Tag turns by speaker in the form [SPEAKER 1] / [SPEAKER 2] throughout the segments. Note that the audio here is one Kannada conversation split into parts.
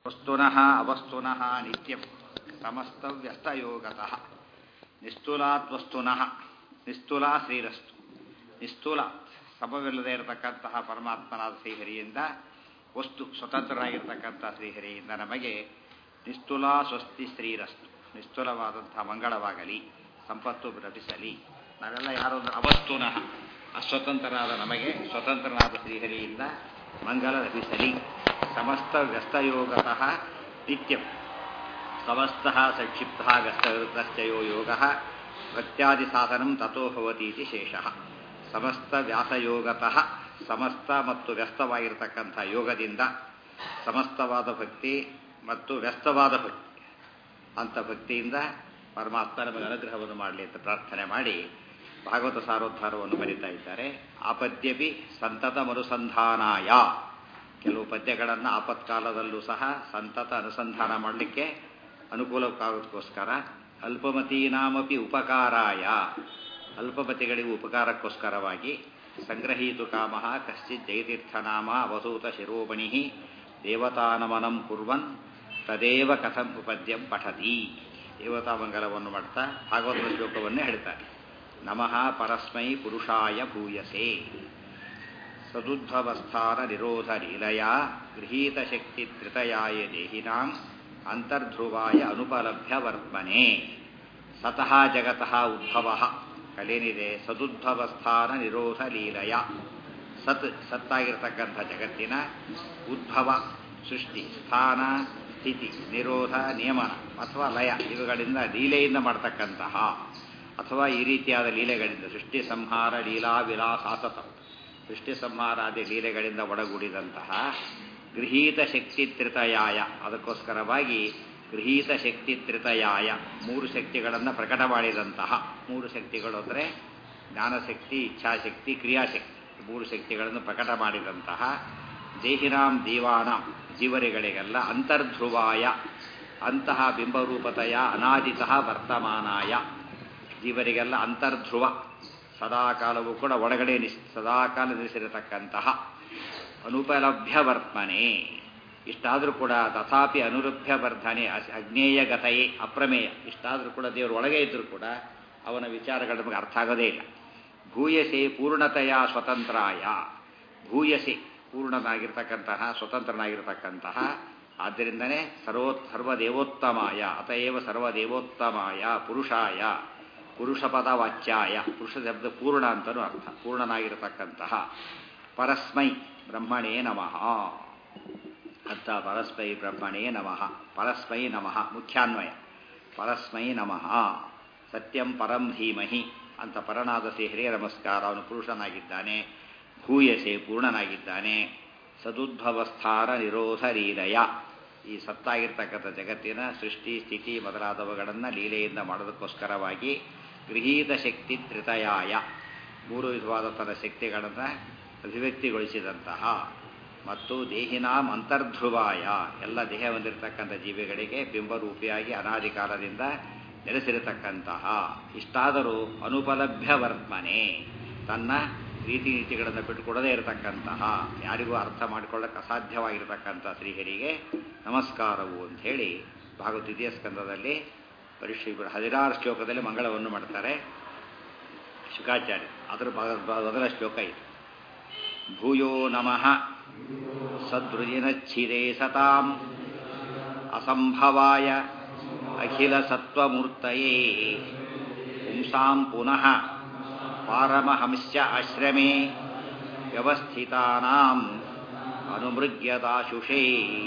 [SPEAKER 1] ವಸ್ತುನಃ ಅವಸ್ತುನಃ ನಿತ್ಯಂ ಸಮಸ್ತವ್ಯಸ್ತಯೋಗತಃ ನಿಸ್ತೂಲಾತ್ ವಸ್ತುನಃ ನಿಸ್ತೂಲ ಶ್ರೀರಸ್ತು ನಿಸ್ತೂಲ ಸಮವಿಲ್ಲದೆ ಇರತಕ್ಕಂತಹ ಪರಮಾತ್ಮನಾದ ಶ್ರೀಹರಿಯಿಂದ ವಸ್ತು ಸ್ವತಂತ್ರನಾಗಿರ್ತಕ್ಕಂಥ ಶ್ರೀಹರಿಯಿಂದ ನಮಗೆ ನಿಸ್ತುಲ ಸ್ವಸ್ತಿ ಶ್ರೀರಸ್ತು ನಿಸ್ತುಲವಾದಂತಹ ಮಂಗಳವಾಗಲಿ ಸಂಪತ್ತು ಲಭಿಸಲಿ ನಾವೆಲ್ಲ ಯಾರೋ ಅವಸ್ತುನಃ ಅಸ್ವತಂತ್ರನಾದ ನಮಗೆ ಸ್ವತಂತ್ರನಾದ ಶ್ರೀಹರಿಯಿಂದ ಮಂಗಲ ಲಭಿಸಲಿ ಸಮಸ್ತ ವ್ಯಸ್ತಯೋಗತಃ ನಿತ್ಯಂ ಸಮಸ್ತ ಸಂಕ್ಷಿಪ್ತ ವ್ಯಸ್ತವಿರುದ್ಧಶ್ಚಯೋ ಯೋಗ ಭಕ್ತ್ಯಾದಿ ಸಾಧನಂ ತಥೋ ಭವತೀತಿ ಶೇಷ ಸಮಸ್ತ ವ್ಯಾಸಯೋಗತಃ ಸಮಸ್ತ ಮತ್ತು ವ್ಯಸ್ತವಾಗಿರತಕ್ಕಂಥ ಯೋಗದಿಂದ ಸಮಸ್ತವಾದ ಭಕ್ತಿ ಮತ್ತು ವ್ಯಸ್ತವಾದ ಭಕ್ತಿ ಅಂತ ಭಕ್ತಿಯಿಂದ ಪರಮಾತ್ಮ ನಮಗೆ ಅನುಗ್ರಹವನ್ನು ಮಾಡಲಿ ಅಂತ ಪ್ರಾರ್ಥನೆ ಮಾಡಿ ಭಾಗವತ ಸಾರೋದ್ಧಾರವನ್ನು ಬರೀತಾ ಇದ್ದಾರೆ ಆಪದ್ಯಪಿ ಸಂತತ ಮನುಸಂಧಾನಾಯ ಕೆಲವು ಪದ್ಯಗಳನ್ನು ಆಪತ್ಕಾಲದಲ್ಲೂ ಸಹ ಸಂತತ ಅನುಸಂಧಾನ ಮಾಡಲಿಕ್ಕೆ ಅನುಕೂಲಕ್ಕಾಗೋದಕ್ಕೋಸ್ಕರ ಅಲ್ಪಮತೀನಾಮಪಿ ಉಪಕಾರಾಯ ಅಲ್ಪಮತಿಗಳಿಗೂ ಉಪಕಾರಕ್ಕೋಸ್ಕರವಾಗಿ ಸಂಗ್ರಹೀತು ಕಾಮ ಕಶ್ಚಿತ್ ಜಯತೀರ್ಥನಾಮ ಅವಧೂತ ಶಿರೋಮಣಿ ದೇವತಾನಮನಂ ಕುರ್ವನ್ ತದೇವ ಕಥಂ ಉಪದ್ಯಂ ಪಠತಿ ದೇವತಾ ಮಂಗಲವನ್ನು ಮಾಡ್ತಾ ಭಾಗವತ ಶ್ಲೋಕವನ್ನೇ ಹೇಳ್ತಾರೆ ನಮಃ ಪರಸ್ಮೈ ಪುರುಷಾಯ ಭೂಯಸೆ ಸದುದ್ಭವಸ್ಥಾನ ನಿರೋಧ ಲೀಲಯ ಗೃಹೀತ ಶಕ್ತಿ ತ್ರಿತಯಾಯ ದೇಹಿನಾಂ ಅಂತರ್ಧ್ರುವಾಯ ಅನುಪಲಭ್ಯ ವರ್ತ್ಮನೆ ಸತಃ ಜಗತಃ ಉದ್ಭವ ಕಲೇನಿದೆ ಸದುದ್ಭವಸ್ಥಾನ ನಿರೋಧ ಲೀಲಯ ಸತ್ ಸತ್ತಾಗಿರ್ತಕ್ಕಂಥ ಜಗತ್ತಿನ ಉದ್ಭವ ಸೃಷ್ಟಿ ಸ್ಥಾನ ಸ್ಥಿತಿ ನಿರೋಧ ನಿಯಮನ ಅಥವಾ ಲಯ ಇವುಗಳಿಂದ ಲೀಲೆಯಿಂದ ಮಾಡತಕ್ಕಂತಹ ಅಥವಾ ಈ ರೀತಿಯಾದ ಲೀಲೆಗಳಿಂದ ಸೃಷ್ಟಿ ಸಂಹಾರ ಲೀಲಾ ವಿಲಾಸಾಸತ ಸೃಷ್ಟಿ ಸಂಹಾರಾದಿ ಲೀಲೆಗಳಿಂದ ಒಡಗೂಡಿದಂತಹ ಗೃಹೀತ ಶಕ್ತಿ ತ್ರಿತಯಾಯ ಅದಕ್ಕೋಸ್ಕರವಾಗಿ ಗೃಹೀತ ಶಕ್ತಿ ತ್ರಿತಯಾಯ ಮೂರು ಶಕ್ತಿಗಳನ್ನು ಪ್ರಕಟ ಮಾಡಿದಂತಹ ಮೂರು ಶಕ್ತಿಗಳು ಅಂದರೆ ಜ್ಞಾನಶಕ್ತಿ ಇಚ್ಛಾಶಕ್ತಿ ಕ್ರಿಯಾಶಕ್ತಿ ಮೂರು ಶಕ್ತಿಗಳನ್ನು ಪ್ರಕಟ ಮಾಡಿದಂತಹ ದೇಹಿನಾಂ ದೇವಾನಾಂ ಜೀವರಿಗಳಿಗೆಲ್ಲ ಅಂತರ್ಧ್ರುವಾಯ ಅಂತಹ ಬಿಂಬರೂಪತೆಯ ಅನಾದಿತಃ ವರ್ತಮಾನಾಯ ಜೀವರಿಗೆಲ್ಲ ಅಂತರ್ಧ್ರುವ ಸದಾಕಾಲವೂ ಕೂಡ ಒಳಗಡೆ ನಿಸ್ ಸದಾಕಾಲ ನಿಲ್ಲಿಸಿರತಕ್ಕಂತಹ ಅನುಪಲಭ್ಯ ವರ್ತನೆ ಇಷ್ಟಾದರೂ ಕೂಡ ತಥಾಪಿ ಅನುರಭ್ಯ ವರ್ಧನೆ ಅಜ್ಞೇಯ ಗತಯೇ ಅಪ್ರಮೇಯ ಇಷ್ಟಾದರೂ ಕೂಡ ದೇವರು ಒಳಗೆ ಇದ್ದರೂ ಕೂಡ ಅವನ ವಿಚಾರಗಳು ನಮಗೆ ಅರ್ಥ ಆಗೋದೇ ಇಲ್ಲ ಭೂಯಸೆ ಪೂರ್ಣತೆಯ ಸ್ವತಂತ್ರಾಯ ಭೂಯಸೆ ಪೂರ್ಣನಾಗಿರ್ತಕ್ಕಂತಹ ಸ್ವತಂತ್ರನಾಗಿರ್ತಕ್ಕಂತಹ ಆದ್ದರಿಂದನೇ ಸರ್ವೋ ಸರ್ವದೇವೋತ್ತಮಾಯ ಅತಏವ ಸರ್ವದೇವೋತ್ತಮಾಯ ಪುರುಷಾಯ ಪುರುಷಪದ ವಾಚ್ಯಾಯ ಪುರುಷ ಶಬ್ದ ಪೂರ್ಣ ಅಂತಲೂ ಅರ್ಥ ಪೂರ್ಣನಾಗಿರತಕ್ಕಂತಹ ಪರಸ್ಮೈ ಬ್ರಹ್ಮಣೇ ನಮಃ ಅಂತ ಪರಸ್ಮೈ ಬ್ರಹ್ಮಣೇ ನಮಃ ಪರಸ್ಮೈ ನಮಃ ಮುಖ್ಯಾನ್ವಯ ಪರಸ್ಮೈ ನಮಃ ಸತ್ಯಂ ಪರಂ ಧೀಮಹಿ ಅಂತ ಪರನಾದ ಶ್ರೀಹರಿಯ ನಮಸ್ಕಾರ ಅವನು ಪುರುಷನಾಗಿದ್ದಾನೆ ಭೂಯಸೆ ಪೂರ್ಣನಾಗಿದ್ದಾನೆ ಸದುದ್ಭವಸ್ಥಾನ ನಿರೋಧ ಲೀಲಯ ಈ ಸತ್ತಾಗಿರ್ತಕ್ಕಂಥ ಜಗತ್ತಿನ ಸೃಷ್ಟಿ ಸ್ಥಿತಿ ಮೊದಲಾದವುಗಳನ್ನು ಲೀಲೆಯಿಂದ ಮಾಡೋದಕ್ಕೋಸ್ಕರವಾಗಿ ಗೃಹೀತ ಶಕ್ತಿ ತ್ರಿತಯಾಯ ಮೂರು ವಿಧವಾದ ತನ್ನ ಶಕ್ತಿಗಳನ್ನು ಅಭಿವ್ಯಕ್ತಿಗೊಳಿಸಿದಂತಹ ಮತ್ತು ದೇಹಿನಾಂ ಅಂತರ್ಧ್ರುವಾಯ ಎಲ್ಲ ದೇಹ ಹೊಂದಿರತಕ್ಕಂಥ ಜೀವಿಗಳಿಗೆ ಬಿಂಬರೂಪಿಯಾಗಿ ಅನಾದಿ ಕಾಲದಿಂದ ನೆಲೆಸಿರತಕ್ಕಂತಹ ಇಷ್ಟಾದರೂ ಅನುಪಲಭ್ಯ ವರ್ತನೆ ತನ್ನ ರೀತಿ ನೀತಿಗಳನ್ನು ಬಿಟ್ಟುಕೊಡದೇ ಇರತಕ್ಕಂತಹ ಯಾರಿಗೂ ಅರ್ಥ ಮಾಡಿಕೊಳ್ಳಕ್ಕೆ ಅಸಾಧ್ಯವಾಗಿರತಕ್ಕಂಥ ಶ್ರೀಹರಿಗೆ ನಮಸ್ಕಾರವು ಅಂತ ಹೇಳಿ ಭಾಗವತ ದ್ವಿತೀಯ ಸ್ಕಂದದಲ್ಲಿ ಪರಿಶ್ರೀ ಹದಿನಾರು ಶ್ಲೋಕದಲ್ಲಿ ಮಂಗಳವನ್ನು ಮಾಡ್ತಾರೆ ಶುಕಾಚಾರ್ಯ ಅದರ ಮೊದಲ ಶ್ಲೋಕ ಇದೆ ಭೂಯೋ ನಮಃ ಸದೃಜಿನಚ್ಛಿರೇ ಸತಾಂ ಅಸಂಭವಾಯ ಅಖಿಲ ಸತ್ವಮೂರ್ತಯೇ ಪುಂಸಾಂ ಪುನಃ ಪಾರಮಹಂಸ್ಯ ಆಶ್ರಮೇ ವ್ಯವಸ್ಥಿತಾನಾಂ ಅನುಮೃಗ್ಯದಾಶುಷೇ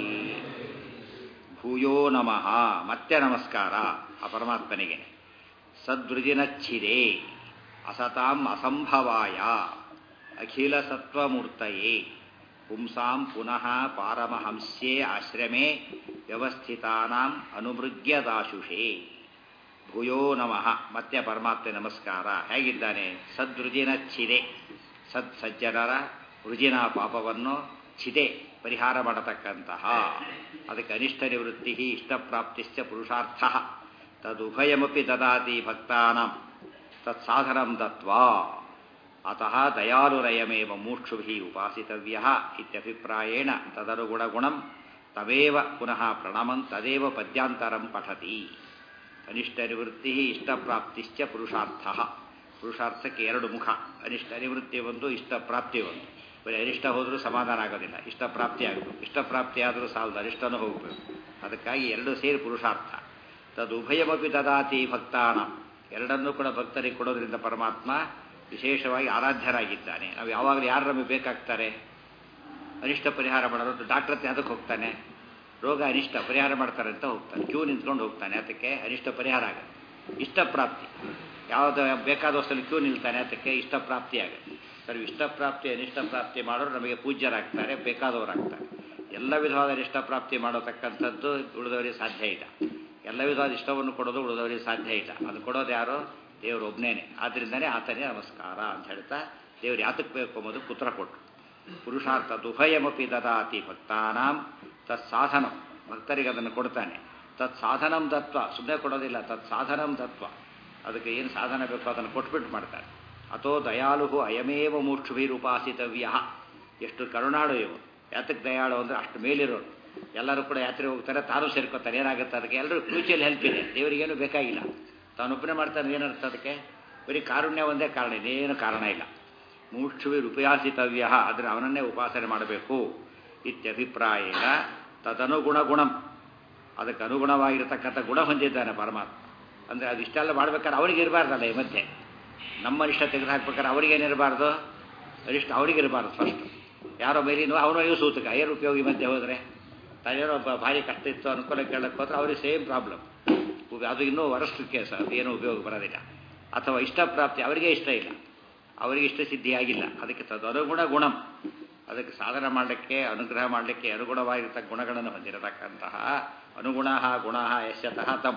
[SPEAKER 1] ಭೂಯೋ ನಮಃ ಮತ್ತೆ ನಮಸ್ಕಾರ ಆ ಪರಮಾತ್ಮನಿಗೆ ಸದೃಜಿನಚ್ಛಿದೆ ಅಸತಾಂ ಅಸಂಭವಾಯ ಅಖಿಲ ಸತ್ವಮೂರ್ತಯೇ ಪುಂಸಾಂ ಪುನಃ ಪಾರಮಹಂಸ್ಯೇ ಆಶ್ರಮೇ ವ್ಯವಸ್ಥಿತಾನಾಂ ಅನುಮೃಗ್ಯದಾಶುಷೇ ಭೂಯೋ ನಮಃ ಮತ್ತೆ ಪರಮಾತ್ಮ ನಮಸ್ಕಾರ ಹೇಗಿದ್ದಾನೆ ಸದೃಜಿನ ಛಿದೆ ಸದ್ ಸಜ್ಜನರ ರುಜಿನ ಪಾಪವನ್ನು ಛಿದೆ ಪರಿಹಾರ ಮಾಡತಕ್ಕಂತಹ ಅದಕ್ಕೆ ಅನಿಷ್ಟ ನಿವೃತ್ತಿ ಇಷ್ಟಪ್ರಾಪ್ತಿಶ್ಚ ಪುರುಷಾರ್ಥ ತದುಭಯಮಪಿ ದದಾತಿ ಭಕ್ತಾನಾಂ ತತ್ಸಾಧನಂ ದತ್ವಾ ಅತಃ ದಯಾಲುರಯಮೇವ ಮೂಕ್ಷುಭಿ ಉಪಾಸಿತವ್ಯ ಇತ್ಯಭಿಪ್ರಾಯೇಣ ತದನುಗುಣಗುಣಂ ತವೇವ ಪುನಃ ಪ್ರಣಮನ್ ತದೇವ ಪದ್ಯಾಂತರಂ ಪಠತಿ ಅನಿಷ್ಟ ನಿವೃತ್ತಿ ಇಷ್ಟಪ್ರಾಪ್ತಿಶ್ಚ ಪುರುಷಾರ್ಥ ಪುರುಷಾರ್ಥಕ್ಕೆ ಎರಡು ಮುಖ ಅನಿಷ್ಟ ನಿವೃತ್ತಿ ಒಂದು ಇಷ್ಟ ಪ್ರಾಪ್ತಿ ಒಂದು ಬರೀ ಅನಿಷ್ಟ ಹೋದರೂ ಸಮಾಧಾನ ಆಗೋದಿಲ್ಲ ಇಷ್ಟ ಪ್ರಾಪ್ತಿ ಆಗಬೇಕು ಇಷ್ಟ ಪ್ರಾಪ್ತಿ ಆದರೂ ಸಾಲದು ಅನಿಷ್ಟನೂ ಹೋಗಬೇಕು ಅದಕ್ಕಾಗಿ ಎರಡು ಸೇರಿ ಪುರುಷಾರ್ಥ ತದುಭಯಮಪಿ ದದಾತಿ ಭಕ್ತಾನ ಎರಡನ್ನೂ ಕೂಡ ಭಕ್ತರಿಗೆ ಕೊಡೋದ್ರಿಂದ ಪರಮಾತ್ಮ ವಿಶೇಷವಾಗಿ ಆರಾಧ್ಯರಾಗಿದ್ದಾನೆ ನಾವು ಯಾವಾಗಲೂ ಯಾರು ನಮಗೆ ಬೇಕಾಗ್ತಾರೆ ಅನಿಷ್ಟ ಪರಿಹಾರ ಮಾಡೋದು ಡಾಕ್ಟರ್ ಹತ್ರ ಅದಕ್ಕೆ ಹೋಗ್ತಾನೆ ರೋಗ ಅನಿಷ್ಟ ಪರಿಹಾರ ಮಾಡ್ತಾರೆ ಅಂತ ಹೋಗ್ತಾನೆ ಕ್ಯೂ ನಿಂತ್ಕೊಂಡು ಹೋಗ್ತಾನೆ ಅದಕ್ಕೆ ಅನಿಷ್ಟ ಪರಿಹಾರ ಆಗುತ್ತೆ ಇಷ್ಟ ಪ್ರಾಪ್ತಿ ಯಾವುದು ಬೇಕಾದ ವಸ್ತುಲ್ಲಿ ಕ್ಯೂ ನಿಲ್ತಾನೆ ಅದಕ್ಕೆ ಇಷ್ಟ ಪ್ರಾಪ್ತಿ ಆಗುತ್ತೆ ಸರ್ ಇಷ್ಟ ಪ್ರಾಪ್ತಿ ಅನಿಷ್ಟ ಪ್ರಾಪ್ತಿ ಮಾಡೋರು ನಮಗೆ ಪೂಜ್ಯರಾಗ್ತಾರೆ ಬೇಕಾದವರಾಗ್ತಾರೆ ಎಲ್ಲ ವಿಧವಾದ ಇಷ್ಟ ಪ್ರಾಪ್ತಿ ಮಾಡತಕ್ಕಂಥದ್ದು ಉಳಿದವರಿಗೆ ಸಾಧ್ಯ ಇಲ್ಲ ಎಲ್ಲ ವಿಧವಾದ ಇಷ್ಟವನ್ನು ಕೊಡೋದು ಉಳಿದವರಿಗೆ ಸಾಧ್ಯ ಇಲ್ಲ ಅದು ಕೊಡೋದು ಯಾರು ದೇವರು ಒಬ್ಬನೇನೆ ಆದ್ದರಿಂದನೇ ಆತನೇ ನಮಸ್ಕಾರ ಅಂತ ಹೇಳ್ತಾ ದೇವ್ರು ಯಾತಕ್ಕೆ ಬೇಕು ಎಂಬುದು ಪುತ್ರ ಕೊಟ್ಟರು ಪುರುಷಾರ್ಥ ದುಭಯಮಪಿ ದದಾತಿ ಭಕ್ತಾನಾಂ ತತ್ ಸಾಧನಂ ಭಕ್ತರಿಗೆ ಅದನ್ನು ಕೊಡ್ತಾನೆ ತತ್ ಸಾಧನಂ ತತ್ವ ಸುಮ್ಮನೆ ಕೊಡೋದಿಲ್ಲ ತತ್ ಸಾಧನಂ ತತ್ವ ಅದಕ್ಕೆ ಏನು ಸಾಧನ ಬೇಕೋ ಅದನ್ನು ಕೊಟ್ಬಿಟ್ಟು ಮಾಡ್ತಾರೆ ಅಥೋ ದಯಾಳು ಅಯಮೇವ ಮೂಕ್ಷುಭಿರುಪಾಸಿತವ್ಯ ಎಷ್ಟು ಕರುಣಾಳು ಇವು ಯಾತಕ್ಕೆ ದಯಾಳು ಅಂದರೆ ಅಷ್ಟು ಮೇಲಿರೋರು ಎಲ್ಲರೂ ಕೂಡ ಯಾತ್ರೆ ಹೋಗ್ತಾರೆ ತಾನು ಸೇರ್ಕೋತಾರೆ ಏನಾಗುತ್ತೆ ಅದಕ್ಕೆ ಎಲ್ಲರೂ ಫ್ಯೂಚರ್ ಹೆಲ್ಪ್ ಇದೆ ದೇವರಿಗೇನು ಬೇಕಾಗಿಲ್ಲ ತಾನೊಬ್ಬನೇ ಮಾಡ್ತಾನೆ ಏನರ್ಥ ಅದಕ್ಕೆ ಬರೀ ಕಾರುಣ್ಯ ಒಂದೇ ಕಾರಣ ಇದೇನು ಕಾರಣ ಇಲ್ಲ ಮೂಕ್ಷುವಿ ಉಪಯಾಸಿತವ್ಯ ಆದರೆ ಅವನನ್ನೇ ಉಪಾಸನೆ ಮಾಡಬೇಕು ಇತ್ಯಭಿಪ್ರಾಯೇನ ತದನುಗುಣ ಗುಣಂ ಅದಕ್ಕೆ ಅನುಗುಣವಾಗಿರತಕ್ಕಂಥ ಗುಣ ಹೊಂದಿದ್ದಾನೆ ಪರಮಾತ್ಮ ಅಂದರೆ ಅದು ಇಷ್ಟೆಲ್ಲ ಮಾಡ್ಬೇಕಾದ್ರೆ ಅವನಿಗೆ ಇರಬಾರ್ದಲ್ಲ ಈ ಮಧ್ಯೆ ನಮ್ಮ ಇಷ್ಟ ತೆಗೆದು ಹಾಕ್ಬೇಕಾದ್ರೆ ಅವರಿಗೇನಿರಬಾರ್ದು ಅರಿಷ್ಟ ಅವರಿಗಿರಬಾರ್ದು ಫಸ್ಟ್ ಯಾರೋ ಮೇಲಿನೋ ಅವನಿಗೂ ಸೂತಕ ಏನು ಉಪಯೋಗ ಈ ಮಧ್ಯೆ ಹೋದರೆ ತಾನೇನೋ ಒಬ್ಬ ಭಾರಿ ಕಷ್ಟ ಇತ್ತು ಅನುಕೂಲ ಕೇಳಕ್ಕೆ ಹೋದ್ರೆ ಅವ್ರಿಗೆ ಸೇಮ್ ಪ್ರಾಬ್ಲಮ್ ಅದು ಇನ್ನೂ ವರಷ್ಟು ಕೇಸ್ ಅದು ಏನೂ ಉಪಯೋಗ ಬರೋದಿಲ್ಲ ಅಥವಾ ಇಷ್ಟ ಪ್ರಾಪ್ತಿ ಅವರಿಗೆ ಇಷ್ಟ ಇಲ್ಲ ಅವರಿಗೆ ಇಷ್ಟ ಸಿದ್ಧಿಯಾಗಿಲ್ಲ ಅದಕ್ಕೆ ತದನುಗುಣ ಗುಣಂ ಅದಕ್ಕೆ ಸಾಧನ ಮಾಡಲಿಕ್ಕೆ ಅನುಗ್ರಹ ಮಾಡಲಿಕ್ಕೆ ಅನುಗುಣವಾಗಿರ್ತಕ್ಕ ಗುಣಗಳನ್ನು ಹೊಂದಿರತಕ್ಕಂತಹ ಅನುಗುಣ ಗುಣ ಯಶತಃ ತಮ್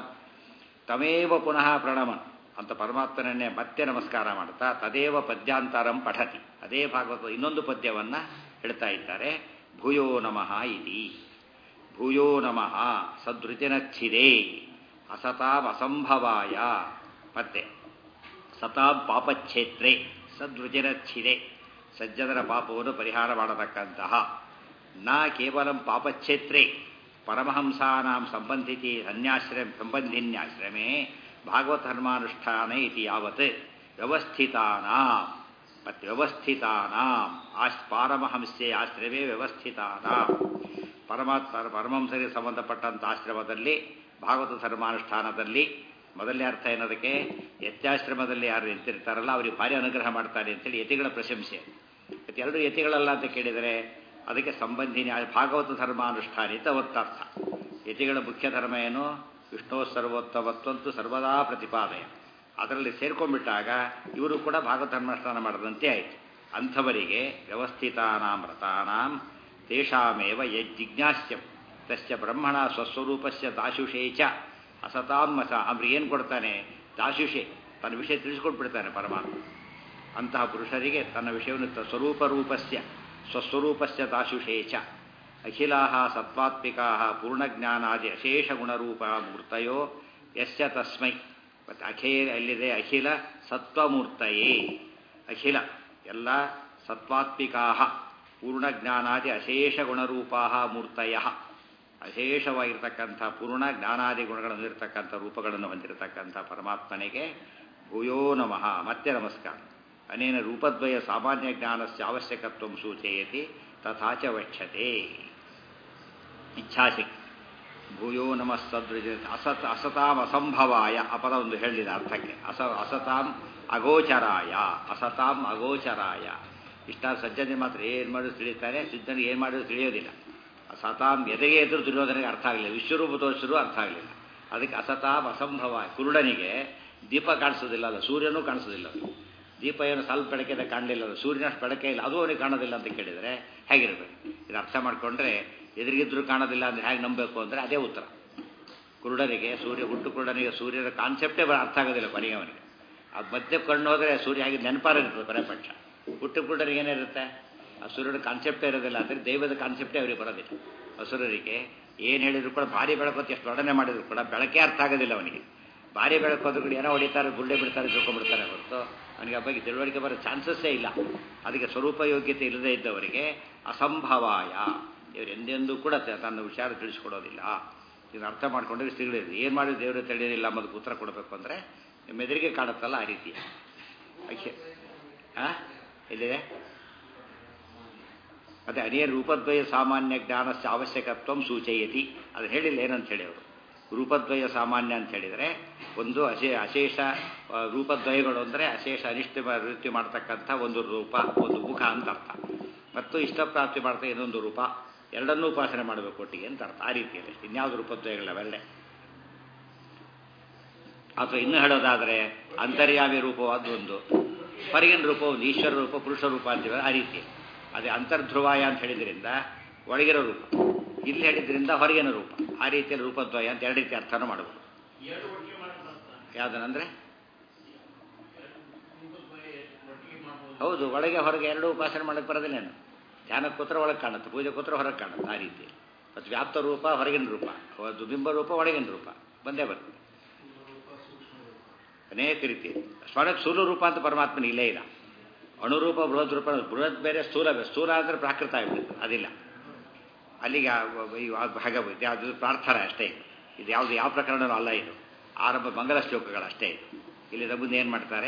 [SPEAKER 1] ತಮೇವ ಪುನಃ ಪ್ರಣಮನ್ ಅಂತ ಪರಮಾತ್ಮನನ್ನೇ ಮತ್ತೆ ನಮಸ್ಕಾರ ಮಾಡ್ತಾ ತದೇವ ಪದ್ಯಾಂತರಂ ಪಠತಿ ಅದೇ ಭಾಗವತ ಇನ್ನೊಂದು ಪದ್ಯವನ್ನು ಹೇಳ್ತಾ ಇದ್ದಾರೆ ಭೂಯೋ ನಮಃ ಇತಿ ಭೂಯೋ ನಮಃ ಸದೃತಿನಚ್ಛಿದೆ ಅಸತಾಂ ಅಸಂಭವಾಯ ಮತ್ತೆ ಸತಾಂ ಪಾಪಚ್ಛೇತ್ರೆ ಸದೃಜಿರಚ್ಛಿದೆ ಸಜ್ಜನರ ಪಾಪವನ್ನು ಪರಿಹಾರ ಮಾಡತಕ್ಕಂತಹ ನ ಕೇವಲ ಪಾಪಚ್ಛೇತ್ರೆ ಪರಮಹಂಸಾನಾಂ ಸಂಬಂಧಿತಿ ಸನ್ಯಾಶ್ರಮ ಸಂಬಂಧಿನ್ಯಾಶ್ರಮೇ ಭಾಗವತ ಧರ್ಮಾನುಷ್ಠಾನ ಇತಿ ಯಾವತ್ ವ್ಯವಸ್ಥಿತಾನಾಂ ಮತ್ತು ವ್ಯವಸ್ಥಿತಾನಾಂ ಆಶ್ ಪಾರಮಹಂಸೆ ಆಶ್ರಮೇ ವ್ಯವಸ್ಥಿತಾನಾಂ ಪರಮಾತ್ಮ ಪರಮಹಂಸರಿಗೆ ಸಂಬಂಧಪಟ್ಟಂಥ ಆಶ್ರಮದಲ್ಲಿ ಭಾಗವತ ಧರ್ಮಾನುಷ್ಠಾನದಲ್ಲಿ ಮೊದಲನೇ ಅರ್ಥ ಏನದಕ್ಕೆ ಯತ್ಯಾಶ್ರಮದಲ್ಲಿ ಯಾರು ನಿಂತಿರ್ತಾರಲ್ಲ ಅವರಿಗೆ ಭಾರಿ ಅನುಗ್ರಹ ಮಾಡ್ತಾರೆ ಅಂತೇಳಿ ಯತಿಗಳ ಪ್ರಶಂಸೆ ಮತ್ತು ಎರಡು ಯತಿಗಳಲ್ಲ ಅಂತ ಕೇಳಿದರೆ ಅದಕ್ಕೆ ಸಂಬಂಧಿನಿ ಭಾಗವತ ಧರ್ಮಾನುಷ್ಠಾನಿತ ಒತ್ತರ್ಥ ಯತಿಗಳ ಮುಖ್ಯ ಧರ್ಮ ಏನು ವಿಷ್ಣು ಸರ್ವೋತ್ತಮತ್ವಂತೂ ಸರ್ವದಾ ಪ್ರತಿಪಾದನೆ ಅದರಲ್ಲಿ ಸೇರ್ಕೊಂಡ್ಬಿಟ್ಟಾಗ ಇವರು ಕೂಡ ಭಾಗವತ ಧರ್ಮಾನುಷ್ಠಾನ ಮಾಡದಂತೆ ಆಯಿತು ಅಂಥವರಿಗೆ ವ್ಯವಸ್ಥಿತಾನಾಂ ವ್ರತಾನಾಂ ತೇಷಾಮೇವ ಯಜ್ಜಿಜ್ಞಾಸ್ಯಂ ತಸ್ಯ ಬ್ರಹ್ಮಣ ಸ್ವಸ್ವರೂಪಸ್ಯ ದಾಶುಷೇ ಚ ಅಸತಾನ್ಮಸ ಅವ್ರಿಗೆ ಏನು ಕೊಡ್ತಾನೆ ದಾಶುಷೆ ತನ್ನ ವಿಷಯ ತಿಳಿಸ್ಕೊಟ್ಬಿಡ್ತಾನೆ ಪರಮಾತ್ಮ ಅಂತಹ ಪುರುಷರಿಗೆ ತನ್ನ ವಿಷಯವನ್ನು ಸ್ವರೂಪ ರೂಪಸ್ಯ ಸ್ವಸ್ವರೂಪಸ್ಯ ದಾಶುಷೇ ಚ ಅಖಿಲಾ ಸತ್ವಾತ್ಮಿಕಾ ಪೂರ್ಣಜ್ಞಾನಾದಿ ಅಶೇಷ ಗುಣರೂಪ ಮೂರ್ತಯೋ ಯಸ್ಯ ತಸ್ಮೈ ಮತ್ತು ಅಖಿಲ ಎಲ್ಲಿದೆ ಅಖಿಲ ಸತ್ವಮೂರ್ತಯೇ ಅಖಿಲ ಎಲ್ಲ ಸತ್ವಾತ್ಮಿಕಾ ಪೂರ್ಣಜ್ಞಾನಾದಿ ಅಶೇಷ ಗುಣರೂಪಾ ಮೂರ್ತಯ ಅಶೇಷವಾಗಿರ್ತಕ್ಕಂಥ ಪೂರ್ಣ ಜ್ಞಾನಾದಿ ಗುಣಗಳನ್ನು ಹೊಂದಿರತಕ್ಕಂಥ ರೂಪಗಳನ್ನು ಹೊಂದಿರತಕ್ಕಂಥ ಪರಮಾತ್ಮನಿಗೆ ಭೂಯೋ ನಮಃ ಮತ್ತೆ ನಮಸ್ಕಾರ ಅನೇನ ರೂಪದ್ವಯ ಸಾಮಾನ್ಯ ಜ್ಞಾನಸ್ಯ ಅವಶ್ಯಕತ್ವ ಸೂಚಯತಿ ತಥಾಚ ವಕ್ಷತೆ ಇಚ್ಛಾಶಕ್ತಿ ಭೂಯೋ ನಮಃ ಸದೃಜ ಅಸತ್ ಅಸತಾಂ ಅಸಂಭವಾಯ ಅಪದ ಒಂದು ಹೇಳಿದ ಅರ್ಥಕ್ಕೆ ಅಸ ಅಸತಾಂ ಅಗೋಚರಾಯ ಅಸತಾಂ ಅಗೋಚರಾಯ ಇಷ್ಟ ಸಜ್ಜನೆ ಮಾತ್ರ ಏನು ಮಾಡಿದ್ರು ತಿಳಿತಾರೆ ಸಿದ್ಧನಿಗೆ ಏನು ಮಾಡಿದ್ರು ತಿಳಿಯೋದಿಲ್ಲ ಸತಾಂ ಎದೆಗೆ ಎದುರು ದುರ್ಯೋಧನೆಗೆ ಅರ್ಥ ಆಗಲಿಲ್ಲ ವಿಶ್ವರೂಪ ತೋರಿಸಿದ್ರು ಅರ್ಥ ಆಗಲಿಲ್ಲ ಅದಕ್ಕೆ ಅಸತಾಂ ಅಸಂಭವ ಕುರುಡನಿಗೆ ದೀಪ ಕಾಣಿಸೋದಿಲ್ಲ ಅಲ್ಲ ಸೂರ್ಯನೂ ಕಾಣಿಸೋದಿಲ್ಲ ದೀಪ ಏನು ಸ್ವಲ್ಪ ಬೆಳಕಿದೆ ಕಾಣಲಿಲ್ಲ ಅದು ಸೂರ್ಯನಷ್ಟು ಬೆಳಕೆ ಇಲ್ಲ ಅದು ಅವನಿಗೆ ಕಾಣೋದಿಲ್ಲ ಅಂತ ಕೇಳಿದರೆ ಹೇಗಿರಬೇಕು ಇದು ಅರ್ಥ ಮಾಡಿಕೊಂಡ್ರೆ ಎದುರಿಗಿದ್ರು ಕಾಣೋದಿಲ್ಲ ಅಂದರೆ ಹೇಗೆ ನಂಬಬೇಕು ಅಂದರೆ ಅದೇ ಉತ್ತರ ಕುರುಡನಿಗೆ ಸೂರ್ಯ ಹುಟ್ಟು ಕುರುಡನಿಗೆ ಸೂರ್ಯನ ಕಾನ್ಸೆಪ್ಟೇ ಅರ್ಥ ಆಗೋದಿಲ್ಲ ಕೊನೆಗೆ ಅವನಿಗೆ ಅದು ಮಧ್ಯೆ ಕಣ್ಣು ಹೋದರೆ ಸೂರ್ಯ ಹಾಗೆ ನೆನಪಾರಿರ್ತದೆ ಕೊನೆ ಪಕ್ಷ ಹುಟ್ಟು ಕುರುಡನಿಗೆ ಏನಿರುತ್ತೆ ಆ ಸೂರ್ಯನ ಕಾನ್ಸೆಪ್ಟೇ ಇರೋದಿಲ್ಲ ಅಂದರೆ ದೈವದ ಕಾನ್ಸೆಪ್ಟೇ ಅವರಿಗೆ ಬರೋದಿಲ್ಲ ಅಸುರರಿಗೆ ಏನು ಹೇಳಿದ್ರು ಕೂಡ ಭಾರಿ ಬೆಳಕು ಎಷ್ಟು ವರ್ಣನೆ ಮಾಡಿದ್ರು ಕೂಡ ಬೆಳಕೇ ಅರ್ಥ ಆಗೋದಿಲ್ಲ ಅವನಿಗೆ ಭಾರಿ ಬೆಳಕು ಹೋದ್ರು ಕೂಡ ಏನೋ ಹೊಡಿತಾರೆ ಗುಳ್ಳೆ ಬಿಡ್ತಾರೆ ತಿಳ್ಕೊಂಡ್ಬಿಡ್ತಾರೆ ಹೊರತು ಅವನಿಗೆ ಆ ಬಗ್ಗೆ ತಿಳುವಳಿಕೆ ಬರೋ ಚಾನ್ಸಸ್ಸೇ ಇಲ್ಲ ಅದಕ್ಕೆ ಸ್ವರೂಪ ಯೋಗ್ಯತೆ ಇಲ್ಲದೇ ಇದ್ದವರಿಗೆ ಅಸಂಭವಾಯ ಇವರು ಎಂದೆಂದೂ ಕೂಡ ತ- ತನ್ನ ವಿಚಾರ ತಿಳಿಸ್ಕೊಡೋದಿಲ್ಲ ಇದನ್ನು ಅರ್ಥ ಮಾಡ್ಕೊಂಡ್ರೆ ಸಿಗಲಿದೆ ಏನು ಮಾಡಿ ದೇವರು ತಿಳಿಯೋದಿಲ್ಲ ಅನ್ನೋದಕ್ಕೆ ಉತ್ತರ ಕೊಡಬೇಕು ಅಂದರೆ ನಿಮ್ಮ ಎದುರಿಗೆ ಕಾಣುತ್ತಲ್ಲ ಆ ರೀತಿ ಅಕ್ಷೆ ಹಾಂ ಎಲ್ಲಿದೆ ಮತ್ತೆ ಅನೇಕ ರೂಪದ್ವಯ ಸಾಮಾನ್ಯ ಜ್ಞಾನಸ್ಯ ಅವಶ್ಯಕತ್ವ ಸೂಚಯತಿ ಅದು ಹೇಳಿಲ್ಲ ಏನಂತ ಹೇಳಿ ಅವರು ರೂಪದ್ವಯ ಸಾಮಾನ್ಯ ಅಂತ ಹೇಳಿದರೆ ಒಂದು ಅಶೇ ಅಶೇಷ ಆ, ರೂಪದ್ವಯಗಳು ಅಂದರೆ ಅಶೇಷ ಅನಿಷ್ಟ ವೃತ್ತಿ ಮಾಡ್ತಕ್ಕಂಥ ಒಂದು ರೂಪ ಒಂದು ಮುಖ ಅಂತ ಅರ್ಥ ಮತ್ತು ಇಷ್ಟಪ್ರಾಪ್ತಿ ಮಾಡ್ತಾ ಇನ್ನೊಂದು ರೂಪ ಎರಡನ್ನೂ ಉಪಾಸನೆ ಮಾಡಬೇಕು ಒಟ್ಟಿಗೆ ಅಂತ ಅರ್ಥ ಆ ರೀತಿಯಲ್ಲಿ ಇನ್ಯಾವುದು ರೂಪದ್ವಯಗಳವೆಲ್ಲ ಅಥವಾ ಇನ್ನು ಹೇಳೋದಾದರೆ ಅಂತರ್ಯಾಮಿ ರೂಪವಾದ ಒಂದು ಹೊರಗಿನ ರೂಪ ಒಂದು ಈಶ್ವರ ರೂಪ ಪುರುಷ ರೂಪ ಅಂತೀವಿ ಆ ರೀತಿ ಅದೇ ಅಂತರ್ಧ್ರುವಾಯ ಅಂತ ಹೇಳಿದ್ರಿಂದ ಒಳಗಿರೋ ರೂಪ ಇಲ್ಲಿ ಹೇಳಿದ್ರಿಂದ ಹೊರಗಿನ ರೂಪ ಆ ರೀತಿಯಲ್ಲಿ ರೂಪದ್ವಯ ಅಂತ ಎರಡು ರೀತಿ ಅರ್ಥನೂ ಮಾಡಬಹುದು ಯಾವುದನಂದ್ರೆ ಹೌದು ಒಳಗೆ ಹೊರಗೆ ಎರಡು ಉಪಾಸನೆ ಮಾಡಕ್ಕೆ ಬರೋದಿಲ್ಲೇನು ಧ್ಯಾನ ಕೂತ್ರ ಒಳಗೆ ಕಾಣುತ್ತೆ ಪೂಜೆ ಕೂತ್ರ ಹೊರಗೆ ಕಾಣುತ್ತೆ ಆ ರೀತಿ ಮತ್ತು ವ್ಯಾಪ್ತ ರೂಪ ಹೊರಗಿನ ರೂಪ ಒಂದು ಬಿಂಬ ರೂಪ ಒಳಗಿನ ರೂಪ ಬಂದೇ ಬರ್ತದೆ ಅನೇಕ ರೀತಿ ಸ್ವರಕ್ಕೆ ಸ್ಥೂಲ ರೂಪ ಅಂತ ಪರಮಾತ್ಮನ ಇಲ್ಲೇ ಇಲ್ಲ ಅಣುರೂಪ ಬೃಹತ್ ರೂಪ ಬೃಹತ್ ಬೇರೆ ಸ್ಥೂಲ ಬೇರೆ ಸ್ಥೂಲ ಅಂದರೆ ಪ್ರಾಕೃತ ಆಗಿಬಿಡುತ್ತೆ ಅದಿಲ್ಲ ಅಲ್ಲಿಗೆ ಆ- ಈ ಆ ಭಾಗ ಇದು ಯಾವುದು ಪ್ರಾರ್ಥನೆ ಅಷ್ಟೇ ಇದು ಇದು ಯಾವುದು ಯಾವ ಪ್ರಕರಣನೂ ಅಲ್ಲ ಇದು ಆರಂಭ ಮಂಗಲ ಶ್ಲೋಕಗಳು ಅಷ್ಟೇ ಇದು ಇಲ್ಲಿ ಮುಂದೆ ಏನು ಮಾಡ್ತಾರೆ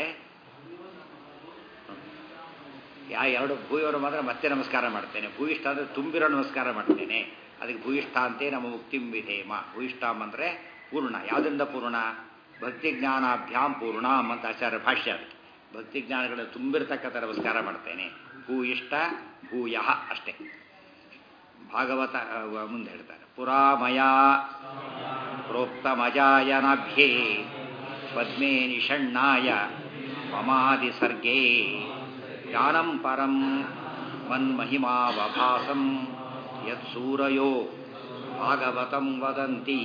[SPEAKER 1] ಯಾ ಎರಡು ಭೂಯವರು ಮಾತ್ರ ಮತ್ತೆ ನಮಸ್ಕಾರ ಮಾಡ್ತೇನೆ ಭೂಯಿಷ್ಠ ಅಂದರೆ ತುಂಬಿರೋ ನಮಸ್ಕಾರ ಮಾಡ್ತೇನೆ ಅದಕ್ಕೆ ಭೂಯಿಷ್ಠ ಅಂತೆ ನಮ್ಮ ಮುಕ್ತಿಂ ವಿಧೇಮ ಭೂಯಿಷ್ಠಾಮ್ ಅಂದರೆ ಪೂರ್ಣ ಯಾವುದರಿಂದ ಪೂರ್ಣ ಭಕ್ತಿ ಜ್ಞಾನಾಭ್ಯಾಂ ಪೂರ್ಣಾಮ್ ಅಂತ ಆಚಾರ್ಯ ಭಾಷ್ಯ ಅದು ಭಕ್ತಿ ಜ್ಞಾನಗಳ ತುಂಬಿರ್ತಕ್ಕಂಥ ನಮಸ್ಕಾರ ಮಾಡ್ತೇನೆ ಭೂಯಿಷ್ಠ ಭೂಯ ಅಷ್ಟೇ ಭಾಗವತ ಆ, ಮುಂದೆ ಹೇಳ್ತಾರೆ ಪುರಾಮಯ ಪ್ರೋಕ್ತಮಜಾಯನಾಭ್ಯೇ ಪದ್ಮೇ ನಿಷಣ್ಣಾಯ ಮಮಾದಿ ಸರ್ಗೇ ಜ್ಞಾನಂ ಪರಂ ಮನ್ಮಹಿಮಾವಭಾಸಂ ಯತ್ಸೂರಯೋ ಭಾಗವತಂ ವದಂತಿ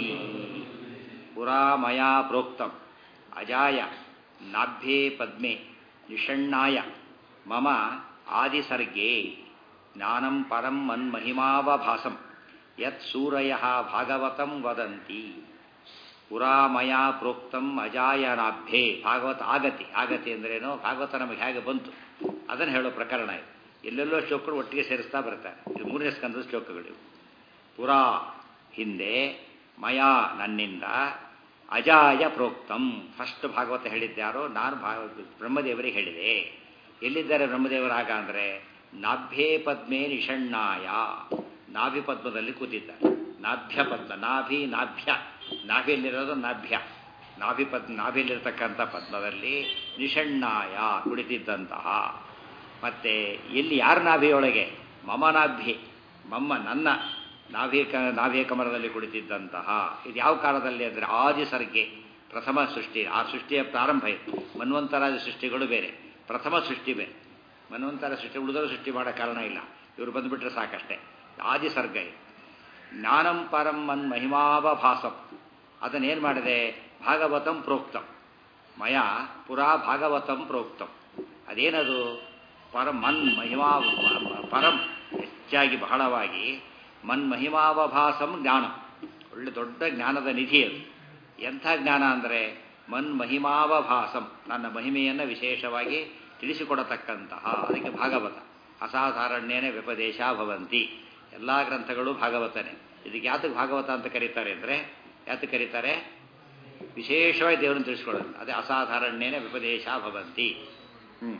[SPEAKER 1] ಪುರಾ ಮಯಾ ಪ್ರೋಕ್ತಂ ಅಜಾಯ ನಾಭ್ಯೇ ಪದ್ಮೆ ನಿಷಣ್ಣಾಯ ಮಮ ಆದಿಸರ್ಗೆ ಜ್ಞಾನಂ ಪರಂ ಮನ್ಮಹಿಮಾವಭಾಸಂ ಯತ್ ಸೂರಯ ಭಾಗವತಂ ವದಂತಿ ಪುರಾ ಮಯಾ ಪ್ರೋಕ್ತಂ ಅಜಾಯನಾಭ್ಯೆ ಭಾಗವತ ಆಗತಿ ಆಗತಿ ಅಂದ್ರೇನು ಭಾಗವತ ನಮಗೆ ಹೇಗೆ ಬಂತು ಅದನ್ನು ಹೇಳೋ ಪ್ರಕರಣ ಇದು ಎಲ್ಲೆಲ್ಲೋ ಶ್ಲೋಕಗಳು ಒಟ್ಟಿಗೆ ಸೇರಿಸ್ತಾ ಬರ್ತಾರೆ ಇದು ಮೂರನೇ ಸ್ಕಂದದ ಶ್ಲೋಕಗಳಿವು ಪುರಾ ಹಿಂದೆ ಮಯಾ ನನ್ನಿಂದ ಅಜಾಯ ಪ್ರೋಕ್ತಂ ಫಸ್ಟ್ ಭಾಗವತ ಹೇಳಿದ್ಯಾರೋ ನಾನು ಭಾಗ ಬ್ರಹ್ಮದೇವರಿಗೆ ಹೇಳಿದೆ ಎಲ್ಲಿದ್ದಾರೆ ಬ್ರಹ್ಮದೇವರಾಗ ಅಂದರೆ ನಾಭ್ಯೇ ಪದ್ಮೇ ನಿಷಣ್ಣಾಯ ನಾಭಿ ಪದ್ಮದಲ್ಲಿ ಕೂತಿದ್ದಾರೆ ನಾಭ್ಯ ಪದ್ಮ ನಾಭಿ ನಾಭ್ಯ ನಾಭಿಯಲ್ಲಿರೋದು ನಾಭ್ಯ ನಾಭಿ ಪದ್ ನಾಭಿಯಲ್ಲಿರ್ತಕ್ಕಂಥ ಪದ್ಮದಲ್ಲಿ ನಿಷಣ್ಣಾಯ ಕುಳಿತಿದ್ದಂತಹ ಮತ್ತೆ ಎಲ್ಲಿ ಯಾರ ನಾಭಿಯೊಳಗೆ ಮಮ ನಾಭಿ ಮಮ್ಮ ನನ್ನ ನಾಭಿಕ ನಾಭಿಯ ಕಮಲದಲ್ಲಿ ಕುಳಿತಿದ್ದಂತಹ ಇದು ಯಾವ ಕಾಲದಲ್ಲಿ ಅಂದರೆ ಆದಿ ಸರ್ಗೆ ಪ್ರಥಮ ಸೃಷ್ಟಿ ಆ ಸೃಷ್ಟಿಯ ಪ್ರಾರಂಭ ಇತ್ತು ಮನ್ವಂತರಾದ ಸೃಷ್ಟಿಗಳು ಬೇರೆ ಪ್ರಥಮ ಸೃಷ್ಟಿ ಬೇರೆ ಮನ್ವಂತರ ಸೃಷ್ಟಿ ಉಳಿದರೂ ಸೃಷ್ಟಿ ಮಾಡೋ ಕಾರಣ ಇಲ್ಲ ಇವರು ಬಂದುಬಿಟ್ರೆ ಸಾಕಷ್ಟೇ ಆದಿ ಸರ್ಗ ಇದು ಜ್ಞಾನಂ ಪರಂ ಮನ್ ಮಹಿಮಾವಭಾಸಂ ಅದನ್ನೇನು ಮಾಡಿದೆ ಭಾಗವತಂ ಪ್ರೋಕ್ತಂ ಮಯ ಪುರಾ ಭಾಗವತಂ ಪ್ರೋಕ್ತಂ ಅದೇನದು ಪರಂ ಮನ್ ಮಹಿಮಾ ಪರಂ ಹೆಚ್ಚಾಗಿ ಬಹಳವಾಗಿ ಮನ್ ಮಹಿಮಾವಭಾಸಂ ಜ್ಞಾನ ಒಳ್ಳೆ ದೊಡ್ಡ ಜ್ಞಾನದ ನಿಧಿ ಅದು ಎಂಥ ಜ್ಞಾನ ಅಂದರೆ ಮನ್ ಮಹಿಮಾವಭಾಸಂ ನನ್ನ ಮಹಿಮೆಯನ್ನು ವಿಶೇಷವಾಗಿ ತಿಳಿಸಿಕೊಡತಕ್ಕಂತಹ ಅದಕ್ಕೆ ಭಾಗವತ ಅಸಾಧಾರಣ್ಯನೇ ವ್ಯಪದೇಶ ಭವಂತಿ ಎಲ್ಲ ಗ್ರಂಥಗಳು ಭಾಗವತನೇ ಇದಕ್ಕೆ ಯಾತಕ್ಕೆ ಭಾಗವತ ಅಂತ ಕರೀತಾರೆ ಅಂದರೆ ಯಾತಕ್ಕೆ ಕರೀತಾರೆ ವಿಶೇಷವಾಗಿ ದೇವರನ್ನು ತಿಳಿಸ್ಕೊಳ್ಳೋದು ಅದೇ ಅಸಾಧಾರಣ್ಯನೇ ವ್ಯಪದೇಶ ಭವಂತಿ ಹ್ಞೂ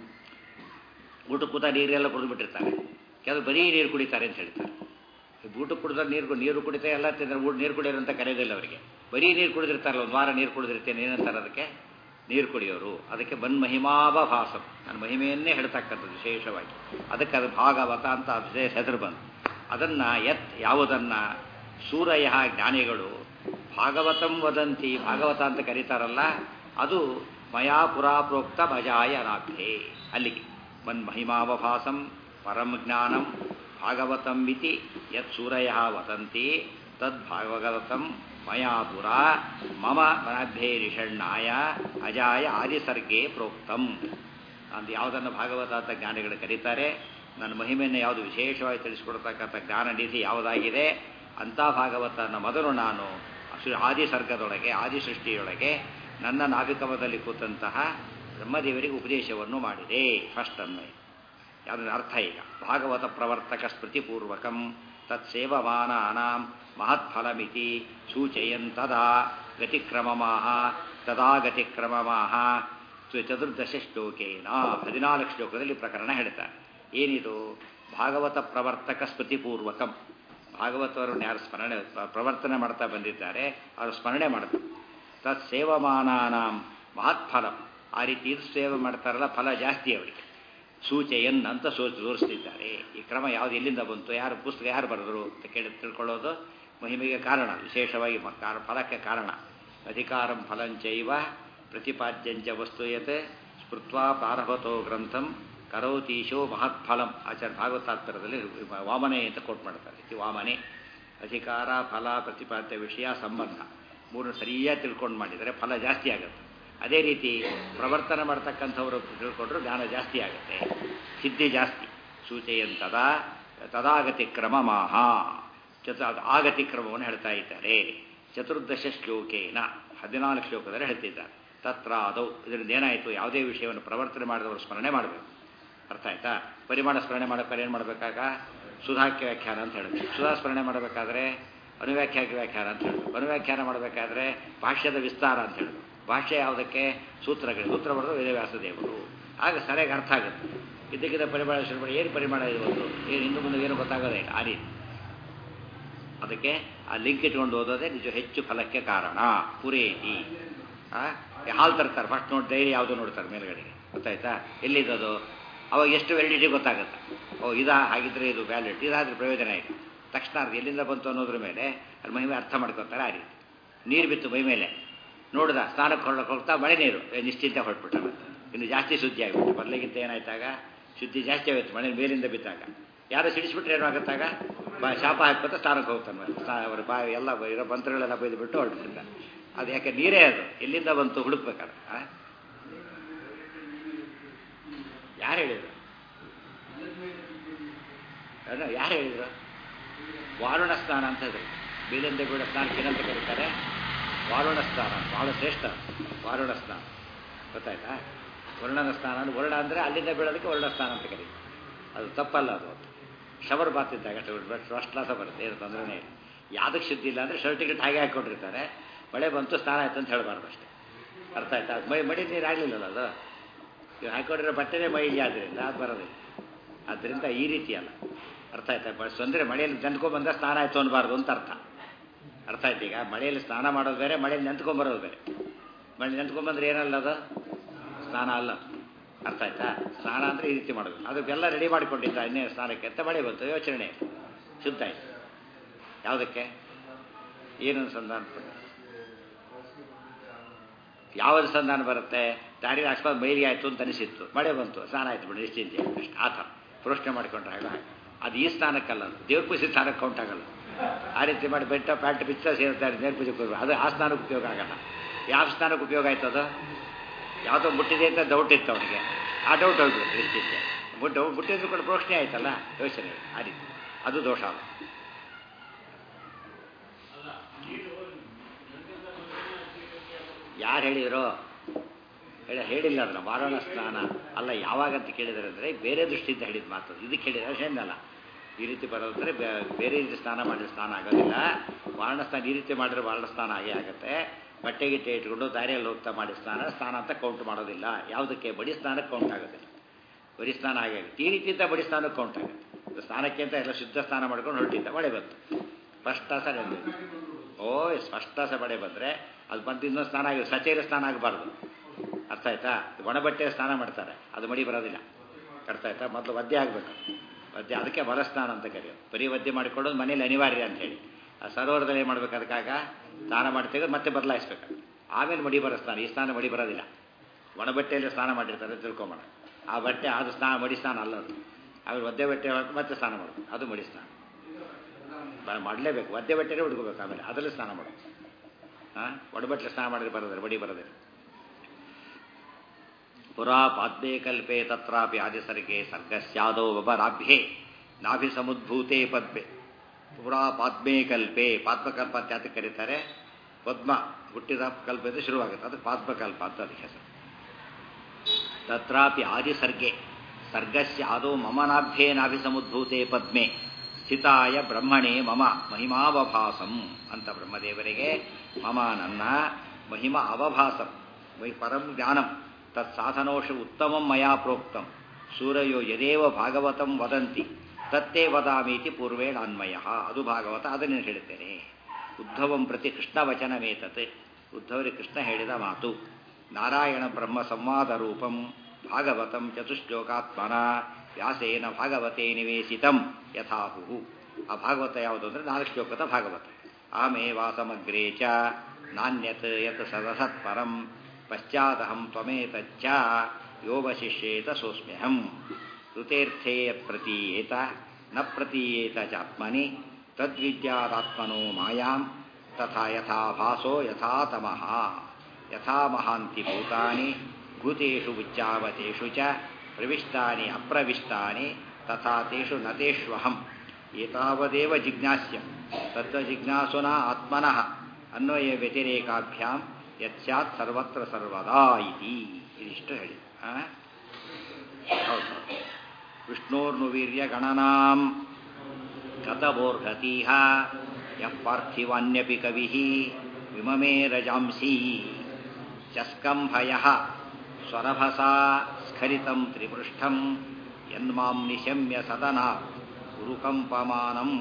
[SPEAKER 1] ಊಟ ಕೂತ ನೀರೆಲ್ಲ ಕುಡಿದ್ಬಿಟ್ಟಿರ್ತಾರೆ ಕೆಲವು ಬರೀ ನೀರು ಕುಡಿತಾರೆ ಅಂತ ಹೇಳ್ತಾರೆ ಊಟ ಕುಡಿದ್ರೆ ನೀರು ನೀರು ಕುಡಿತಾ ಎಲ್ಲ ತಿಂದ್ರೆ ಊಟ ನೀರು ಕುಡಿಯೋರು ಅಂತ ಕರೆಯೋದಿಲ್ಲ ಅವರಿಗೆ ಬರೀ ನೀರು ಕುಡಿದಿರ್ತಾರಲ್ಲ ಒಂದು ವಾರ ನೀರು ಕುಡಿದಿರ್ತೇನೆ ಏನಂತಾರೆ ಅದಕ್ಕೆ ನೀರು ಕುಡಿಯೋರು ಅದಕ್ಕೆ ಬನ್ ಮಹಿಮಾವ ಭಾಸಂ ನನ್ನ ಮಹಿಮೆಯನ್ನೇ ಹೇಳ್ತಕ್ಕಂಥದ್ದು ವಿಶೇಷವಾಗಿ ಅದಕ್ಕೆ ಅದು ಭಾಗವತ ಅಂತ ವಿಶೇಷ ಹೆಸರು ಬಂತು ಅದನ್ನು ಎತ್ ಯಾವುದನ್ನು ಸೂರಯ ಜ್ಞಾನಿಗಳು ಭಾಗವತಂ ವದಂತಿ ಭಾಗವತ ಅಂತ ಕರೀತಾರಲ್ಲ ಅದು ಮಯಾ ಪುರಾ ಪ್ರೋಕ್ತ ಭಜಾಯ ನಾಭ್ಯೆ ಅಲ್ಲಿಗೆ ಮನ್ ಮಹಿಮಾವಭಾಸಂ ಪರಂ ಜ್ಞಾನಂ ಭಾಗವತಂ ಇತಿ ಯತ್ ಸೂರಯ ವದಂತಿ ತದ್ ಭಾಗವತಂ ಮಯಾ ಪುರ ಮಮ ಮನಾಭ್ಯೇ ನಿಷಣ್ಣಾಯ ಅಜಾಯ ಆದಿಸರ್ಗೆ ಪ್ರೋಕ್ತಂ ಅಂತ ಯಾವುದನ್ನು ಭಾಗವತ ಅಂತ ಜ್ಞಾನಿಗಳು ಕರೀತಾರೆ ನನ್ನ ಮಹಿಮೆಯನ್ನು ಯಾವುದು ವಿಶೇಷವಾಗಿ ತಿಳಿಸಿಕೊಡ್ತಕ್ಕಂಥ ಜ್ಞಾನ ನಿಧಿ ಯಾವುದಾಗಿದೆ ಅಂಥ ಭಾಗವತನ ಮೊದಲು ನಾನು ಅಸು ಆದಿಸರ್ಗದೊಳಗೆ ಆದಿಸೃಷ್ಟಿಯೊಳಗೆ ನನ್ನ ನಾಭಿಕಮದಲ್ಲಿ ಕೂತಂತಹ ಬ್ರಹ್ಮದೇವರಿಗೆ ಉಪದೇಶವನ್ನು ಮಾಡಿದೆ ಫಸ್ಟ್ ಅನ್ವಯ ಯಾವುದರ ಅರ್ಥ ಈಗ ಭಾಗವತ ಪ್ರವರ್ತಕ ಸ್ಮೃತಿಪೂರ್ವಕಂ ತತ್ಸೇವಮಾನಾನಾಂ ಮಹತ್ಫಲಮಿತಿ ಸೂಚಯನ್ ತದಾ ಗತಿಕ್ರಮಮಾಹ ತದಾ ಗತಿಕ್ರಮಮಾಹ ಚತುರ್ದಶ ಶ್ಲೋಕೇನ ಹದಿನಾಲ್ಕು ಶ್ಲೋಕದಲ್ಲಿ ಪ್ರಕರಣ ಹೇಳ್ತಾರೆ ಏನಿದು ಭಾಗವತ ಪ್ರವರ್ತಕ ಸ್ಮೃತಿಪೂರ್ವಕಂ ಭಾಗವತವರನ್ನು ಯಾರು ಸ್ಮರಣೆ ಪ್ರವರ್ತನೆ ಮಾಡ್ತಾ ಬಂದಿದ್ದಾರೆ ಅವರು ಸ್ಮರಣೆ ಮಾಡಬೇಕು ತತ್ ಸೇವಮಾನಾನಾಂ ಮಹತ್ಫಲಂ ಆ ರೀತಿ ಇದು ಸೇವೆ ಮಾಡ್ತಾರಲ್ಲ ಫಲ ಜಾಸ್ತಿ ಅವರಿಗೆ ಸೂಚೆಯನ್ ಅಂತ ಸೋ ತೋರಿಸ್ತಿದ್ದಾರೆ ಈ ಕ್ರಮ ಯಾವುದು ಎಲ್ಲಿಂದ ಬಂತು ಯಾರು ಪುಸ್ತಕ ಯಾರು ಬರೆದರು ಅಂತ ಕೇಳಿ ತಿಳ್ಕೊಳ್ಳೋದು ಮಹಿಮೆಗೆ ಕಾರಣ ವಿಶೇಷವಾಗಿ ಫಲಕ್ಕೆ ಕಾರಣ ಅಧಿಕಾರಂ ಫಲಂಚೈವ ಪ್ರತಿಪಾದ್ಯಂಚ ವಸ್ತುಯತೆ ಸ್ಮೃತ್ವಾ ಪ್ರಾರಭತೋ ಗ್ರಂಥಂ ಕರೋತೀಶೋ ಮಹತ್ಫಲಂ ಆಚಾರ್ಯ ಭಾಗವತಾತ್ಪರದಲ್ಲಿ ವಾಮನೆ ಅಂತ ಕೋಟ್ ಮಾಡ್ತಾರೆ ಇದು ವಾಮನೆ ಅಧಿಕಾರ ಫಲ ಪ್ರತಿಪಾದ್ಯ ವಿಷಯ ಸಂಬಂಧ ಮೂರು ಸರಿಯಾಗಿ ತಿಳ್ಕೊಂಡು ಮಾಡಿದರೆ ಫಲ ಜಾಸ್ತಿ ಆಗುತ್ತೆ ಅದೇ ರೀತಿ ಪ್ರವರ್ತನೆ ಮಾಡ್ತಕ್ಕಂಥವರು ತಿಳ್ಕೊಂಡ್ರು ಜ್ಞಾನ ಜಾಸ್ತಿ ಆಗುತ್ತೆ ಸಿದ್ಧಿ ಜಾಸ್ತಿ ಸೂಚೆಯಂತದ ತದಾಗತಿ ಕ್ರಮ ಮಾಹ ಚತು ಆಗತಿ ಕ್ರಮವನ್ನು ಹೇಳ್ತಾ ಇದ್ದಾರೆ ಚತುರ್ದಶ ಶ್ಲೋಕೇನ ಹದಿನಾಲ್ಕು ಶ್ಲೋಕದಲ್ಲಿ ಹೇಳ್ತಿದ್ದಾರೆ ತತ್ರ ಅದೌ ಇದರಿಂದ ಏನಾಯಿತು ಯಾವುದೇ ವಿಷಯವನ್ನು ಪ್ರವರ್ತನೆ ಮಾಡಿದವರು ಸ್ಮರಣೆ ಮಾಡಬೇಕು ಅರ್ಥ ಆಯ್ತಾ ಪರಿಮಾಣ ಸ್ಮರಣೆ ಮಾಡಬೇಕಾದ್ರೆ ಏನು ಮಾಡಬೇಕಾಗ ಸುಧಾಕ್ಯ ವ್ಯಾಖ್ಯಾನ ಅಂತ ಹೇಳಬೇಕು ಸುಧಾ ಸ್ಮರಣೆ ಮಾಡಬೇಕಾದ್ರೆ ಅನುವ್ಯಾಖ್ಯಾಕ ವ್ಯಾಖ್ಯಾನ ಅಂತ ಹೇಳಬೇಕು ಅನುವ್ಯಾಖ್ಯಾನ ಮಾಡಬೇಕಾದ್ರೆ ಭಾಷ್ಯದ ವಿಸ್ತಾರ ಅಂತ ಹೇಳಬೇಕು ಭಾಷ್ಯ ಯಾವುದಕ್ಕೆ ಸೂತ್ರಗಳು ಸೂತ್ರ ಬರೆದು ವೇದವ್ಯಾಸ ದೇವರು ಆಗ ಸರಿಯಾಗಿ ಅರ್ಥ ಆಗುತ್ತೆ ಇದಕ್ಕಿಂತ ಪರಿಮಾಣ ಶುರು ಮಾಡಿ ಏನು ಪರಿಮಾಣ ಇವತ್ತು ಏನು ಹಿಂದೆ ಮುಂದೆ ಏನು ಗೊತ್ತಾಗೋದೇ ಇಲ್ಲ ಆ ರೀತಿ ಅದಕ್ಕೆ ಆ ಲಿಂಕ್ ಇಟ್ಕೊಂಡು ಓದೋದೇ ನಿಜ ಹೆಚ್ಚು ಫಲಕ್ಕೆ ಕಾರಣ ಪುರೇತಿ ಹಾಲು ತರ್ತಾರೆ ಫಸ್ಟ್ ನೋಡಿ ಡೈರಿ ಯಾವುದೋ ನೋಡ್ತಾರೆ ಮೇಲ್ಗಡೆಗೆ ಗೊತ್ತಾಯ್ತಾ ಎಲ್ಲಿದ್ದದು ಅವಾಗ ಎಷ್ಟು ವ್ಯಾಲಿಡಿಟಿ ಗೊತ್ತಾಗುತ್ತೆ ಓ ಇದಾ ಹಾಗಿದ್ರೆ ಇದು ವ್ಯಾಲಿಡ್ ಇದಾದ್ರೆ ಪ್ರಯೋಜನ ಇದೆ ತಕ್ಷಣ ಅದು ಎಲ್ಲಿಂದ ಬಂತು ಅನ್ನೋದ್ರ ಮೇಲೆ ಅದು ಮಹಿಮೆ ಅರ್ಥ ಮಾಡ್ಕೊತಾರೆ ಆ ರೀತಿ ನೀರು ಬಿತ್ತು ಮೈ ಮೇಲೆ ನೋಡ್ದ ಸ್ನಾನಕ್ಕೆ ಹೊರಡಕ್ಕೆ ಹೋಗ್ತಾ ಮಳೆ ನೀರು ನಿಶ್ಚಿಂತ ಹೊರಟ್ಬಿಟ್ಟ ಮತ್ತೆ ಇನ್ನು ಜಾಸ್ತಿ ಶುದ್ಧಿ ಆಗಿಬಿಟ್ಟು ಮೊದಲಿಗಿಂತ ಏನಾಯ್ತಾಗ ಶುದ್ಧಿ ಜಾಸ್ತಿ ಆಗುತ್ತೆ ಮಳೆ ಮೇಲಿಂದ ಬಿದ್ದಾಗ ಯಾರು ಸಿಡಿಸ್ಬಿಟ್ರೆ ಏನಾಗುತ್ತಾಗ ಬಾ ಶಾಪ ಹಾಕ್ಬಿಟ್ಟು ಸ್ನಾನಕ್ಕೆ ಹೋಗ್ತಾನೆ ಮತ್ತೆ ಅವ್ರ ಬಾ ಎಲ್ಲ ಇರೋ ಮಂತ್ರಗಳೆಲ್ಲ ಬೈದ್ಬಿಟ್ಟು ಹೊರಟ್ಬಿಡ್ತಾನೆ ಅದು ಯಾಕೆ ನೀರೇ ಅದು ಎಲ್ಲಿಂದ ಬಂತು ಹುಡುಕ್ಬೇಕಾದ್ರೆ ಯಾರು ಹೇಳಿದ್ರು ಯಾರು ಹೇಳಿದ್ರು ವಾರುಣ ಸ್ನಾನ ಅಂತ ಹೇಳಿದ್ರು ಬೀಲಂದೆ ಕೂಡ ಸ್ನಾನಕ್ಕೇನಂತ ಕರೀತಾರೆ ವಾರುಣ ಸ್ನಾನ ಬಹಳ ಶ್ರೇಷ್ಠ ವಾರುಣ ಸ್ನಾನ ಗೊತ್ತಾಯ್ತಾ ವರ್ಣನ ಸ್ನಾನ ಅಂದ್ರೆ ವರ್ಣ ಅಂದರೆ ಅಲ್ಲಿಂದ ಬೀಳೋದಕ್ಕೆ ವರ್ಣ ಸ್ನಾನ ಅಂತ ಕರೀತಾರೆ ಅದು ತಪ್ಪಲ್ಲ ಅದು ಶವರ್ ಬಾತಿದ್ದಾಗ ಫಸ್ಟ್ ಕ್ಲಾಸ ಬರುತ್ತೆ ಏನು ತೊಂದರೆನೇ ಇಲ್ಲ ಯಾವುದಕ್ಕೆ ಶುದ್ಧಿ ಇಲ್ಲ ಅಂದರೆ ಶರ್ಟಿಗೆಟ್ ಹಾಗೆ ಹಾಕ್ಕೊಂಡಿರ್ತಾರೆ ಮಳೆ ಬಂತು ಸ್ನಾನ ಆಯ್ತು ಅಂತ ಹೇಳಬಾರ್ದು ಅಷ್ಟೇ ಅರ್ಥ ಆಯ್ತಾ ಮೈ ಮಡಿ ನೀರು ಆಗಲಿಲ್ಲಲ್ಲ ಅದು ಇವು ಹಾಕೊಂಡಿರೋ ಬಟ್ಟೆನೇ ಮೈಲಿ ಆದ್ದರಿಂದ ಅದು ಬರೋದಿಲ್ಲ ಆದ್ದರಿಂದ ಈ ರೀತಿ ಅಲ್ಲ ಅರ್ಥ ಆಯ್ತಾ ಬಸ್ ಅಂದರೆ ಮಳೆಯಲ್ಲಿ ನೆಂದ್ಕೊಂಡ್ಬಂದ ಸ್ನಾನ ಆಯಿತು ಅನ್ನಬಾರ್ದು ಅಂತ ಅರ್ಥ ಅರ್ಥ ಆಯ್ತು ಈಗ ಮಳೆಯಲ್ಲಿ ಸ್ನಾನ ಮಾಡೋದು ಬೇರೆ ಮಳೆಯಲ್ಲಿ ನೆಂತ್ಕೊಂಬರೋದು ಬೇರೆ ಮಳೆ ನೆಂತ್ಕೊಂಡ್ಬಂದ್ರೆ ಏನಲ್ಲ ಅದು ಸ್ನಾನ ಅಲ್ಲ ಅರ್ಥ ಆಯ್ತಾ ಸ್ನಾನ ಅಂದರೆ ಈ ರೀತಿ ಮಾಡೋದು ಅದಕ್ಕೆಲ್ಲ ರೆಡಿ ಮಾಡಿಕೊಂಡಿದ್ದ ಇನ್ನೇನು ಸ್ನಾನಕ್ಕೆ ಅಂತ ಮಳೆ ಬಂತು ಯೋಚನೆ ಶುದ್ಧ ಆಯ್ತು ಯಾವುದಕ್ಕೆ ಏನು ಅನುಸಂಧಾನ ಯಾವ ಅನುಸಂಧಾನ ಬರುತ್ತೆ ದಾರಿ ಅಕಸ್ಮಾತ್ ಮೈಲಿಗೆ ಆಯಿತು ಅಂತ ಅನಿಸಿತ್ತು ಮಳೆ ಬಂತು ಸ್ನಾನ ಆಯ್ತು ಬಿಡಿ ನಿಶ್ಚಿಂತೆ ಅಷ್ಟು ಆ ಥರ ಪ್ರಶ್ನೆ ಮಾಡಿಕೊಂಡ್ರೆ ಹಾಗೆ ಅದು ಈ ಸ್ನಾನಕ್ಕಲ್ಲ ದೇವ್ರ ಪೂಜೆ ಸ್ನಾನಕ್ಕೆ ಕೌಂಟ್ ಆಗಲ್ಲ ಆ ರೀತಿ ಮಾಡಿ ಬೆಟ್ಟ ಪ್ಯಾಂಟ್ ಬಿಚ್ಚ ಸೇರ್ತಾರೆ ದೇವ್ರ ಪೂಜೆಗೆ ಅದು ಆ ಸ್ನಾನಕ್ಕೆ ಉಪಯೋಗ ಆಗಲ್ಲ ಯಾವ ಸ್ನಾನಕ್ಕೆ ಉಪಯೋಗ ಆಯ್ತು ಅದು ಯಾವುದೋ ಮುಟ್ಟಿದೆ ಅಂತ ಡೌಟ್ ಇತ್ತು ಅವನಿಗೆ ಆ ಡೌಟ್ ಹೋಗ್ಬಿಡುತ್ತೆ ನಿಶ್ಚಿಂತೆ ಮುಟ್ಟು ಮುಟ್ಟಿದ್ರು ಕೂಡ ಪ್ರಶ್ನೆ ಆಯ್ತಲ್ಲ ಯೋಚನೆ ಆ ರೀತಿ ಅದು ದೋಷ ಅಲ್ಲ ಯಾರು ಹೇಳಿದ್ರು ಹೇಳಿ ಹೇಳಿಲ್ಲ ಅದನ್ನ ವಾರಾಣ ಸ್ನಾನ ಅಲ್ಲ ಯಾವಾಗ ಅಂತ ಕೇಳಿದರೆ ಅಂದರೆ ಬೇರೆ ದೃಷ್ಟಿಯಿಂದ ಹೇಳಿದ ಮಾತು ಇದಕ್ಕೆ ಹೇಳಿದ್ರೆ ಏನಲ್ಲ ಈ ರೀತಿ ಬರೋದಂದ್ರೆ ಬೇರೆ ರೀತಿ ಸ್ನಾನ ಮಾಡಿದ್ರೆ ಸ್ನಾನ ಆಗೋದಿಲ್ಲ ವಾರಣ ಸ್ನಾನ ಈ ರೀತಿ ಮಾಡಿದ್ರೆ ವಾರಣ ಸ್ನಾನ ಆಗೇ ಆಗುತ್ತೆ ಬಟ್ಟೆ ಗಿಟ್ಟೆ ಇಟ್ಕೊಂಡು ದಾರಿಯಲ್ಲಿ ಹೋಗ್ತಾ ಮಾಡಿ ಸ್ನಾನ ಸ್ನಾನ ಅಂತ ಕೌಂಟ್ ಮಾಡೋದಿಲ್ಲ ಯಾವುದಕ್ಕೆ ಬಡಿ ಸ್ನಾನಕ್ಕೆ ಕೌಂಟ್ ಆಗೋದಿಲ್ಲ ಬಡಿ ಸ್ನಾನ ಹಾಗೆ ಆಗುತ್ತೆ ಈ ರೀತಿಯಿಂದ ಬಡಿ ಸ್ನಾನಕ್ಕೆ ಕೌಂಟ್ ಆಗುತ್ತೆ ಸ್ನಾನಕ್ಕೆ ಅಂತ ಎಲ್ಲ ಶುದ್ಧ ಸ್ನಾನ ಮಾಡ್ಕೊಂಡು ಹೊರಟಿದ್ದ ಮಳೆ ಬಂತು ಫಸ್ಟ್ ತಾಸ ನೆಂದಿದ್ದು ಓ ಫಸ್ಟ್ ತಾಸ ಮಳೆ ಬಂದರೆ ಅದು ಬಂದು ಇನ್ನೊಂದು ಸ್ನಾನ ಆಗಿದೆ ಸಚೇರ ಸ್ನಾನ ಆಗಬಾರ್ದು ಅರ್ಥ ಆಯ್ತಾ ಒಣ ಬಟ್ಟೆ ಸ್ನಾನ ಮಾಡ್ತಾರೆ ಅದು ಮಡಿ ಬರೋದಿಲ್ಲ ಅರ್ಥ ಆಯ್ತಾ ಮೊದಲು ಒದ್ದೆ ಆಗಬೇಕು ಒದ್ದೆ ಅದಕ್ಕೆ ಬಲ ಸ್ನಾನ ಅಂತ ಕರೆಯೋದು ಬರೀ ಒದ್ದೆ ಮಾಡಿಕೊಳ್ಳೋದು ಮನೇಲಿ ಅನಿವಾರ್ಯ ಅಂತ ಹೇಳಿ ಆ ಸರೋವರದಲ್ಲಿ ಏನು ಮಾಡ್ಬೇಕು ಅದಕ್ಕಾಗ ಸ್ನಾನ ಮಾಡ್ತೇವೆ ಮತ್ತೆ ಬದಲಾಯಿಸ್ಬೇಕು ಆಮೇಲೆ ಮಡಿ ಬರೋ ಸ್ನಾನ ಈ ಸ್ನಾನ ಮಡಿ ಬರೋದಿಲ್ಲ ಒಣ ಬಟ್ಟೆಯಲ್ಲಿ ಸ್ನಾನ ಮಾಡಿರ್ತಾರೆ ತಿಳ್ಕೊಂಬೋಣ ಆ ಬಟ್ಟೆ ಅದು ಸ್ನಾನ ಮಡಿ ಸ್ನಾನ ಅಲ್ಲ ಅದು ಆಮೇಲೆ ಒದ್ದೆ ಬಟ್ಟೆ ಹಾಕಿ ಮತ್ತೆ ಸ್ನಾನ ಮಾಡೋದು ಅದು ಮಡಿ ಸ್ನಾನ ಮಾಡಲೇಬೇಕು ಒದ್ದೆ ಬಟ್ಟೆನೇ ಹುಡ್ಕೋಬೇಕು ಆಮೇಲೆ ಅದರಲ್ಲಿ ಸ್ನಾನ ಮಾಡೋದು ಹಾಂ ಒಡಬಟ್ಲೆ ಸ್ನಾನ ಮಾಡಿದ್ರೆ ಬರೋದಿಲ್ಲ ಬಡಿ ಬರೋದಿಲ್ಲ ಪುರಾ ಪಾದ್ಮೇ ಕಲ್ಪೆ ತತ್ರಾಪಿ ಆದಿಸರ್ಗೆ ಸರ್ಗಸ್ಯಾದೋ ವಬರಾಭ್ಯೆ ನಾಭಿ ಸಮುದ್ಭೂತೆ ಪದ್ಮೆ ಪುರಾ ಪಾದ್ಮೇ ಕಲ್ಪೆ ಪಾದ್ಮಕಲ್ಪ ಅಂತ ಯಾತಕ್ಕೆ ಕರೀತಾರೆ ಪದ್ಮ ಹುಟ್ಟಿದ ಕಲ್ಪದಿಂದ ಶುರುವಾಗುತ್ತೆ ಅದು ಪಾದ್ಮಕಲ್ಪ ಅಂತ ಅದಕ್ಕೆ ಹೆಸರು ತತ್ರಾಪಿ ಆದಿಸರ್ಗೆ ಸರ್ಗಸ್ಯ ಆದೋ ಮಮನಾಭ್ಯೇ ನಾಭಿ ಸಮುದ್ಭೂತೆ ಪದ್ಮೆ ಸ್ಥಿತಾಯ ಬ್ರಹ್ಮಣೇ ಮಮ ಮಹಿಮಾವಭಾಸಂ ಅಂತ ಬ್ರಹ್ಮದೇವರಿಗೆ ಮಮ ನನ್ನ ಮಹಿಮ ಅವಭಾಸಂ ವೈ ಪರಂ ಜ್ಞಾನಂ ತತ್ ಸಾಧನೋಷು ಉತ್ತಮಂ ಮಯಾ ಪ್ರೋಕ್ತಂ ಸೂರಯೋ ಯದೇವ ಭಾಗವತಂ ವದಂತಿ ತತ್ತೇ ವದಾಮೀತಿ ಪೂರ್ವೇಣಾನ್ಮಯ ಅದು ಭಾಗವತ ಅದನ್ನು ಹೇಳುತ್ತೇನೆ ಉದ್ಧವಂ ಪ್ರತಿ ಕೃಷ್ಣ ವಚನಮೇತತ್ ಉದ್ಧವರಿಗೆ ಕೃಷ್ಣ ಹೇಳಿದ ಮಾತು ನಾರಾಯಣ ಬ್ರಹ್ಮ ಸಂವಾದ ರೂಪಂ ಭಾಗವತಂ ಚತುಶ್ಲೋಕಾತ್ಮನ ವ್ಯಾಸೇನ ಭಾಗವತೆ ನಿವೇಶಿತಂ ಯಥಾಹು ಆ ಭಾಗವತ ಯಾವುದು ಅಂದರೆ ನಾಲ್ಕು ಶ್ಲೋಕದ ಭಾಗವತ ಆಮೇವಾಸಮಗ್ರೇ ಚ ನಾಣ್ಯತ್ ಯತ್ ಸದಸತ್ಪರಂ ಪಶ್ಚಾದಹಂ ತ್ವಮೇತಚ್ಚ ಯೋಗಶಿಷ್ಯೇತ ಸೋಸ್ಮ್ಯಹಂ ಋತೇರ್ಥೇ ಯತ್ ಪ್ರತೀಯೇತ ನ ಪ್ರತೀಯೇತ ಚಾತ್ಮನಿ ತದ್ವಿದ್ಯಾದಾತ್ಮನೋ ಮಾಯಾಂ ತಥಾ ಯಥಾ ಭಾಸೋ ಯಥಾ ತಮಃ ಯಥಾ ಮಹಾಂತಿ ಭೂತಾನಿ ಭೂತೇಷು ಉಚ್ಚಾವತೇಷು ಚ ಪ್ರವಿಷ್ಟಾನಿ ಅಪ್ರವಿಷ್ಟಾನಿ ತಥಾ ತೇಷು ನತೇಷ್ವಹಂ ಏತಾವದೇವ ಜಿಜ್ಞಾಸ್ಯಂ ತತ್ವಜಿಜ್ಞಾಸುನ ಆತ್ಮನಃ ಅನ್ವಯ ವ್ಯತಿರೇಕಾಭ್ಯಾಂ ಯತ್ಸ್ಯಾತ್ ಸರ್ವತ್ರ ಸರ್ವದಾ ಇತಿ ಇದಿಷ್ಟು ಹೇಳಿ ಆ? ಹೌದು ವಿಷ್ಣೋರ್ನು ವೀರ್ಯ ಗಣನಾಂ ಗತಬೋರ್ಹತೀಹ ಯಃ ಪಾರ್ಥಿವಾನ್ಯಪಿ ಕವಿಃ ವಿಮಮೇ ರಜಾಂಸಿ ಚಸ್ಕಂಭಯಃ ಸ್ವರಭಸಾ ಸ್ಖಲಿತಂ ತ್ರಿಪೃಷ್ಠಂ ಯನ್ಮಾಂ ನಿಶಮ್ಯ ಸದನಾ ಗುರುಕಂಪಮಾನಂ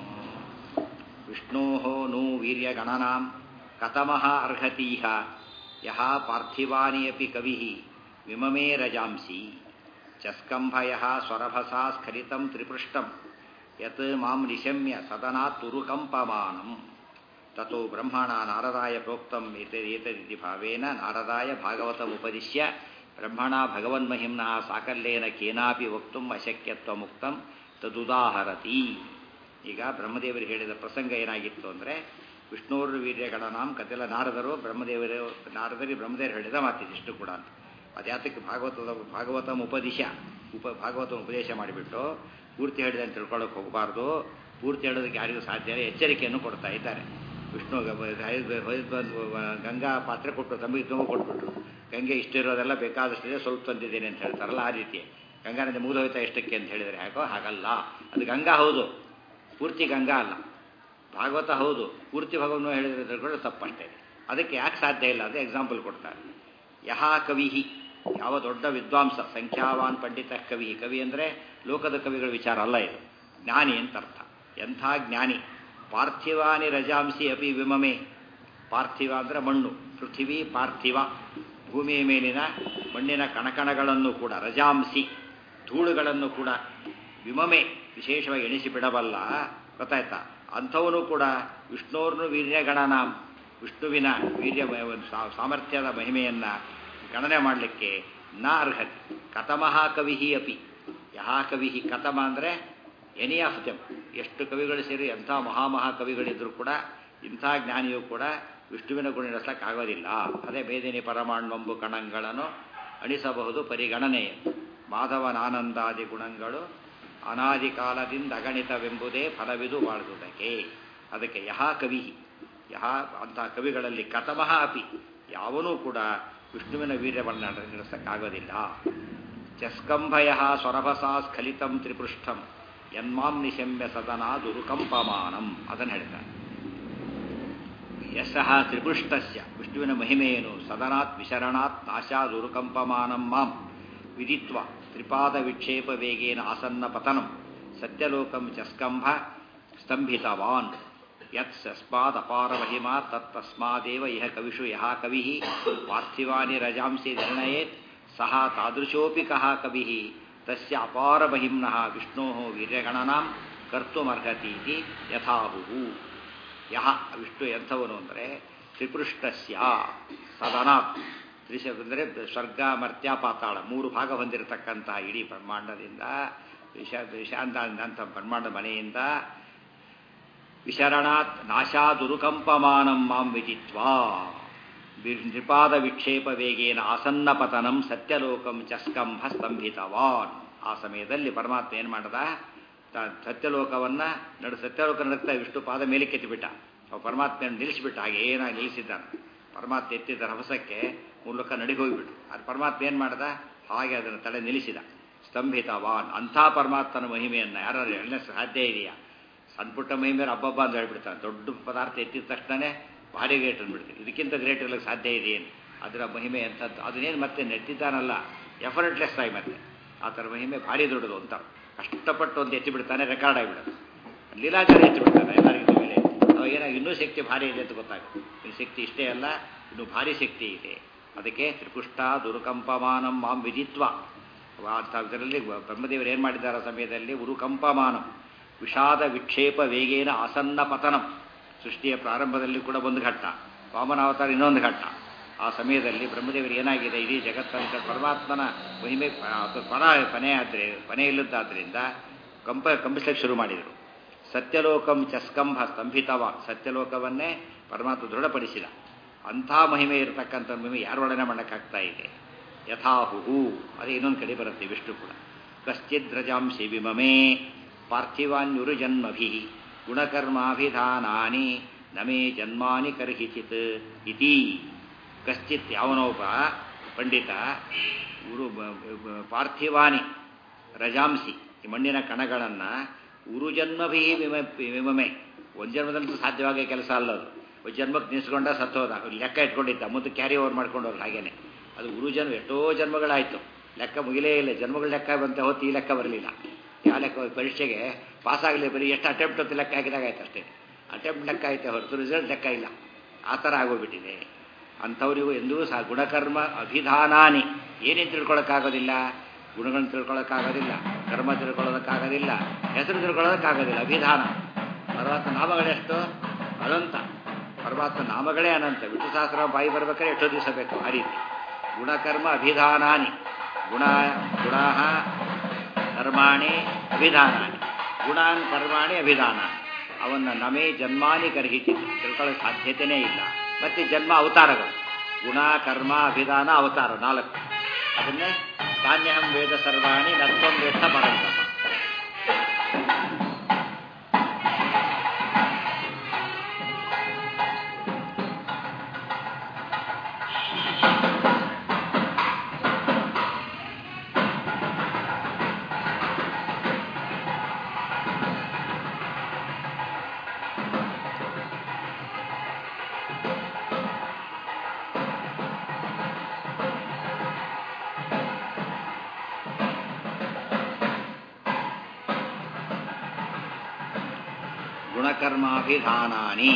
[SPEAKER 1] ವಿಷ್ಣೋಃ ನು ವೀರ್ಯಗಣನಾಂ ಕತಮಃ ಅರ್ಹತೀಹ ಯಃ ಪಾರ್ಥಿವಾನಿ ಅಪಿ ಕವಿಃ ವಿಮಮೇ ರಜಾಂಸಿ ಚಸ್ಕಂಭಯಃ ಸ್ವರಭಸಾ ಸ್ಖಲಿತಂ ತ್ರಿಪೃಷ್ಟಂ ಯತ್ ಮಾಂ ನಿಶಮ್ಯ ಸದನಾತ್ ತುರುಕಂಪಮಾನಂ ತಥೋ ಬ್ರಹ್ಮಣ ನಾರದಾಯ ಪ್ರೋಕ್ತಂ ಏತದಿತಿ ಭಾವೇನ ನಾರದಾಯ ಭಾಗವತಮುಪದಿಶ್ಯ ಬ್ರಹ್ಮಣ ಭಗವನ್ಮಹಿಮ್ನಃ ಸಾಕಲ್ಯೇನ ಕೇನಾಪಿ ವಕ್ತುಂ ಅಶಕ್ಯತ್ವಮುಕ್ತಂ ತದುದಾಹರತಿ ಈಗ ಬ್ರಹ್ಮದೇವರು ಹೇಳಿದ ಪ್ರಸಂಗ ಏನಾಗಿತ್ತು ಅಂದರೆ ವಿಷ್ಣುವರು ವೀರ್ಯಗಣನಾಂ ಕತೆಲ ನಾರದರು ಬ್ರಹ್ಮದೇವರು ನಾರದರಿ ಬ್ರಹ್ಮದೇವರು ಹೇಳಿದ ಮಾತಿದಿಷ್ಟು ಕೂಡ ಅಂತ ಅದ್ಯಾತಕ್ಕೆ ಭಾಗವತದ ಭಾಗವತಂ ಉಪದಿಶ ಉಪ ಭಾಗವತ ಉಪದೇಶ ಮಾಡಿಬಿಟ್ಟು ಪೂರ್ತಿ ಹೇಳಿದೆ ಅಂತ ತಿಳ್ಕೊಳ್ಳೋಕೆ ಹೋಗಬಾರ್ದು ಪೂರ್ತಿ ಹೇಳೋದಕ್ಕೆ ಯಾರಿಗೂ ಸಾಧ್ಯ ಇಲ್ಲ ಎಚ್ಚರಿಕೆಯನ್ನು ಕೊಡ್ತಾ ಇದ್ದಾರೆ ವಿಷ್ಣು ಗಂಗಾ ಪಾತ್ರೆ ಕೊಟ್ಟು ತಮಗೆ ತುಂಬ ಕೊಟ್ಬಿಟ್ರು ಗಂಗೆ ಇಷ್ಟಿರೋದೆಲ್ಲ ಬೇಕಾದಷ್ಟಿದೆ ಸ್ವಲ್ಪ ತಂದಿದ್ದೇನೆ ಅಂತ ಹೇಳ್ತಾರಲ್ಲ ಆ ರೀತಿ ಗಂಗಾ ನದಿ ಮುಗಿದೋಯ್ತಾ ಎಷ್ಟಕ್ಕೆ ಅಂತ ಹೇಳಿದರೆ ಯಾಕೋ ಹಾಗಲ್ಲ ಅದು ಗಂಗಾ ಹೌದು ಪೂರ್ತಿ ಗಂಗಾ ಅಲ್ಲ ಭಾಗವತ ಹೌದು ಪೂರ್ತಿ ಭಗವನ್ನು ಹೇಳಿದ್ರೆ ತಿಳ್ಕೊಳ್ಳೋ ತಪ್ಪಷ್ಟೇ ಅದಕ್ಕೆ ಯಾಕೆ ಸಾಧ್ಯ ಇಲ್ಲ ಅದು ಎಕ್ಸಾಂಪಲ್ ಕೊಡ್ತಾರೆ ಯಹಾ ಕವಿಹಿ ಯಾವ ದೊಡ್ಡ ವಿದ್ವಾಂಸ ಸಂಖ್ಯಾವಾನ್ ಪಂಡಿತ ಕವಿ ಕವಿ ಅಂದರೆ ಲೋಕದ ಕವಿಗಳ ವಿಚಾರ ಅಲ್ಲ ಇದು ಜ್ಞಾನಿ ಅಂತ ಅರ್ಥ ಎಂಥ ಜ್ಞಾನಿ ಪಾರ್ಥಿವಾನಿ ರಜಾಂಸಿ ಅಪಿ ವಿಮಮೆ ಪಾರ್ಥಿವ ಅಂದರೆ ಮಣ್ಣು ಪೃಥಿವಿ ಪಾರ್ಥಿವ ಭೂಮಿಯ ಮೇಲಿನ ಮಣ್ಣಿನ ಕಣಕಣಗಳನ್ನು ಕೂಡ ರಜಾಂಸಿ ಧೂಳುಗಳನ್ನು ಕೂಡ ವಿಮಮೆ ವಿಶೇಷವಾಗಿ ಎಣಿಸಿ ಬಿಡಬಲ್ಲ ಗೊತ್ತಾಯ್ತಾ ಅಂಥವನು ಕೂಡ ವಿಷ್ಣುವ್ರನ್ನು ವೀರ್ಯಗಣನಾಂ ವಿಷ್ಣುವಿನ ವೀರ್ಯ ಸಾಮರ್ಥ್ಯದ ಮಹಿಮೆಯನ್ನು ಗಣನೆ ಮಾಡಲಿಕ್ಕೆ ನ ಅರ್ಹತೆ ಕತಮಃ ಕವಿ ಅಪಿ ಯಹ ಕವಿ ಕತಮ ಅಂದರೆ ಎನಿ ಆಫ್ ದೆಮ್ ಎಷ್ಟು ಕವಿಗಳು ಸೇರಿ ಎಂಥ ಮಹಾಮಹಾ ಕವಿಗಳಿದ್ದರೂ ಕೂಡ ಇಂಥ ಜ್ಞಾನಿಯೂ ಕೂಡ ವಿಷ್ಣುವಿನ ಗುಣ ಆಗೋದಿಲ್ಲ ಅದೇ ಬೇದಿನಿ ಪರಮಾಣ್ವಂಬು ಕಣಗಳನ್ನು ಅಣಿಸಬಹುದು ಪರಿಗಣನೆಯ ಮಾಧವನಾನಂದಾದಿ ಗುಣಗಳು ಅನಾದಿ ಕಾಲದಿಂದ ಅಗಣಿತವೆಂಬುದೇ ಫಲವಿದು ಬಾಳುವುದಕ್ಕೆ ಅದಕ್ಕೆ ಯಹ ಕವಿ ಯಹ ಅಂಥ ಕವಿಗಳಲ್ಲಿ ಕತಮಃ ಅಪಿ ಯಾವನೂ ಕೂಡ ವಿಷ್ಣುವಿನ ವೀರ್ಯವನ್ನು ನಡೆಸಕ್ಕಾಗೋದಿಲ್ಲ ಚಸ್ಕಂಭಯ ಸ್ವರಭಸಾ ಸ್ಖಲಿತಂ ತ್ರಿಪೃಷ್ಠಂ ಯನ್ಮಾಂ ನಿಶಮ್ಯ ಸದನ ದುರುಕಂಪಮಾನಂ ಅದನ್ನು ಹೇಳ್ತಾರೆ ಯಶಃ ತ್ರಿಪೃಷ್ಟಸ್ಯ ವಿಷ್ಣುವಿನ ಮಹಿಮೆಯೇನು ಸದನಾತ್ ವಿಶರಣಾತ್ ನಾಶಾ ದುರುಕಂಪಮಾನಂ ಮಾಂ ವಿದಿತ್ವ ತ್ರಿಪಾದ ವಿಕ್ಷೇಪ ವೇಗೇನ ಆಸನ್ನ ಪತನಂ ಸತ್ಯಲೋಕಂ ಚಸ್ಕಂಭ ಸ್ತಂಭಿತವಾನ್ ಯತ್ ಸಸ್ಮಾದ್ ಅಪಾರ ಮಹಿಮಾ ತತ್ತಸ್ಮಾದೇವ ಇಹ ಕವಿಷು ಯಹ ಕವಿ ಪಾರ್ಥಿವಾನಿ ರಜಾಂಸಿ ನಿರ್ಣಯೇತ್ ಸಹ ತಾದೃಶೋಪಿ ಕಹ ಕವಿ ತಸ್ಯ ಅಪಾರ ಮಹಿಮ್ನಃ ವಿಷ್ಣೋ ವೀರ್ಯಗಣನಾಂ ಕರ್ತುಮರ್ಹತೀತಿ ಯಥಾಹುಹು ಯಹ ವಿಷ್ಣು ಎಂಥವನು ಅಂದರೆ ತ್ರಿಪೃಷ್ಟಸ್ಯ ಸದನಾತ್ ತ್ರಿಶ ಅಂದರೆ ಸ್ವರ್ಗ ಮರ್ತ್ಯ ಪಾತಾಳ ಮೂರು ಭಾಗ ಹೊಂದಿರತಕ್ಕಂತಹ ಇಡೀ ಬ್ರಹ್ಮಾಂಡದಿಂದ ವಿಷ ವಿಷಾಂತ ಬ್ರಹ್ಮಾಂಡ ಮನೆಯಿಂದ ವಿಶರಣಾತ್ ನಾಶಾದುರುಕಂಪಮಾನಂ ಮಾಂ ವಿಜಿತ್ವಾ ನಿರ್ಪಾದ ವಿಕ್ಷೇಪ ವೇಗೇನ ಆಸನ್ನ ಪತನಂ ಸತ್ಯಲೋಕಂ ಚಸ್ಕಂಭ ಸ್ತಂಭಿತವಾನ್ ಆ ಸಮಯದಲ್ಲಿ ಪರಮಾತ್ಮ ಏನು ಮಾಡದ ಸತ್ಯಲೋಕವನ್ನ ನಡು ಸತ್ಯಲೋಕ ನಡುತ್ತಾ ವಿಷ್ಣು ಪಾದ ಮೇಲೆ ಕೆತ್ತಿಬಿಟ್ಟ ಅವ ಪರಮಾತ್ಮ ನಿಲ್ಲಿಸಿಬಿಟ್ಟ ಹಾಗೆ ಏನಾಗಿ ನಿಲ್ಲಿಸಿದ್ದಾನೆ ಪರಮಾತ್ಮ ಎತ್ತಿದ್ದ ರಭಸಕ್ಕೆ ಮೂಲಕ ನಡಿಗೆ ಹೋಗಿಬಿಟ್ಟು ಅದು ಪರಮಾತ್ಮ ಏನು ಮಾಡ್ದ ಹಾಗೆ ಅದನ್ನು ತಲೆ ನಿಲ್ಲಿಸಿದ ಸ್ತಂಭಿತವಾನ್ ಅಂಥ ಪರಮಾತ್ಮನ ಮಹಿಮೆಯನ್ನು ಯಾರು ಹೇಳಲಿಕ್ಕೆ ಸಾಧ್ಯ ಇದೆಯಾ ಸಣ್ಣ ಪುಟ್ಟ ಮೈ ಮೇಲೆ ಹಬ್ಬಬ್ಬ ಅಂತ ಹೇಳ್ಬಿಡ್ತಾನೆ ದೊಡ್ಡ ಪದಾರ್ಥ ಎತ್ತಿದ ತಕ್ಷಣನೇ ಭಾರಿ ಗ್ರೇಟ್ ಅಂದ್ಬಿಡ್ತೀವಿ ಇದಕ್ಕಿಂತ ಗ್ರೇಟ್ ಇರಲಿಕ್ಕೆ ಸಾಧ್ಯ ಇದೆಯೇನು ಅದರ ಮಹಿಮೆ ಅಂತದ್ದು ಅದನ್ನೇನು ಮತ್ತೆ ನೆಟ್ಟಿದ್ದಾನಲ್ಲ ಎಫರ್ಟ್ಲೆಸ್ ಆಗಿ ಮತ್ತೆ ಆ ಥರ ಮಹಿಮೆ ಭಾರಿ ದೊಡ್ಡದು ಅಂತ ಕಷ್ಟಪಟ್ಟು ಒಂದು ಎತ್ತಿ ಬಿಡ್ತಾನೆ ರೆಕಾರ್ಡ್ ಆಗಿಬಿಡೋದು ಲೀಲಾಚಾರ ಎತ್ತಿ ಬಿಡ್ತಾನೆ ಎಲ್ಲರಿಗಿಂತ ಮೇಲೆ ಅವಾಗ ಏನಾಗಿ ಇನ್ನೂ ಶಕ್ತಿ ಭಾರಿ ಇದೆ ಅಂತ ಗೊತ್ತಾಗುತ್ತೆ ಇನ್ನು ಶಕ್ತಿ ಇಷ್ಟೇ ಅಲ್ಲ ಇನ್ನೂ ಭಾರಿ ಶಕ್ತಿ ಇದೆ ಅದಕ್ಕೆ ತ್ರಿಪುಷ್ಟ ದುರುಕಂಪಮಾನಂ ಮಾಂ ವಿಧಿತ್ವ ಅಂತ ಇದರಲ್ಲಿ ಬ್ರಹ್ಮದೇವರು ಏನು ಮಾಡಿದ್ದಾರೆ ಆ ಸಮಯದಲ್ಲಿ ಉರುಕಂಪಮಾನಂ ವಿಷಾದ ವಿಕ್ಷೇಪ ವೇಗೇನ ಆಸನ್ನ ಪತನಂ ಸೃಷ್ಟಿಯ ಪ್ರಾರಂಭದಲ್ಲಿ ಕೂಡ ಒಂದು ಘಟ್ಟ ವಾಮನಾವತಾರ ಇನ್ನೊಂದು ಘಟ್ಟ ಆ ಸಮಯದಲ್ಲಿ ಬ್ರಹ್ಮದೇವರು ಏನಾಗಿದೆ ಇಡೀ ಜಗತ್ತಂತ ಪರಮಾತ್ಮನ ಮಹಿಮೆ ಅದು ಪರ ಕೊನೆ ಆದರೆ ಕೊನೆ ಇಲ್ಲದ್ದಾದ್ದರಿಂದ ಕಂಪ ಕಂಪಿಸ್ಲಿಕ್ಕೆ ಶುರು ಮಾಡಿದರು ಸತ್ಯಲೋಕಂ ಚಸ್ಕಂಭ ಸ್ತಂಭಿತವ ಸತ್ಯಲೋಕವನ್ನೇ ಪರಮಾತ್ಮ ದೃಢಪಡಿಸಿದ ಅಂಥ ಮಹಿಮೆ ಇರತಕ್ಕಂಥ ಮಹಿಮೆ ಯಾರು ವರ್ಣನೆ ಮಾಡೋಕ್ಕಾಗ್ತಾ ಇದೆ ಯಥಾಹುಹು ಅದೇ ಇನ್ನೊಂದು ಕಡೆ ಬರುತ್ತೆ ವಿಷ್ಣು ಕೂಡ ಕಶ್ಚಿದ್ ರಜಾಂಶಿ ವಿಮಮೇ ಪಾರ್ಥಿವಾನ್ಯುರು ಜನ್ಮಭಿ ಗುಣಕರ್ಮಾಭಿಧಾನಾನಿ ನಮೇ ಜನ್ಮಾನಿ ಕರ್ಹಿಚಿತ್ ಇತಿ ಕಶ್ಚಿತ್ ಯಾವನೊಬ್ಬ ಪಂಡಿತ ಉರು ಪಾರ್ಥಿವಾನಿ ರಜಾಂಸಿ ಈ ಮಣ್ಣಿನ ಕಣಗಳನ್ನು ಉರುಜನ್ಮಭಿ ವಿಮ ವಿಮಮೆ ಒಂದು ಜನ್ಮದಂತೂ ಸಾಧ್ಯವಾಗೋ ಕೆಲಸ ಅಲ್ಲದು ಒಂದು ಜನ್ಮಕ್ಕೆ ನಿಲ್ಸ್ಕೊಂಡ ಸತ್ತೋದ ಲೆಕ್ಕ ಇಟ್ಕೊಂಡಿದ್ದ ಮುಂದೆ ಕ್ಯಾರಿ ಓವರ್ ಮಾಡ್ಕೊಂಡವ್ರು ಹಾಗೇನೆ ಅದು ಗುರುಜನ್ಮ ಎಷ್ಟೋ ಜನ್ಮಗಳಾಯಿತು ಲೆಕ್ಕ ಮುಗಿಲೇ ಇಲ್ಲ ಜನ್ಮಗಳ ಲೆಕ್ಕ ಬಂತೆ ಹೊತ್ತು ಈ ಲೆಕ್ಕ ಬರಲಿಲ್ಲ ಯಾವ ಲೆಕ್ಕ ಪರೀಕ್ಷೆಗೆ ಪಾಸ್ ಆಗಲಿ ಬರೀ ಎಷ್ಟು ಅಟೆಂಪ್ಟ್ ಅಂತ ಲೆಕ್ಕ ಹಾಕಿದಾಗ ಆಯ್ತು ಅಷ್ಟೇ ಅಟೆಂಪ್ಟ್ ಲೆಕ್ಕ ಆಯ್ತು ಹೊರತು ರಿಸಲ್ಟ್ ಲೆಕ್ಕ ಇಲ್ಲ ಆ ಥರ ಆಗೋಗ್ಬಿಟ್ಟಿದೆ ಅಂಥವರಿಗೂ ಎಂದೂ ಸಹ ಗುಣಕರ್ಮ ಅಭಿಧಾನಾನಿ ಏನೇನು ತಿಳ್ಕೊಳಕ್ಕಾಗೋದಿಲ್ಲ ಗುಣಗಳನ್ನು ತಿಳ್ಕೊಳ್ಳೋಕ್ಕಾಗೋದಿಲ್ಲ ಕರ್ಮ ತಿಳ್ಕೊಳ್ಳೋದಕ್ಕಾಗೋದಿಲ್ಲ ಹೆಸರು ತಿಳ್ಕೊಳ್ಳೋದಕ್ಕಾಗೋದಿಲ್ಲ ಅಭಿಧಾನ ಪರಮಾತ್ಮ ನಾಮಗಳೆಷ್ಟು ಅನಂತ ಪರಮಾತ್ಮ ನಾಮಗಳೇ ಅನಂತ ವಿಷ್ಣು ಸಹಸ್ರ ಬಾಯಿ ಬರ್ಬೇಕಾದ್ರೆ ಎಷ್ಟೋ ದಿವಸ ಬೇಕು ಆ ರೀತಿ ಗುಣಕರ್ಮ ಅಭಿಧಾನಾನಿ ಗುಣ ಗುಣ ಕರ್ಮಾಣಿ ಅಭಿಧಾನಾನಿ ಗುಣಾನ್ ಕರ್ಮಾಣಿ ಅಭಿಧಾನ ಅವನ್ನ ನಮೇ ಜನ್ಮಾನಿ ಕರ್ಹಿಸಿ ತಿಳ್ಕೊಳ್ಳೋ ಸಾಧ್ಯತೆಯೇ ಇಲ್ಲ ಮತ್ತೆ ಜನ್ಮ ಅವತಾರಗಳು ಗುಣ ಕರ್ಮ ಅಭಿಧಾನ ಅವತಾರ ನಾಲ್ಕು ಅದನ್ನೇ ತಾನ್ಯಹಂ ವೇದ ಸರ್ವಾಣಿ ನತ್ವಂ ವೇದ ಪರಂತಪ ಗುಣಕರ್ಮಾಭಿಧಾನಾನಿ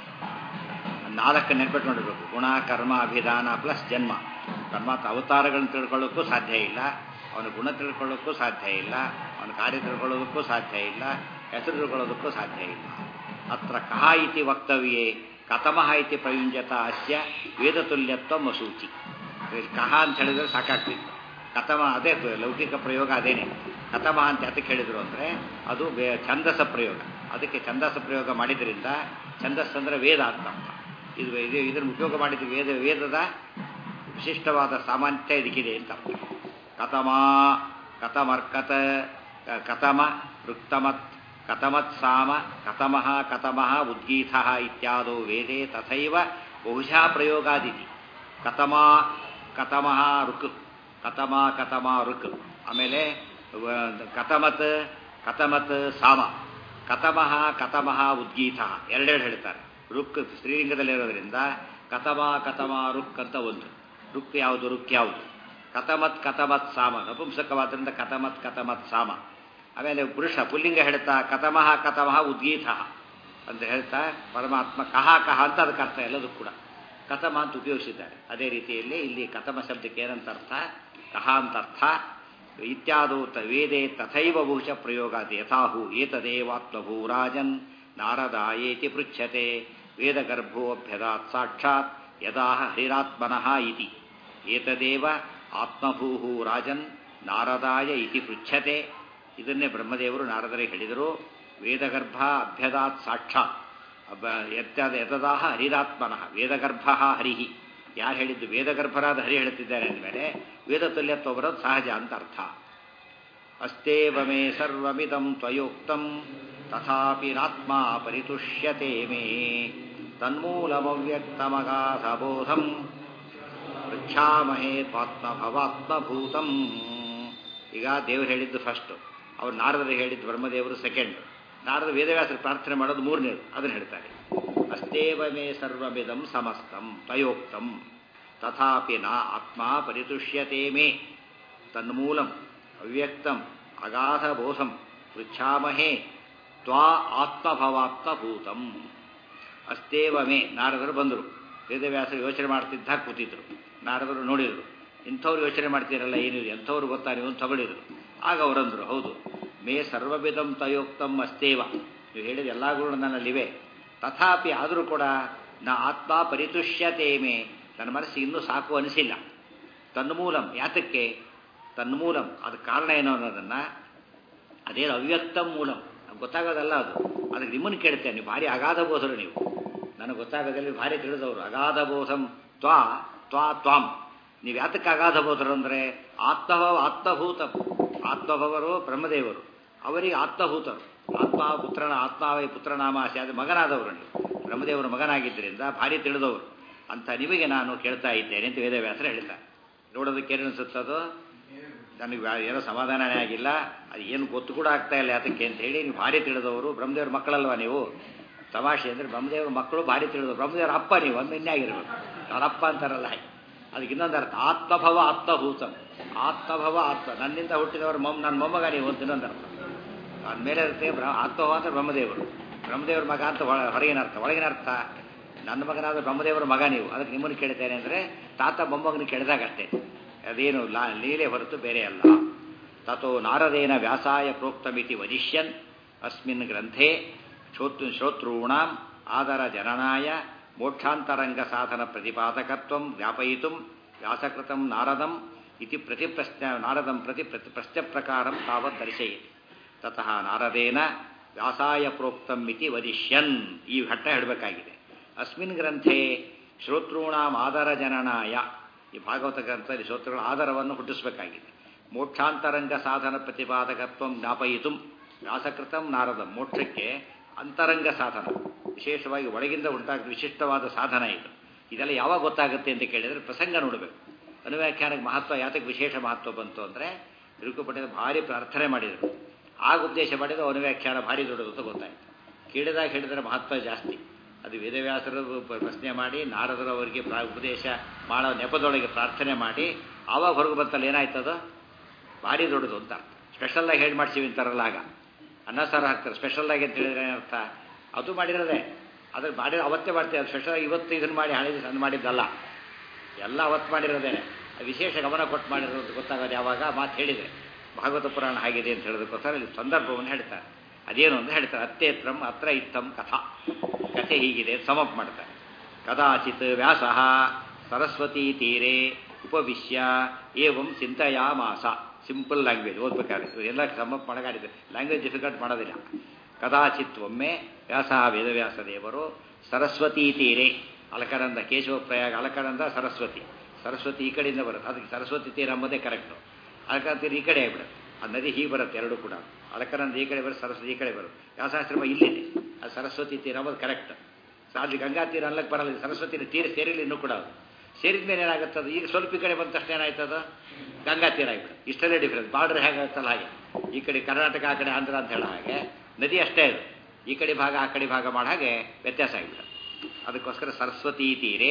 [SPEAKER 1] ನಾಲ್ಕು ನೆನ್ಪಿಟ್ಕೊಂಡಿರ್ಬೇಕು ಗುಣ ಕರ್ಮ ಅಭಿಧಾನ ಪ್ಲಸ್ ಜನ್ಮ ಪರಮಾತ್ಮ ಅವತಾರಗಳನ್ನು ತಿಳ್ಕೊಳ್ಳೋಕ್ಕೂ ಸಾಧ್ಯ ಇಲ್ಲ ಅವನ ಗುಣ ತಿಳ್ಕೊಳ್ಳೋಕ್ಕೂ ಸಾಧ್ಯ ಇಲ್ಲ ಅವನ ಕಾರ್ಯ ತಿಳ್ಕೊಳ್ಳೋದಕ್ಕೂ ಸಾಧ್ಯ ಇಲ್ಲ ಹೆಸರು ತಿಳ್ಕೊಳ್ಳೋದಕ್ಕೂ ಸಾಧ್ಯ ಇಲ್ಲ ಅತ್ರ ಕಹ ಇತಿ ವಕ್ತವ್ಯೇ ಕಥಮಃ ಇತಿ ಪ್ರಯುಂಜತ ಅಸ್ಯ ವೇದತುಲ್ಯತ್ವ ಮಸೂಚಿ ಕಹ ಅಂತ ಹೇಳಿದ್ರೆ ಸಾಕಾಗ್ತಿತ್ತು ಕಥಮ ಅದೇ ಲೌಕಿಕ ಪ್ರಯೋಗ ಅದೇನೆ ಕಥಮ ಅಂತ ಅದಕ್ಕೆ ಹೇಳಿದ್ರು ಅಂದರೆ ಅದು ಛಂದಸ ಪ್ರಯೋಗ ಅದಕ್ಕೆ ಛಂದಸ ಪ್ರಯೋಗ ಮಾಡಿದ್ರಿಂದ ಛಂದಸ್ ಅಂದರೆ ವೇದ ಅಂತ ಅರ್ಥ ಇದು ಇದು ಇದನ್ನು ಉಪಯೋಗ ಮಾಡಿದ ವೇದ ವೇದದ ವಿಶಿಷ್ಟವಾದ ಸಾಮರ್ಥ್ಯ ಇದಕ್ಕಿದೆ ಅಂತ ಅರ್ಥ ಕಥಮ ಕಥಮರ್ಕತ ಕಥಮ ಋಕ್ತಮತ್ ಕಥಮತ್ ಸಾಮ ಕಥಮಃ ಕಥಮಃ ಉದ್ಗೀತ ಇತ್ಯಾದೋ ವೇದೆ ತಥೈವ ಬಹುಶಃ ಪ್ರಯೋಗಾದಿತಿ ಕಥಮ ಕಥಮಃ ಋಕ್ ಕಥಮ ಕಥಮ ಋಕ್ ಆಮೇಲೆ ಕಥಮತ್ ಕಥಮತ್ ಸಾಮ ಕಥಮಃ ಕಥಮಃ ಉದ್ಗೀತ ಎರಡೆರಡು ಹೇಳ್ತಾರೆ ರುಕ್ ಸ್ತ್ರೀಲಿಂಗದಲ್ಲಿರೋದ್ರಿಂದ ಕಥಮ ಕಥಮ ರುಕ್ ಅಂತ ಒಂದು ರುಕ್ ಯಾವುದು ರುಕ್ ಯಾವುದು ಕಥಮತ್ ಕಥಮತ್ ಸಾಮ ನಪುಂಸಕವಾದ್ರಿಂದ ಕಥಮತ್ ಕಥಮತ್ ಸಾಮ ಆಮೇಲೆ ಪುರುಷ ಪುಲ್ಲಿಂಗ ಹೇಳ್ತಾ ಕಥಮಃ ಕಥಮಃ ಉದ್ಗೀತ ಅಂತ ಹೇಳ್ತಾ ಪರಮಾತ್ಮ ಕಹ ಕಹ ಅಂತ ಅದಕ್ಕೆ ಅರ್ಥ ಎಲ್ಲದೂ ಕೂಡ ಕಥಮ ಅಂತ ಉಪಯೋಗಿಸಿದ್ದಾರೆ ಅದೇ ರೀತಿಯಲ್ಲಿ ಇಲ್ಲಿ ಕಥಮ ಶಬ್ದಕ್ಕೆ ಏನಂತ ಅರ್ಥ ಕಹ ಅಂತ ಅರ್ಥ ಇತ್ಯಾದೋ ವೇದೆ ತಥೈವ ಬಹುಶ ಪ್ರಯೋಗಾದಿ ಯಥಾಹು ಏತದೇವಾತ್ಮಭೂ ರಾಜನ್ ನಾರದಾಯೇತಿ ಪೃಚ್ಛತೆ ವೇದಗರ್ಭೋಭ್ಯದಾತ್ ಸಾಕ್ಷಾತ್ ಯದಾ ಹರಿರಾತ್ಮನಃ ಇತಿ ಏತದೇವ ಆತ್ಮಭೂ ರಾಜನ್ ನಾರದಾಯ ಇತಿ ಪೃಚ್ಛತೆ ಇದನ್ನೇ ಬ್ರಹ್ಮದೇವರು ನಾರದರಿಗೆ ಹೇಳಿದರು ವೇದಗರ್ಭ ಅಭ್ಯದಾತ್ ಸಾಕ್ಷಾತ್ ಯತ್ಯಾದ ಯತದಾಹ ಹರಿರಾತ್ಮನಃ ವೇದಗರ್ಭ ಹರಿಹಿ ಯಾರು ಹೇಳಿದ್ದು ವೇದಗರ್ಭರಾದ ಹರಿ ಹೇಳುತ್ತಿದ್ದಾರೆ ಅಂದಮೇಲೆ ವೇದ ತುಲ್ಯತ್ವ ಬರೋದು ಸಹಜ ಅಂತ ಅರ್ಥ ಅಸ್ತೇವ ಮೇ ಸರ್ವಮಿದಂ ತ್ವಯೋಕ್ತಂ ತಥಾಪಿ ರಾತ್ಮ ಪರಿತುಷ್ಯತೆ ಮೇ ತನ್ಮೂಲಮವ್ಯಕ್ತಮಗಾಧಬೋಧಂ ಪೃಚ್ಛಾಮಹೇ ತ್ವಾತ್ಮಭವಾತ್ಮಭೂತಂ ಈಗ ದೇವರು ಹೇಳಿದ್ದು ಫಸ್ಟ್ ಅವ್ರು ನಾರದರು ಹೇಳಿದ್ದು ಬ್ರಹ್ಮದೇವರು ಸೆಕೆಂಡ್ ನಾರದ ವೇದವ್ಯಾಸರು ಪ್ರಾರ್ಥನೆ ಮಾಡೋದು ಮೂರನೇದು ಅದನ್ನು ಹೇಳ್ತಾರೆ ಅಸ್ತೇವ ಮೇ ಸರ್ವಮಿದಂ ಸಮಸ್ತಂ ತಯೋಕ್ತಂ ತಥಾಪಿ ನ ಆತ್ಮ ಪರಿತುಷ್ಯತೆ ಮೇ ತನ್ಮೂಲಂ ಅವ್ಯಕ್ತಂ ಅಗಾಧಬೋಧಂ ಪೃಚ್ಛಾಮಹೇ ತ್ವಾ ಆತ್ಮಭವಾತ್ಮಭೂತಂ ಅಸ್ತೇವ ಮೇ ನಾರದರು ಬಂದರು ವೇದವ್ಯಾಸರು ಯೋಚನೆ ಮಾಡ್ತಿದ್ದ ಕೂತಿದ್ರು ನಾರದರು ನೋಡಿದರು ಇಂಥವ್ರು ಯೋಚನೆ ಮಾಡ್ತೀರಲ್ಲ ಏನಿದೆ ಎಂಥವ್ರು ಗೊತ್ತಾ ನೀವು ಅಂತ ತಗೊಳಿದ್ರು ಆಗ ಅವರಂದರು ಹೌದು ಮೇ ಸರ್ವವಿಧಂ ತಯೋಕ್ತಂ ಅಸ್ತೇವ ನೀವು ಹೇಳಿದ ಎಲ್ಲ ಗುಣ ನನ್ನಲ್ಲಿವೆ ತಥಾಪಿ ಆದರೂ ಕೂಡ ನಾ ಆತ್ಮ ಪರಿತುಷ್ಯತೆ ಮೇ ನನ್ನ ಮನಸ್ಸಿಗೆ ಇನ್ನೂ ಸಾಕು ಅನಿಸಿಲ್ಲ ತನ್ಮೂಲಂ ಯಾತಕ್ಕೆ ತನ್ಮೂಲಂ ಅದು ಕಾರಣ ಏನು ಅನ್ನೋದನ್ನು ಅದೇನು ಅವ್ಯಕ್ತಂ ಮೂಲಂ ನಮ್ಗೆ ಗೊತ್ತಾಗೋದಲ್ಲ ಅದು ಅದಕ್ಕೆ ನಿಮ್ಮನ್ನು ಕೇಳ್ತೇನೆ ನೀವು ಭಾರಿ ಅಗಾಧ ಬೋಧರು ನೀವು ನನಗೆ ಗೊತ್ತಾಗೋದಲ್ಲಿ ಭಾರಿ ತಿಳಿದವರು ಅಗಾಧ ಬೋಧಂ ತ್ವಾ ತ್ವಾ ತ್ವಾಂ ನೀವು ಯಾತಕ್ಕೆ ಅಗಾಧ ಬೋಧರು ಅಂದರೆ ಆತ್ಮಭವ ಆತ್ಮಭೂತ ಆತ್ಮಭವರು ಬ್ರಹ್ಮದೇವರು ಅವರಿಗೆ ಆತ್ಮಭೂತರು ಆತ್ಮ ಪುತ್ರನ ಆತ್ಮಾವೈ ಪುತ್ರನಾಮಾಸಿ ಅದು ಮಗನಾದವರು ನೀವು ಬ್ರಹ್ಮದೇವರ ಮಗನಾಗಿದ್ದರಿಂದ ಭಾರಿ ತಿಳಿದವರು ಅಂತ ನಿಮಗೆ ನಾನು ಕೇಳ್ತಾ ಇದ್ದೇನೆ ಅಂತ ವೇದವ್ಯಾಸರು ಹೇಳ್ತಾರೆ ನೋಡೋದಕ್ಕೆ ಏನು ಅನಿಸುತ್ತದೋ ನನಗೆ ಏನೋ ಸಮಾಧಾನನೇ ಆಗಿಲ್ಲ ಅದು ಏನು ಗೊತ್ತು ಕೂಡ ಆಗ್ತಾ ಇಲ್ಲ ಯಾತಕ್ಕೆ ಅಂತ ಹೇಳಿ ನೀವು ಭಾರಿ ತಿಳಿದವರು ಬ್ರಹ್ಮದೇವ್ರ ಮಕ್ಕಳಲ್ವಾ ನೀವು ತಮಾಷೆ ಅಂದರೆ ಬ್ರಹ್ಮದೇವ್ರ ಮಕ್ಕಳು ಭಾರಿ ತಿಳಿದವರು ಬ್ರಹ್ಮದೇವ್ರ ಅಪ್ಪ ನೀವು ಒಂದು ಇನ್ನೇ ಆಗಿರ್ಬೇಕು ಅವ್ರ ಅಪ್ಪ ಅಂತಾರಲ್ಲ ಹಾಗೆ ಅದಕ್ಕೆ ಇನ್ನೊಂದು ಅರ್ಥ ಆತ್ಮಭವ ಆತ್ಮಭೂತಂ ಆತ್ಮಭವ ಆತ್ಮ ನನ್ನಿಂದ ಹುಟ್ಟಿದವರು ಮೊಮ್ಮ ನನ್ನ ಮೊಮ್ಮಗ ನೀವು ಅಂತ ಇನ್ನೊಂದು ಅರ್ಥ ಅದ್ಮೇಲೆ ಇರುತ್ತೆ ಬ್ರ ಆತ್ಮಭವ ಅಂದರೆ ಬ್ರಹ್ಮದೇವರು ಬ್ರಹ್ಮದೇವ್ರ ಮಗ ಅಂತ ಒಳ ಹೊರಗಿನ ಅರ್ಥ ಒಳಗಿನ ಅರ್ಥ ನನ್ನ ಮಗನಾದ ಬ್ರಹ್ಮದೇವರ ಮಗ ನೀವು ಅದಕ್ಕೆ ನಿಮ್ಮನ್ನು ಕೇಳ್ತೇನೆ ಅಂದರೆ ತಾತ ಮೊಮ್ಮಗನ ಕೇಳಿದಾಗಷ್ಟೇ ಅದೇನು ಲಾ ಲೀಲೆ ಹೊರತು ಬೇರೆ ಅಲ್ಲ ತಥೋ ನಾರದೇನ ವ್ಯಾಸಾಯ ಪ್ರೋಕ್ತಮಿತಿ ವದಿಷ್ಯನ್ ಅಸ್ಮಿನ್ ಗ್ರಂಥೆ ಶ್ರೋತೃ ಶ್ರೋತॄಣಾಂ ಆದರ ಜನನಾಯ ಮೋಕ್ಷಾಂತರಂಗ ಸಾಧನ ಪ್ರತಿಪಾದಕತ್ವ ವ್ಯಾಪಯಿತು ವ್ಯಾಸಕೃತಂ ನಾರದಂ ಇತಿ ಪ್ರತಿಪ್ರಶ್ನ ನಾರದಂ ಪ್ರತಿ ಪ್ರತಿ ಪ್ರಶ್ನೆ ಪ್ರಕಾರ ತಾವತ್ ದರ್ಶಯತಿ ತತಃ ನಾರದೇನ ವ್ಯಾಸಾಯ ಪ್ರೋಕ್ತಂ ಇತಿ ವದಿಷ್ಯನ್ ಈ ಘಟ್ಟ ಹೇಳಬೇಕಾಗಿದೆ ಅಸ್ಮಿನ್ ಗ್ರಂಥೆ ಶ್ರೋತೃಣಾಂ ಆದರ ಜನನಾಯ ಈ ಭಾಗವತ ಗ್ರಂಥದಲ್ಲಿ ಶ್ರೋತೃಗಳ ಆಧಾರವನ್ನು ಹುಟ್ಟಿಸಬೇಕಾಗಿದೆ ಮೋಕ್ಷಾಂತರಂಗ ಸಾಧನ ಪ್ರತಿಪಾದಕತ್ವ ಜ್ಞಾಪಯಿತು ವ್ಯಾಸಕೃತಂ ನಾರದಂ ಮೋಕ್ಷಕ್ಕೆ ಅಂತರಂಗ ಸಾಧನ ವಿಶೇಷವಾಗಿ ಒಳಗಿಂದ ಉಂಟಾಗ ವಿಶಿಷ್ಟವಾದ ಸಾಧನ ಇದು ಇದೆಲ್ಲ ಯಾವಾಗ ಗೊತ್ತಾಗುತ್ತೆ ಅಂತ ಕೇಳಿದರೆ ಪ್ರಸಂಗ ನೋಡಬೇಕು ಅನುವ್ಯಾಖ್ಯಾನಕ್ಕೆ ಮಹತ್ವ ಯಾತಕ್ಕೆ ವಿಶೇಷ ಮಹತ್ವ ಬಂತು ಅಂದರೆ ತಿರುಕುಪಟ್ಟಿದ ಭಾರಿ ಪ್ರಾರ್ಥನೆ ಮಾಡಿದರು ಆಗ ಉದ್ದೇಶ ಮಾಡಿದ ಅನುವ್ಯಾಖ್ಯಾನ ಭಾರಿ ದೊಡ್ಡದು ಅಂತ ಗೊತ್ತಾಯಿತು ಕೇಳಿದಾಗ ಹೇಳಿದರೆ ಮಹತ್ವ ಜಾಸ್ತಿ ಅದು ವೇದವ್ಯಾಸರು ಪ್ರಶ್ನೆ ಮಾಡಿ ನಾರದರು ಅವರಿಗೆ ಉಪದೇಶ ಮಾಡೋ ನೆಪದೊಳಗೆ ಪ್ರಾರ್ಥನೆ ಮಾಡಿ ಆವಾಗ ಹೊರಗೆ ಬಂತಲ್ಲ ಏನಾಯ್ತದು ಭಾರಿ ದೊಡ್ಡದು ಅಂತ ಅರ್ಥ ಸ್ಪೆಷಲ್ಲಾಗಿ ಹೇಳಿ ಮಾಡ್ತೀವಿ ಅಂತಾರಲ್ಲ ಆಗ ಅನ್ನ ಸಾರು ಹಾಕ್ತಾರೆ ಸ್ಪೆಷಲ್ಲಾಗಿ ಅಂತ ಹೇಳಿದ್ರೆ ಏನರ್ಥ ಅದು ಮಾಡಿರೋದೆ ಅದ್ರ ಮಾಡಿರೋ ಅವತ್ತೇ ಮಾಡ್ತೀವಿ ಅದು ಸ್ಪೆಷಲ್ ಇವತ್ತು ಇದನ್ನು ಮಾಡಿ ಹಳೆ ದಿವಸ ಮಾಡಿದ್ದಲ್ಲ ಎಲ್ಲ ಅವತ್ತು ಮಾಡಿರೋದೇನೆ ವಿಶೇಷ ಗಮನ ಕೊಟ್ಟು ಮಾಡಿರೋದು ಗೊತ್ತಾಗೋದು ಯಾವಾಗ ಮಾತು ಹೇಳಿದೆ ಭಾಗವತ ಪುರಾಣ ಆಗಿದೆ ಅಂತ ಹೇಳೋದಕ್ಕೋಸ್ಕರ ಇಲ್ಲಿ ಸಂದರ್ಭವನ್ನು ಹೇಳ್ತಾರೆ ಅದೇನು ಅಂತ ಹೇಳ್ತಾರೆ ಅತ್ತೇತ್ರಂ ಅತ್ರ ಇತ್ತಂ ಕಥಾ ಕಥೆ ಹೀಗಿದೆ ಸಮಪ್ ಮಾಡ್ತಾರೆ ಕದಾಚಿತ್ ವ್ಯಾಸ ಸರಸ್ವತಿ ತೀರೆ ಉಪವಿಶ್ಯ ಏವಂ ಚಿಂತೆಯಾಮಾಸ ಸಿಂಪಲ್ ಲ್ಯಾಂಗ್ವೇಜ್ ಓದ್ಬೇಕಾದ್ರೆ ಎಲ್ಲ ಸಮಪ್ ಮಾಡಗಾಡಿದೆ ಲ್ಯಾಂಗ್ವೇಜ್ ಡಿಫಿಕಲ್ಟ್ ಮಾಡೋದಿಲ್ಲ ಕದಾಚಿತ್ ಒಮ್ಮೆ ವ್ಯಾಸ ವೇದವ್ಯಾಸ ದೇವರು ಸರಸ್ವತಿ ತೀರೆ ಅಲಕನಂದ ಕೇಶವ ಪ್ರಯಾಗ ಅಲಕನಂದ ಸರಸ್ವತಿ ಸರಸ್ವತಿ ಈ ಕಡೆಯಿಂದ ಬರುತ್ತೆ ಅದಕ್ಕೆ ಸರಸ್ವತಿ ತೀರ ಅಂಬೋದೇ ಕರೆಕ್ಟು ಅಲಕನಂದ ತೀರ ಈ ಕಡೆ ಆಗ್ಬಿಡುತ್ತೆ ಆ ನದಿ ಹೀಗೆ ಬರುತ್ತೆ ಎರಡು ಕೂಡ ಅಲಕನಂದ ಈ ಕಡೆ ಬರುತ್ತೆ ಸರಸ್ವತಿ ಈ ಕಡೆ ಬರುತ್ತೆ ವ್ಯಾಸಾಶ್ರಮ ಇಲ್ಲಿದೆ ಅದು ಸರಸ್ವತಿ ತೀರ ಅಂಬೋದು ಕರೆಕ್ಟ್ ಅಲ್ಲಿ ಗಂಗಾ ತೀರ ಅಲ್ಲಕ್ಕೆ ಬರಲ್ಲ ಸರಸ್ವತಿ ತೀರ ಸೇರಿಲ್ಲ ಇನ್ನೂ ಕೂಡ ಅದು ಸೇರಿದ ಮೇಲೆ ಏನಾಗುತ್ತದೆ ಈಗ ಸ್ವಲ್ಪ ಈ ಕಡೆ ಬಂದ ತಕ್ಷಣ ಏನಾಯ್ತದ ಗಂಗಾ ತೀರ ಆಗಿಬಿಡುತ್ತೆ ಇಷ್ಟಲ್ಲೇ ಡಿಫ್ರೆನ್ಸ್ ಬಾರ್ಡರ್ ಹೇಗಾಗುತ್ತಲ್ಲ ಹಾಗೆ ಈ ಕಡೆ ಕರ್ನಾಟಕ ಆ ಕಡೆ ಆಂಧ್ರ ಅಂತ ಹೇಳೋ ಹಾಗೆ ನದಿ ಅಷ್ಟೇ ಅದು ಈ ಕಡೆ ಭಾಗ ಆ ಕಡೆ ಭಾಗ ಮಾಡೋ ಹಾಗೆ ವ್ಯತ್ಯಾಸ ಆಗಿಬಿಡುತ್ತೆ ಅದಕ್ಕೋಸ್ಕರ ಸರಸ್ವತಿ ತೀರೆ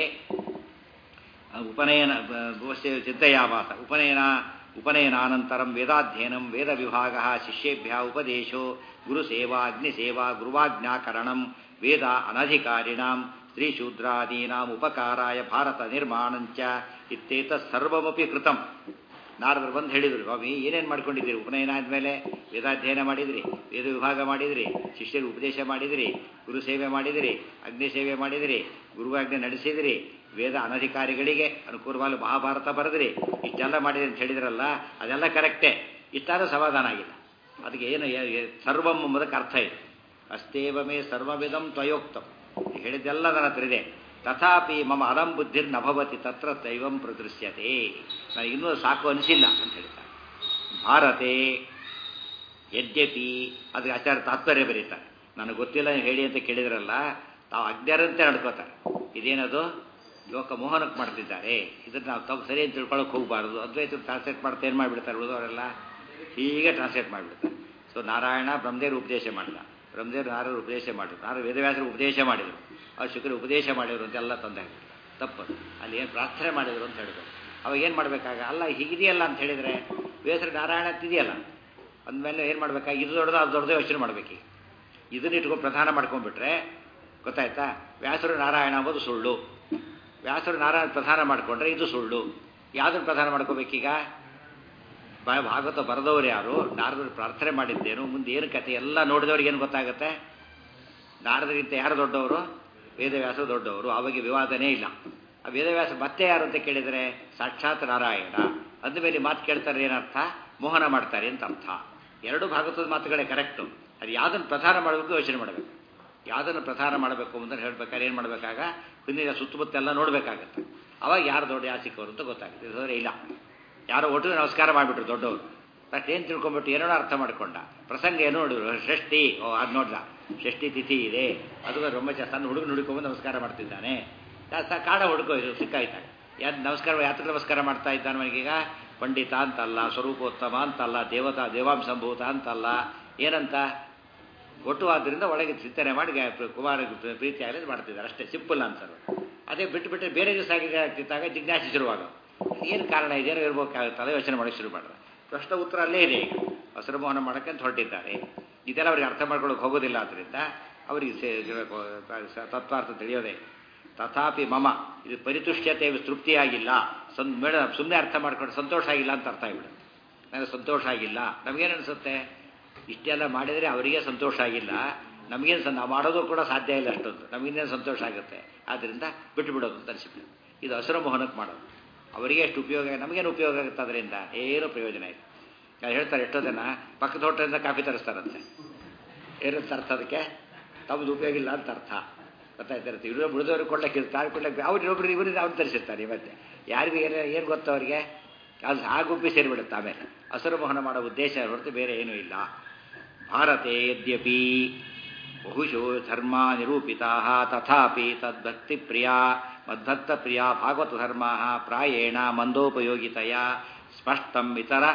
[SPEAKER 1] ಉಪನಯನ ಚಿಂತೆಯಾವಾಸ ಉಪನಯನ ಉಪನಯನಾನಂತರಂ ವೇದಾಧ್ಯಯನಂ ವೇದ ವಿಭಾಗ ಶಿಷ್ಯೇಭ್ಯ ಉಪದೇಶೋ ಗುರುಸೇವಾ ಅಗ್ನಿಸೇವಾ ಗುರುವಾಜ್ಞಾಕರಣಂ ವೇದ ಅನಧಿಕಾರಿಣಾಂ ಸ್ತ್ರೀಶೂದ್ರಾದೀನಾಂ ಉಪಕಾರಾಯ ಭಾರತ ನಿರ್ಮಾಣಂಚ ಇತ್ತೇತ ಸರ್ವಮಪಿ ಕೃತಂ ನಾರದರು ಬಂದು ಹೇಳಿದರು ಸ್ವಾಮಿ ಏನೇನು ಮಾಡ್ಕೊಂಡಿದ್ದೀರಿ ಉಪನಯನ ಆದಮೇಲೆ ವೇದಾಧ್ಯಯನ ಮಾಡಿದಿರಿ ವೇದ ವಿಭಾಗ ಮಾಡಿದಿರಿ ಶಿಷ್ಯರಿಗೆ ಉಪದೇಶ ಮಾಡಿದಿರಿ ಗುರು ಸೇವೆ ಮಾಡಿದಿರಿ ಅಗ್ನಿ ಸೇವೆ ಮಾಡಿದಿರಿ ಗುರುವಾಜ್ಞೆ ನಡೆಸಿದಿರಿ ವೇದ ಅನಧಿಕಾರಿಗಳಿಗೆ ಅನುಕೂಲವಾಗಿ ಮಹಾಭಾರತ ಬರೆದಿರಿ ಇಷ್ಟೆಲ್ಲ ಮಾಡಿದ್ರಿ ಅಂತ ಹೇಳಿದ್ರಲ್ಲ ಅದೆಲ್ಲ ಕರೆಕ್ಟೇ ಇಷ್ಟಾದ್ರೂ ಸಮಾಧಾನ ಆಗಿಲ್ಲ ಅದಕ್ಕೆ ಏನು ಸರ್ವಂ ಎಂಬುದಕ್ಕೆ ಅರ್ಥ ಇದೆ ಅಸ್ತೇವಮೇ ಸರ್ವವಿಧಂ ತ್ವಯೋಕ್ತಂ ಹೇಳಿದ್ದೆಲ್ಲ ನನ್ನ ಹತ್ರ ಇದೆ ತಥಾಪಿ ಮಮ ಅಲಂ ಬುದ್ಧಿರ್ ನಭವತಿ ತತ್ರ ದೈವಂ ಪ್ರದೃಶ್ಯತೆ ನನಗೆ ಇನ್ನೂ ಸಾಕು ಅನಿಸಿಲ್ಲ ಅಂತ ಹೇಳ್ತಾರೆ ಭಾರತೆ ಯದ್ಯಪಿ ಅದಕ್ಕೆ ಆಚಾರ್ಯ ತಾತ್ಪರ್ಯ ಬರೀತಾರೆ ನನಗೆ ಗೊತ್ತಿಲ್ಲ ಹೇಳಿ ಅಂತ ಕೇಳಿದ್ರಲ್ಲ ತಾವು ಅಜ್ಞರಂತೆ ನಡ್ಕೋತಾರೆ ಇದೇನದು ಲೋಕ ಮೋಹನಕ್ಕೆ ಮಾಡ್ತಿದ್ದಾರೆ ಇದನ್ನು ನಾವು ತಪ್ಪು ಸರಿ ಅಂತ ತಿಳ್ಕೊಳಕ್ಕೆ ಹೋಗಬಾರ್ದು ಅದ್ವೈತ ಟ್ರಾನ್ಸ್ಲೇಟ್ ಮಾಡ್ತಾ ಏನು ಮಾಡಿಬಿಡ್ತಾರೆ ಉಳಿದವರೆಲ್ಲ ಹೀಗೆ ಟ್ರಾನ್ಸ್ಲೇಟ್ ಮಾಡಿಬಿಡ್ತಾರೆ ಸೊ ನಾರಾಯಣ ಬ್ರಹ್ಮದೇವರು ಉಪದೇಶ ಮಾಡಿದ ಬ್ರಹ್ಮದೇವರು ನಾರರು ಉಪದೇಶ ಮಾಡಿದ್ರು ನಾರು ವೇದವ್ಯಾಸರು ಉಪದೇಶ ಮಾಡಿದರು ಅವ್ರು ಶುಕ್ರ ಉಪದೇಶ ಮಾಡಿದ್ರು ಅಂತೆಲ್ಲ ತಂದೆ ತಪ್ಪದು ಅಲ್ಲಿ ಏನು ಪ್ರಾರ್ಥನೆ ಮಾಡಿದ್ರು ಅಂತ ಹೇಳಿದ್ರು ಅವಾಗ ಏನು ಮಾಡಬೇಕಾಗ ಅಲ್ಲ ಹೀಗಿದೆಯಲ್ಲ ಅಂತ ಹೇಳಿದರೆ ವೇಸರು ನಾರಾಯಣ ಅಂತಿದೆಯಲ್ಲ ಅಂದಮೇಲೆ ಏನು ಮಾಡಬೇಕಾಗ ಇದು ದೊಡ್ಡದು ಅದು ದೊಡ್ಡದು ಯೋಚನೆ ಮಾಡಬೇಕು ಇದನ್ನ ಇಟ್ಕೊಂಡು ಪ್ರಧಾನ ಮಾಡ್ಕೊಂಡ್ಬಿಟ್ರೆ ಗೊತ್ತಾಯ್ತಾ ವ್ಯಾಸರು ನಾರಾಯಣ ಅಂಬೋದು ಸುಳ್ಳು ವ್ಯಾಸರು ನಾರಾಯಣ ಪ್ರಧಾನ ಮಾಡಿಕೊಂಡ್ರೆ ಇದು ಸುಳ್ಳು ಯಾವುದನ್ನು ಪ್ರಧಾನ ಮಾಡ್ಕೋಬೇಕೀಗ ಬ ಭಾಗವತ ಬರೆದವರು ಯಾರು ನಾರದರು ಪ್ರಾರ್ಥನೆ ಮಾಡಿದ್ದೇನು ಮುಂದೆ ಏನು ಕತೆ ಎಲ್ಲ ನೋಡಿದವ್ರಿಗೆ ಏನು ಗೊತ್ತಾಗುತ್ತೆ ನಾರದರಿಗಿಂತ ಯಾರು ದೊಡ್ಡವರು ವೇದವ್ಯಾಸ ದೊಡ್ಡವರು ಅವಾಗ ವಿವಾದನೇ ಇಲ್ಲ ಆ ವೇದವ್ಯಾಸ ಮತ್ತೆ ಯಾರು ಅಂತ ಕೇಳಿದರೆ ಸಾಕ್ಷಾತ್ ನಾರಾಯಣ ಅಂದಮೇಲೆ ಮಾತು ಕೇಳ್ತಾರೆ ಏನರ್ಥ ಮೋಹನ ಮಾಡ್ತಾರೆ ಅಂತ ಅರ್ಥ ಎರಡು ಭಾಗವತದ ಮಾತುಗಳೇ ಕರೆಕ್ಟು ಅದು ಯಾವುದನ್ನು ಪ್ರಧಾನ ಮಾಡಬೇಕು ಯೋಚನೆ ಮಾಡಬೇಕು ಯಾವುದನ್ನು ಪ್ರಧಾನ ಮಾಡಬೇಕು ಅಂತ ಹೇಳ್ಬೇಕಾದ್ರೆ ಏನು ಮಾಡಬೇಕಾಗ ಹಿಂದಿನ ಸುತ್ತಮುತ್ತೆಲ್ಲ ನೋಡಬೇಕಾಗತ್ತೆ ಅವಾಗ ಯಾರು ದೊಡ್ಡ ಯಾರು ಚಿಕ್ಕವರು ಅಂತ ಗೊತ್ತಾಗುತ್ತೆ ಇಲ್ಲದ್ರೆ ಇಲ್ಲ ಯಾರೋ ಒಟ್ಟು ನಮಸ್ಕಾರ ಮಾಡಿಬಿಟ್ರು ದೊಡ್ಡವರು ಬಟ್ ಏನು ತಿಳ್ಕೊಂಬಿಟ್ಟು ಏನೋ ಅರ್ಥ ಮಾಡ್ಕೊಂಡ ಪ್ರಸಂಗ ಏನು ನೋಡಿದ್ರು ಷಷ್ಠಿ ಓ ಅದು ನೋಡ್ದ ಷಷ್ಠಿ ತಿಥಿ ಇದೆ ಅದು ರೊಂಬ ಸಣ್ಣ ಹುಡುಗ ನುಡ್ಕೊಂಬಂದು ನಮಸ್ಕಾರ ಮಾಡ್ತಿದ್ದಾನೆ ಕಾಡ ಹುಡುಕೋ ಇದು ಸಿಕ್ಕಾಯ್ತಾಗ ಯಾರು ನಮಸ್ಕಾರ ಯಾತ್ರ ನಮಸ್ಕಾರ ಮಾಡ್ತಾ ಇದ್ದಾನೆ ಅವನಿಗೀಗ ಪಂಡಿತ ಅಂತಲ್ಲ ಸ್ವರೂಪೋತ್ತಮ ಅಂತಲ್ಲ ದೇವತಾ ದೇವಾಂಶಂಭೂತ ಅಂತಲ್ಲ ಏನಂತ ಒಟ್ಟು ಆದ್ದರಿಂದ ಒಳಗೆ ಚಿಂತನೆ ಮಾಡಿ ಕುಮಾರ ಪ್ರೀತಿ ಆಗಲಿ ಮಾಡ್ತಿದ್ದಾರೆ ಅಷ್ಟೇ ಸಿಂಪಲ್ ಆನ್ಸರ್ ಅದೇ ಬಿಟ್ಟು ಬಿಟ್ಟರೆ ಬೇರೆ ದಿವಸ ಆಗಿದೆ ಆಗ್ತಿದ್ದಾಗ ಜಿಜ್ಞಾಸೆ ಶುರುವಾಗ ಏನು ಕಾರಣ ಇದೇನೋ ಇರ್ಬೇಕಾಗುತ್ತಲ್ಲ ಯೋಚನೆ ಮಾಡೋಕ್ಕೆ ಶುರು ಮಾಡಿದ್ರೆ ಪ್ರಶ್ನೆ ಉತ್ತರ ಅಲ್ಲೇ ಇದೆ ಈಗ ಹಸಿರು ಮೋಹನ ಮಾಡೋಕ್ಕೆ ಅಂತ ಹೊರಟಿದ್ದಾರೆ ಇದೆಲ್ಲ ಅವ್ರಿಗೆ ಅರ್ಥ ಮಾಡ್ಕೊಳ್ಳೋಕೆ ಹೋಗೋದಿಲ್ಲ ಆದ್ದರಿಂದ ಅವರಿಗೆ ತತ್ವಾರ್ಥ ತಿಳಿಯೋದೇ ತಥಾಪಿ ಮಮ ಇದು ಪರಿತುಷ್ಟ್ಯತೆ ತೃಪ್ತಿಯಾಗಿಲ್ಲ ಸಂ ಮೇಡ ಸುಮ್ಮನೆ ಅರ್ಥ ಮಾಡ್ಕೊಂಡು ಸಂತೋಷ ಆಗಿಲ್ಲ ಅಂತ ಅರ್ಥ ಆಗಿಬಿಡುತ್ತೆ ನನಗೆ ಸಂತೋಷ ಆಗಿಲ್ಲ ನಮಗೇನು ಅನಿಸುತ್ತೆ ಇಷ್ಟೆಲ್ಲ ಮಾಡಿದರೆ ಅವರಿಗೆ ಸಂತೋಷ ಆಗಿಲ್ಲ ನಮಗೇನು ನಾವು ಮಾಡೋದು ಕೂಡ ಸಾಧ್ಯ ಇಲ್ಲ ಅಷ್ಟೊಂದು ನಮಗಿನ್ನೇನು ಸಂತೋಷ ಆಗುತ್ತೆ ಆದ್ದರಿಂದ ಬಿಟ್ಟು ಬಿಡೋದು ಅಂತ ಅನಿಸಿಬಿಟ್ಟು ಇದು ಹಸಿರು ಮೋಹನಕ್ಕೆ ಮಾಡೋದು ಅವರಿಗೆ ಎಷ್ಟು ಉಪಯೋಗ ನಮಗೇನು ಉಪಯೋಗ ಆಗುತ್ತೆ ಅದರಿಂದ ಏನೂ ಪ್ರಯೋಜನ ಇಲ್ಲ ಅದು ಹೇಳ್ತಾರೆ ಎಷ್ಟೋ ಜನ ಪಕ್ಕದ ಹೋಟೆಲಿಂದ ಕಾಫಿ ತರಿಸ್ತಾರಂತೆ ಏನಂತ ಅರ್ಥ ಅದಕ್ಕೆ ತಮ್ಮದು ಉಪಯೋಗ ಇಲ್ಲ ಅಂತ ಅರ್ಥ ಗೊತ್ತಾಯ್ತಿರುತ್ತೆ ಇವರು ಬಿಡಿದವ್ರಿಗೆ ಕೊಡ್ಲಿಕ್ಕೆ ಕಾಫಿ ಕೊಡ್ಲಿಕ್ಕೆ ಅವ್ರು ಇನ್ನೊಬ್ರು ಇವರಿಂದ ಅವ್ನು ತರಿಸಿರ್ತಾರೆ ಇವತ್ತೆ ಯಾರಿಗೂ ಏನು ಏನು ಗೊತ್ತು ಅವರಿಗೆ ಅದು ಆ ಗುಂಪಿ ಸೇರಿಬಿಡುತ್ತೆ ಆಮೇಲೆ ಹಸಿರು ಮೋಹನ ಮಾಡೋ ಉದ್ದೇಶ ಹೊರತು ಬೇರೆ ಏನೂ ಇಲ್ಲ ಭಾರತೆ ಯದ್ಯಪಿ ಬಹುಶೋ ಧರ್ಮ ನಿರೂಪಿತಾ ತಥಾಪಿ ತದ್ಭಕ್ತಿ ಪ್ರಿಯ ಮದ್ಭಕ್ತ ಪ್ರಿಯ ಭಾಗವತ ಧರ್ಮ ಪ್ರಾಯೇಣ ಮಂದೋಪಯೋಗಿತೆಯ ಸ್ಪಷ್ಟಂ ಇತರ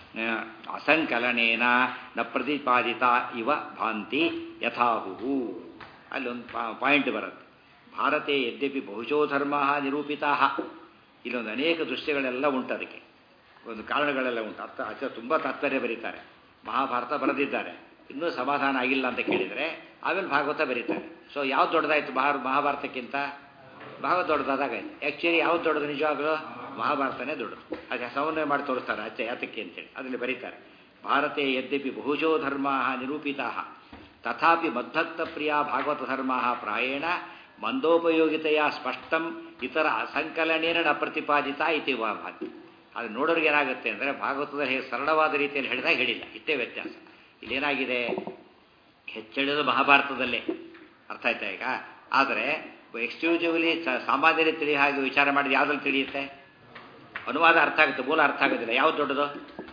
[SPEAKER 1] ಅಸಂಕಲನೇನ ನ ಪ್ರತಿಪಾದಿತ ಇವ ಭಾಂತಿ ಯಥಾಹು ಅಲ್ಲೊಂದು ಪಾಯಿಂಟ್ ಬರುತ್ತೆ ಭಾರತೆ ಯದ್ಯಪಿ ಬಹುಶೋ ಧರ್ಮ ನಿರೂಪಿತಾ ಇಲ್ಲೊಂದು ಅನೇಕ ದೃಶ್ಯಗಳೆಲ್ಲ ಉಂಟು ಅದಕ್ಕೆ ಒಂದು ಕಾರಣಗಳೆಲ್ಲ ಉಂಟು ಅರ್ಥ ಅಚ್ಚ ತುಂಬ ತಾತ್ಪರ್ಯ ಬರೀತಾರೆ ಮಹಾಭಾರತ ಬರೆದಿದ್ದಾರೆ ಇನ್ನೂ ಸಮಾಧಾನ ಆಗಿಲ್ಲ ಅಂತ ಕೇಳಿದರೆ ಆಮೇಲೆ ಭಾಗವತ ಬರೀತಾರೆ ಸೊ ಯಾವ್ದು ದೊಡ್ಡದಾಯ್ತು ಮಹಾ ಮಹಾಭಾರತಕ್ಕಿಂತ ಭಾಗವತ ದೊಡ್ಡದಾಗೈತೆ ಆ್ಯಕ್ಚುಲಿ ಯಾವ್ದು ದೊಡ್ಡದು ನಿಜವಾಗ್ಲೂ ಮಹಾಭಾರತನೇ ದೊಡ್ಡದು ಅದಕ್ಕೆ ಸಮನ್ವಯ ಮಾಡಿ ತೋರಿಸ್ತಾರೆ ಅಚ್ಚ ಯಾತಕ್ಕೆ ಅಂತೇಳಿ ಅದರಲ್ಲಿ ಬರೀತಾರೆ ಭಾರತೆ ಯದ್ಯಪಿ ಬಹುಶೋ ಧರ್ಮ ನಿರೂಪಿತಾ ತಥಾಪಿ ಮದ್ಭಕ್ತ ಪ್ರಿಯ ಭಾಗವತ ಧರ್ಮ ಪ್ರಾಯೇಣ ಮಂದೋಪಯೋಗಿತೆಯ ಸ್ಪಷ್ಟಂ ಇತರ ಅಸಂಕಲನೇನ ನ ಪ್ರತಿಪಾದಿತ ಇತಿ ಭಾತಿ ಅದು ನೋಡೋರಿಗೆ ಏನಾಗುತ್ತೆ ಅಂದರೆ ಭಾಗವತದ ಹೇಗೆ ಸರಳವಾದ ರೀತಿಯಲ್ಲಿ ಹೇಳಿದಾಗ ಹೇಳಿಲ್ಲ ಇಷ್ಟೇ ವ್ಯತ್ಯಾಸ ಇಲ್ಲೇನಾಗಿದೆ ಹೆಚ್ಚಳಿದ ಮಹಾಭಾರತದಲ್ಲೇ ಅರ್ಥ ಆಯ್ತಾ ಈಗ ಆದರೆ ಎಕ್ಸ್ಕ್ಲೂಸಿವ್ಲಿ ಸಾಮಾನ್ಯರೇ ತಿಳಿ ಹಾಗೆ ವಿಚಾರ ಮಾಡಿದ ಯಾವುದ್ರಲ್ಲಿ ತಿಳಿಯುತ್ತೆ ಅನುವಾದ ಅರ್ಥ ಆಗುತ್ತೆ ಮೂಲ ಅರ್ಥ ಆಗೋದಿಲ್ಲ ಯಾವ್ದು ದೊಡ್ಡದು